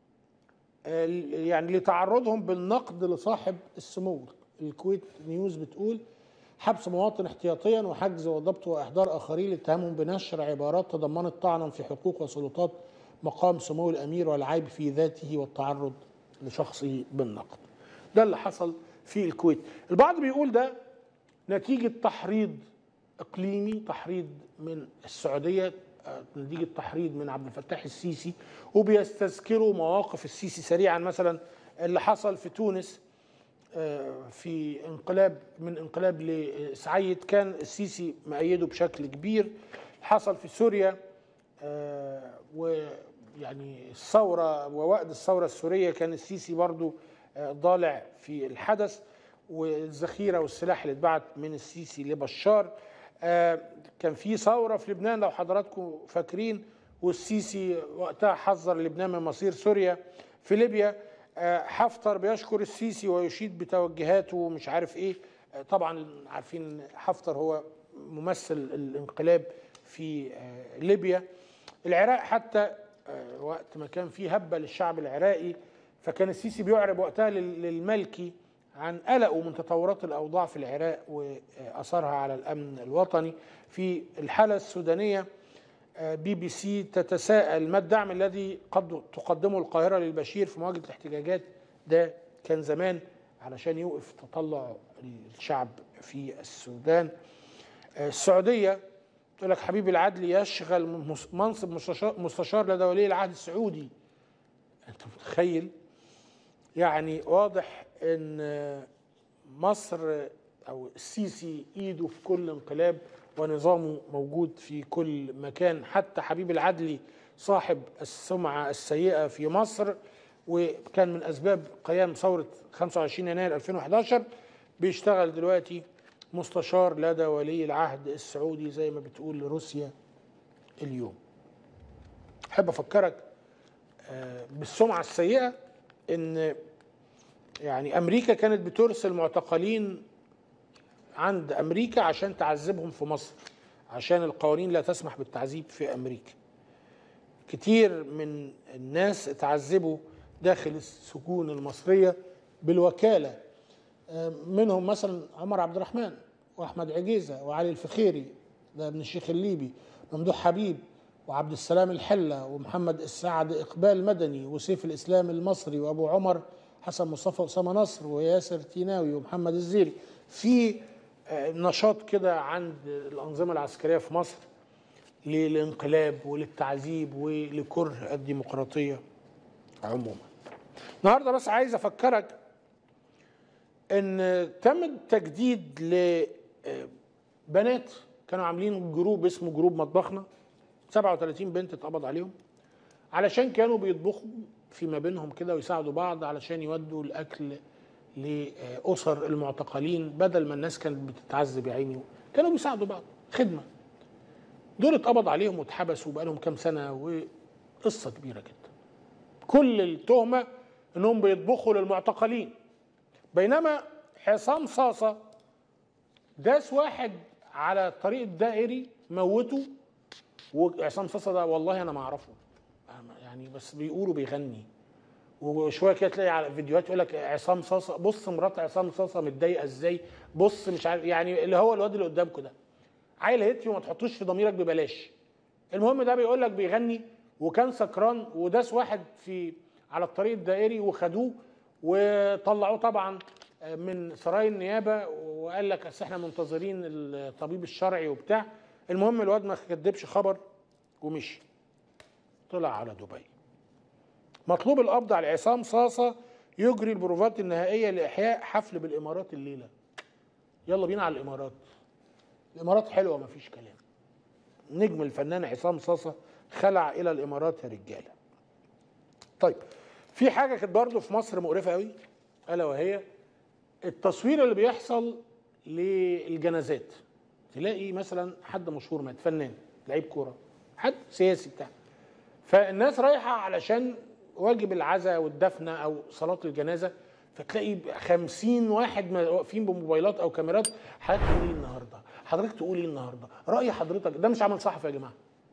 يعني لتعرضهم بالنقد لصاحب السمو الكويت نيوز بتقول حبس مواطن احتياطيا وحجز وضبط واحضار اخرين لاتهامهم بنشر عبارات تضمنت طعنا في حقوق وسلطات مقام سمو الامير والعيب في ذاته والتعرض لشخصه بالنقد. ده اللي حصل في الكويت. البعض بيقول ده نتيجه تحريض اقليمي تحريض من السعوديه آه، نتيجه تحريض من عبد الفتاح السيسي وبيستذكروا مواقف السيسي سريعا مثلا اللي حصل في تونس آه، في انقلاب من انقلاب لسعيد كان السيسي مأيده بشكل كبير حصل في سوريا آه، ويعني الثورة ووقت الثورة السورية كان السيسي برضو آه، ضالع في الحدث والذخيرة والسلاح اللي اتبعت من السيسي لبشار آه، كان في ثورة في لبنان لو حضراتكم فاكرين والسيسي وقتها حذر لبنان من مصير سوريا في ليبيا آه، حفتر بيشكر السيسي ويشيد بتوجهاته ومش عارف ايه آه، طبعا عارفين إن حفتر هو ممثل الانقلاب في آه، ليبيا العراق حتى آه، وقت ما كان في هبه للشعب العراقي فكان السيسي بيعرب وقتها لل- للمالكي عن قلقه من تطورات الاوضاع في العراق واثرها على الامن الوطني في الحاله السودانيه آه، بي بي سي تتساءل ما الدعم الذي قد تقدمه القاهره للبشير في مواجهه الاحتجاجات ده كان زمان علشان يوقف تطلع الشعب في السودان آه، السعوديه يقول لك حبيب العدلي يشغل مس- منصب مستشار, مستشار لدى ولي العهد السعودي انت متخيل يعني واضح ان مصر او السيسي ايده في كل انقلاب ونظامه موجود في كل مكان حتى حبيب العدلي صاحب السمعه السيئه في مصر وكان من اسباب قيام ثوره 25 يناير 2011 بيشتغل دلوقتي مستشار لدى ولي العهد السعودي زي ما بتقول روسيا اليوم احب افكرك آه، بالسمعه السيئه ان يعني امريكا كانت بترسل معتقلين عند امريكا عشان تعذبهم في مصر عشان القوانين لا تسمح بالتعذيب في امريكا كتير من الناس اتعذبوا داخل السجون المصريه بالوكاله آه، منهم مثلا عمر عبد الرحمن واحمد عجيزه وعلي الفخيري ده ابن الشيخ الليبي ممدوح حبيب وعبد السلام الحله ومحمد السعد اقبال مدني وسيف الاسلام المصري وابو عمر حسن مصطفى اسامه نصر وياسر تيناوي ومحمد الزيري في آه، نشاط كده عند الانظمه العسكريه في مصر للانقلاب وللتعذيب ولكره الديمقراطيه عموما. النهارده بس عايز افكرك ان تم تجديد لبنات كانوا عاملين جروب اسمه جروب مطبخنا 37 بنت اتقبض عليهم علشان كانوا بيطبخوا فيما بينهم كده ويساعدوا بعض علشان يودوا الاكل لاسر المعتقلين بدل ما الناس كانت بتتعذب يا عيني كانوا بيساعدوا بعض خدمه دول اتقبض عليهم واتحبسوا بقالهم كام سنه وقصه كبيره جدا كل التهمه انهم بيطبخوا للمعتقلين بينما عصام صاصه داس واحد على الطريق الدائري موته وعصام صاصه ده والله انا ما اعرفه يعني بس بيقولوا بيغني وشويه كده تلاقي على فيديوهات يقول لك عصام صاصه بص مرات عصام صاصه متضايقه ازاي بص مش عارف يعني اللي هو الواد اللي قدامكم ده عيل هيتي وما تحطوش في ضميرك ببلاش المهم ده بيقول لك بيغني وكان سكران وداس واحد في على الطريق الدائري وخدوه وطلعوه طبعا من سراي النيابه وقال لك اصل احنا منتظرين الطبيب الشرعي وبتاع المهم الواد ما كدبش خبر ومشي طلع على دبي مطلوب القبض على عصام صاصه يجري البروفات النهائيه لاحياء حفل بالامارات الليله يلا بينا على الامارات الامارات حلوه مفيش كلام نجم الفنان عصام صاصه خلع الى الامارات يا رجاله طيب في حاجه كانت برضه في مصر مقرفه قوي الا وهي التصوير اللي بيحصل للجنازات تلاقي مثلا حد مشهور مات فنان لعيب كوره حد سياسي بتاع فالناس رايحه علشان واجب العزاء والدفنه او صلاه الجنازه فتلاقي خمسين واحد واقفين بموبايلات او كاميرات حضرتك تقول ايه النهارده حضرتك تقول ايه النهارده راي حضرتك ده مش عمل صحفي يا جماعه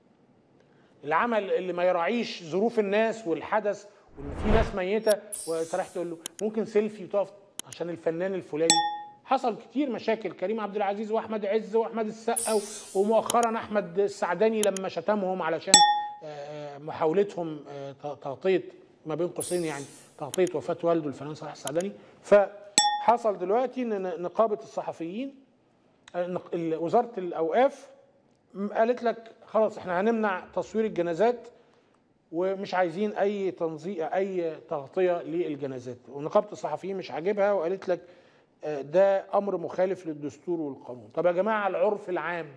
العمل اللي ما يراعيش ظروف الناس والحدث وان في ناس ميته وتروح تقول له ممكن سيلفي وتقف عشان الفنان الفلاني حصل كتير مشاكل كريم عبد العزيز واحمد عز واحمد السقا ومؤخرا احمد السعداني لما شتمهم علشان محاولتهم تغطيه ما بين قوسين يعني تغطيه وفاه والده الفنان صلاح السعداني فحصل دلوقتي ان نقابه الصحفيين وزاره الاوقاف قالت لك خلاص احنا هنمنع تصوير الجنازات ومش عايزين اي تنظيم اي تغطيه للجنازات ونقابه الصحفيين مش عاجبها وقالت لك ده امر مخالف للدستور والقانون طب يا جماعه العرف العام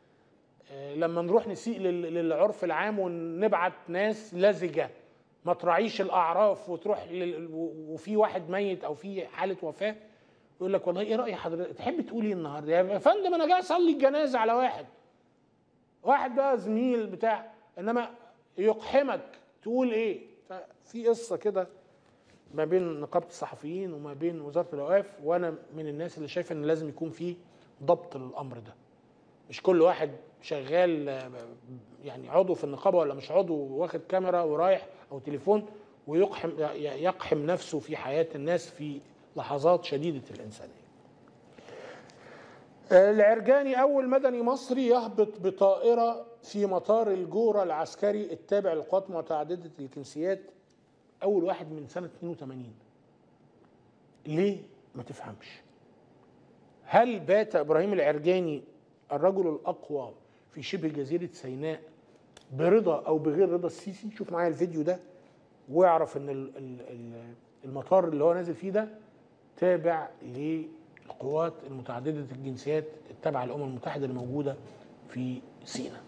لما نروح نسيء للعرف العام ونبعت ناس لزجه ما تراعيش الاعراف وتروح وفي واحد ميت او في حاله وفاه يقول لك والله ايه راي حضرتك تحب تقول ايه النهارده يا فندم انا جاي اصلي الجنازه على واحد واحد بقى زميل بتاع انما يقحمك تقول ايه ففي قصه كده ما بين نقابه الصحفيين وما بين وزاره الاوقاف وانا من الناس اللي شايف ان لازم يكون في ضبط للامر ده مش كل واحد شغال يعني عضو في النقابه ولا مش عضو واخد كاميرا ورايح او تليفون ويقحم يقحم نفسه في حياه الناس في لحظات شديده الانسانيه. العرجاني اول مدني مصري يهبط بطائره في مطار الجوره العسكري التابع للقوات متعدده الجنسيات اول واحد من سنه 82 ليه ما تفهمش هل بات ابراهيم العرجاني الرجل الاقوى في شبه جزيره سيناء برضا او بغير رضا السيسي شوف معايا الفيديو ده واعرف ان ال- ال- ال- المطار اللي هو نازل فيه ده تابع للقوات المتعدده الجنسيات التابعه للامم المتحده اللي موجوده في سيناء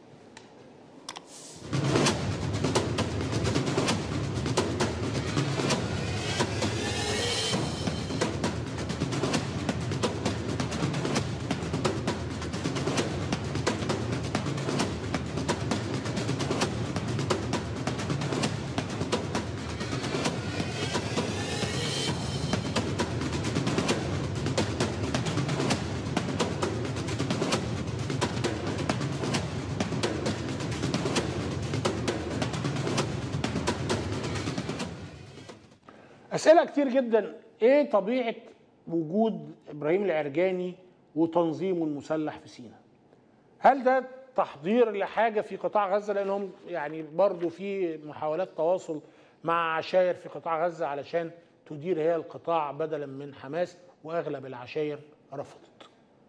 اسئله كتير جدا ايه طبيعه وجود ابراهيم العرجاني وتنظيمه المسلح في سيناء هل ده تحضير لحاجه في قطاع غزه لانهم يعني برضو في محاولات تواصل مع عشاير في قطاع غزه علشان تدير هي القطاع بدلا من حماس واغلب العشاير رفضت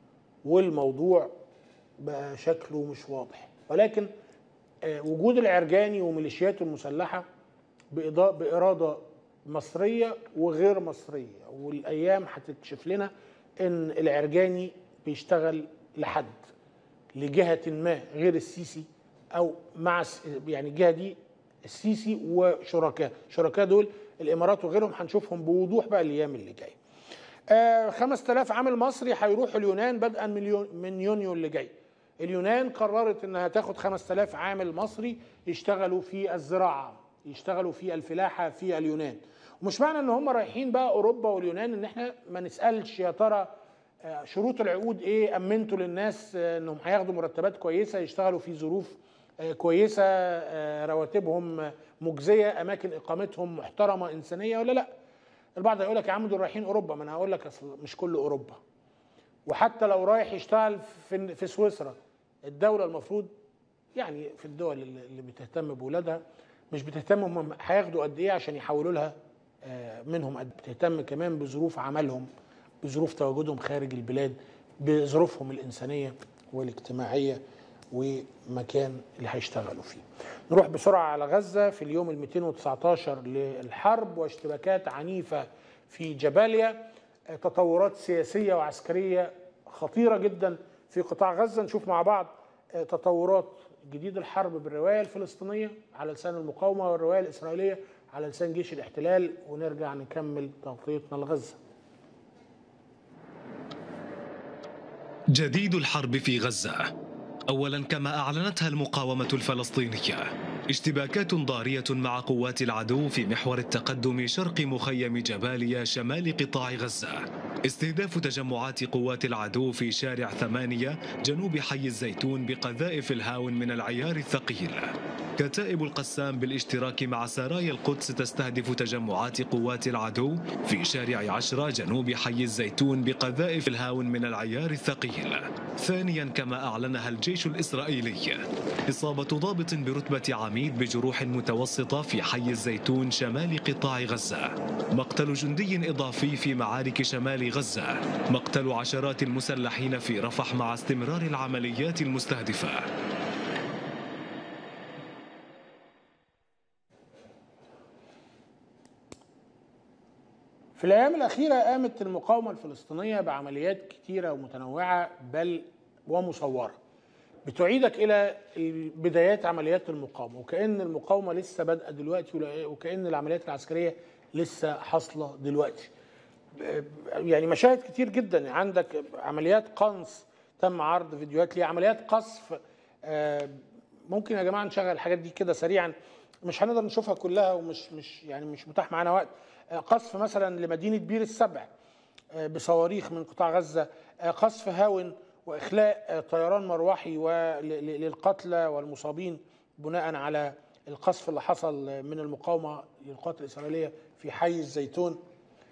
والموضوع بقى شكله مش واضح ولكن آه، وجود العرجاني وميليشياته المسلحه بإضاء بإرادة مصرية وغير مصرية والأيام هتكشف لنا إن العرجاني بيشتغل لحد لجهة ما غير السيسي أو مع الس- يعني الجهة دي السيسي وشركاء شركاء دول الإمارات وغيرهم هنشوفهم بوضوح بقى الأيام اللي جاية آه 5000 عامل مصري هيروحوا اليونان بدءا من يو- من يونيو اللي جاي اليونان قررت انها تاخد 5000 عامل مصري يشتغلوا في الزراعه يشتغلوا في الفلاحه في اليونان ومش معنى ان هم رايحين بقى اوروبا واليونان ان احنا ما نسالش يا ترى آه، شروط العقود ايه امنتوا للناس آه، انهم هياخدوا مرتبات كويسه يشتغلوا في ظروف آه، كويسه آه، رواتبهم آه، مجزيه اماكن اقامتهم محترمه انسانيه ولا لا البعض هيقول لك يا عم دول رايحين اوروبا ما انا هقول لك اصل مش كل اوروبا وحتى لو رايح يشتغل في في سويسرا الدوله المفروض يعني في الدول اللي اللي بتهتم بولادها مش بتهتم هم هياخدوا قد ايه عشان يحولوا لها آه، منهم قد بتهتم كمان بظروف عملهم بظروف تواجدهم خارج البلاد بظروفهم الانسانيه والاجتماعيه ومكان اللي هيشتغلوا فيه. نروح بسرعه على غزه في اليوم ال 219 للحرب واشتباكات عنيفه في جباليا آه، تطورات سياسيه وعسكريه خطيره جدا في قطاع غزه نشوف مع بعض آه، تطورات جديد الحرب بالروايه الفلسطينيه على لسان المقاومه والروايه الاسرائيليه على لسان جيش الاحتلال ونرجع نكمل تغطيتنا لغزه. جديد الحرب في غزة أولا كما أعلنتها المقاومة الفلسطينية اشتباكات ضارية مع قوات العدو في محور التقدم شرق مخيم جباليا شمال قطاع غزة استهداف تجمعات قوات العدو في شارع ثمانية جنوب حي الزيتون بقذائف الهاون من العيار الثقيل كتائب القسام بالاشتراك مع سرايا القدس تستهدف تجمعات قوات العدو في شارع عشرة جنوب حي الزيتون بقذائف الهاون من العيار الثقيل ثانيا كما أعلنها الجيش الإسرائيلي إصابة ضابط برتبة عميد بجروح متوسطة في حي الزيتون شمال قطاع غزة مقتل جندي إضافي في معارك شمال غزة مقتل عشرات المسلحين في رفح مع استمرار العمليات المستهدفة في الأيام الأخيرة قامت المقاومة الفلسطينية بعمليات كتيرة ومتنوعة بل ومصورة بتعيدك إلى بدايات عمليات المقاومة وكأن المقاومة لسه بادئة دلوقتي ولا- وكأن العمليات العسكرية لسه حاصلة دلوقتي يعني مشاهد كتير جدا عندك عمليات قنص تم عرض فيديوهات ليه عمليات قصف آه، ممكن يا جماعه نشغل الحاجات دي كده سريعا مش هنقدر نشوفها كلها ومش مش يعني مش متاح معانا وقت آه، قصف مثلا لمدينه بير السبع آه، بصواريخ من قطاع غزه آه، قصف هاون واخلاء آه، طيران مروحي ول- ل- للقتلى والمصابين بناء على القصف اللي حصل من المقاومه للقوات الاسرائيليه في حي الزيتون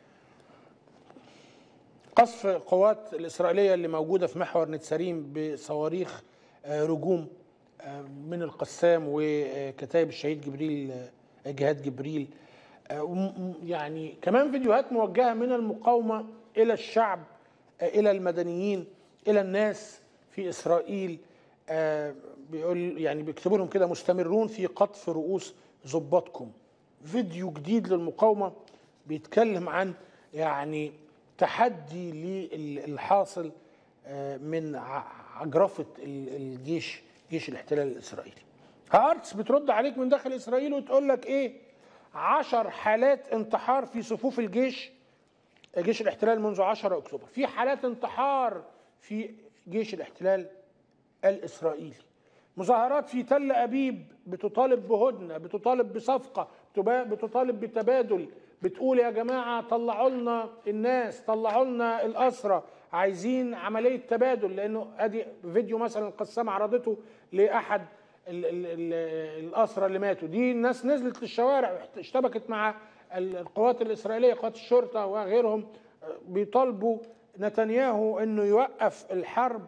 قصف القوات الإسرائيلية اللي موجودة في محور نتساريم بصواريخ آه، رجوم آه، من القسام وكتائب الشهيد جبريل آه، جهاد جبريل آه، وم- م- يعني كمان فيديوهات موجهة من المقاومة إلى الشعب آه، إلى المدنيين إلى الناس في إسرائيل آه، بيقول يعني بيكتبوا لهم كده مستمرون في قطف رؤوس ضباطكم فيديو جديد للمقاومه بيتكلم عن يعني تحدي للحاصل آه، من ع- عجرفه ال- الجيش جيش الاحتلال الاسرائيلي هارتس بترد عليك من داخل اسرائيل وتقول لك ايه عشر حالات انتحار في صفوف الجيش جيش الاحتلال منذ 10 اكتوبر في حالات انتحار في جيش الاحتلال الاسرائيلي مظاهرات في تل ابيب بتطالب بهدنه بتطالب بصفقه بتبا- بتطالب بتبادل بتقول يا جماعه طلعوا لنا الناس طلعوا لنا الاسرى عايزين عمليه تبادل لانه ادي فيديو مثلا القسام عرضته لاحد ال- ال- ال- الاسرى اللي ماتوا دي الناس نزلت للشوارع اشتبكت مع ال- القوات الاسرائيليه قوات الشرطه وغيرهم آه، بيطالبوا نتنياهو انه يوقف الحرب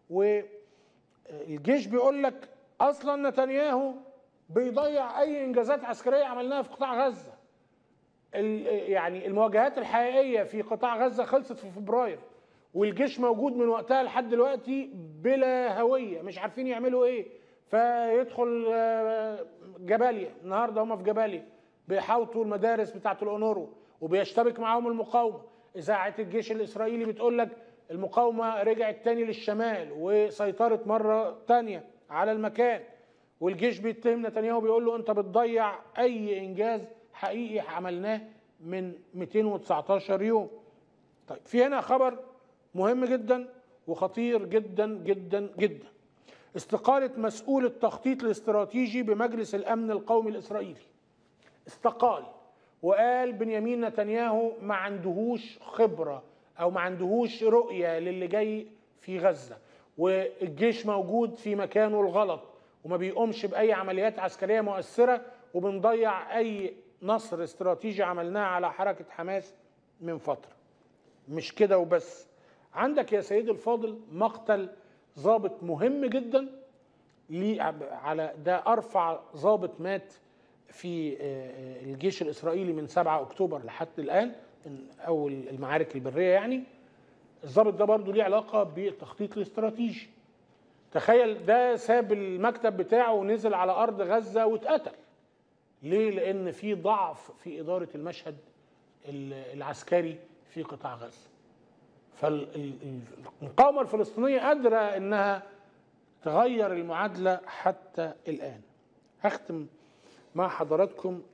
والجيش بيقول لك اصلا نتنياهو بيضيع اي انجازات عسكريه عملناها في قطاع غزه ال- يعني المواجهات الحقيقيه في قطاع غزه خلصت في فبراير والجيش موجود من وقتها لحد دلوقتي بلا هويه مش عارفين يعملوا ايه فيدخل آه، جباليا النهارده هم في جباليا بيحاوطوا المدارس بتاعه الاونروا وبيشتبك معاهم المقاومه اذاعه الجيش الاسرائيلي بتقول لك المقاومه رجعت تاني للشمال وسيطرت مره تانيه على المكان والجيش بيتهم نتنياهو بيقول له انت بتضيع اي انجاز حقيقي عملناه من 219 يوم طيب في هنا خبر مهم جدا وخطير جدا جدا جدا استقالة مسؤول التخطيط الاستراتيجي بمجلس الأمن القومي الإسرائيلي استقال وقال بنيامين نتنياهو ما عندهوش خبرة أو ما عندهوش رؤية للي جاي في غزة والجيش موجود في مكانه الغلط وما بيقومش بأي عمليات عسكرية مؤثرة وبنضيع أي نصر استراتيجي عملناه على حركة حماس من فترة مش كده وبس عندك يا سيدي الفاضل مقتل ضابط مهم جدا ليه على ده ارفع ضابط مات في آه، الجيش الاسرائيلي من 7 اكتوبر لحد الان من اول المعارك البريه يعني الضابط ده برضه ليه علاقه بالتخطيط الاستراتيجي تخيل ده ساب المكتب بتاعه ونزل على ارض غزه واتقتل ليه لان في ضعف في اداره المشهد ال- العسكري في قطاع غزه فالمقاومه الفلسطينيه قادره انها تغير المعادله حتى الان هختم مع حضراتكم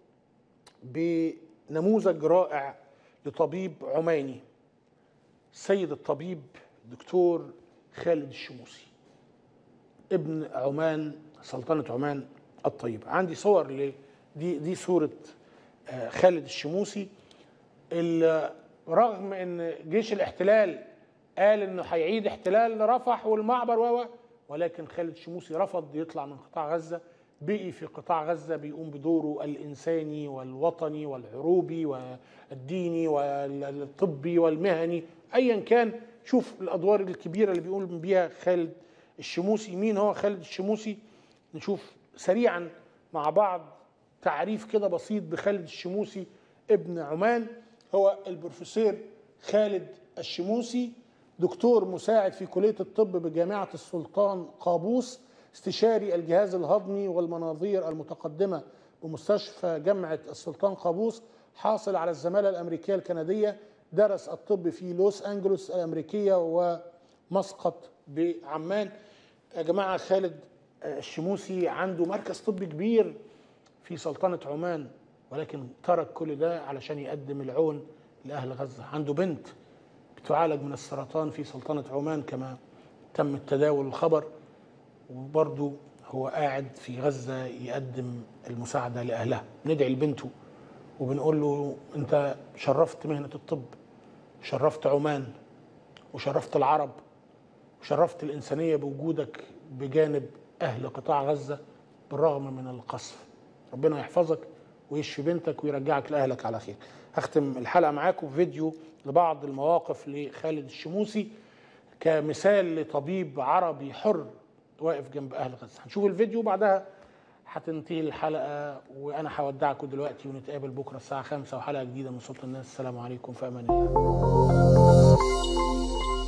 بنموذج رائع لطبيب عماني السيد الطبيب دكتور خالد الشموسي ابن عمان سلطنة عمان الطيبة عندي صور ل دي دي صورة آه، خالد الشموسي اللي رغم ان جيش الاحتلال قال انه هيعيد احتلال رفح والمعبر و و- ولكن خالد الشموسي رفض يطلع من قطاع غزة بقي في قطاع غزة بيقوم بدوره الإنساني والوطني والعروبي والديني والطبي والمهني أيا كان شوف الأدوار الكبيرة اللي بيقول بيها خالد الشموسي مين هو خالد الشموسي نشوف سريعا مع بعض تعريف كده بسيط بخالد الشموسي ابن عمان هو البروفيسور خالد الشموسي دكتور مساعد في كلية الطب بجامعة السلطان قابوس استشاري الجهاز الهضمي والمناظير المتقدمة بمستشفى جامعة السلطان قابوس حاصل على الزمالة الأمريكية الكندية درس الطب في لوس أنجلوس الأمريكية ومسقط بعمان يا جماعة خالد الشموسي عنده مركز طبي كبير في سلطنة عمان ولكن ترك كل ده علشان يقدم العون لأهل غزة عنده بنت بتعالج من السرطان في سلطنة عمان كما تم التداول الخبر وبرضه هو قاعد في غزة يقدم المساعدة لأهلها ندعي لبنته وبنقول له أنت شرفت مهنة الطب شرفت عمان وشرفت العرب وشرفت الإنسانية بوجودك بجانب أهل قطاع غزة بالرغم من القصف ربنا يحفظك ويشفي بنتك ويرجعك لأهلك على خير هختم الحلقة معاكم بفيديو لبعض المواقف لخالد الشموسي كمثال لطبيب عربي حر واقف جنب أهل غزة هنشوف الفيديو بعدها هتنتهي الحلقة وأنا هودعكم دلوقتي ونتقابل بكرة الساعة 5 وحلقة جديدة من صوت الناس السلام عليكم في أمان الله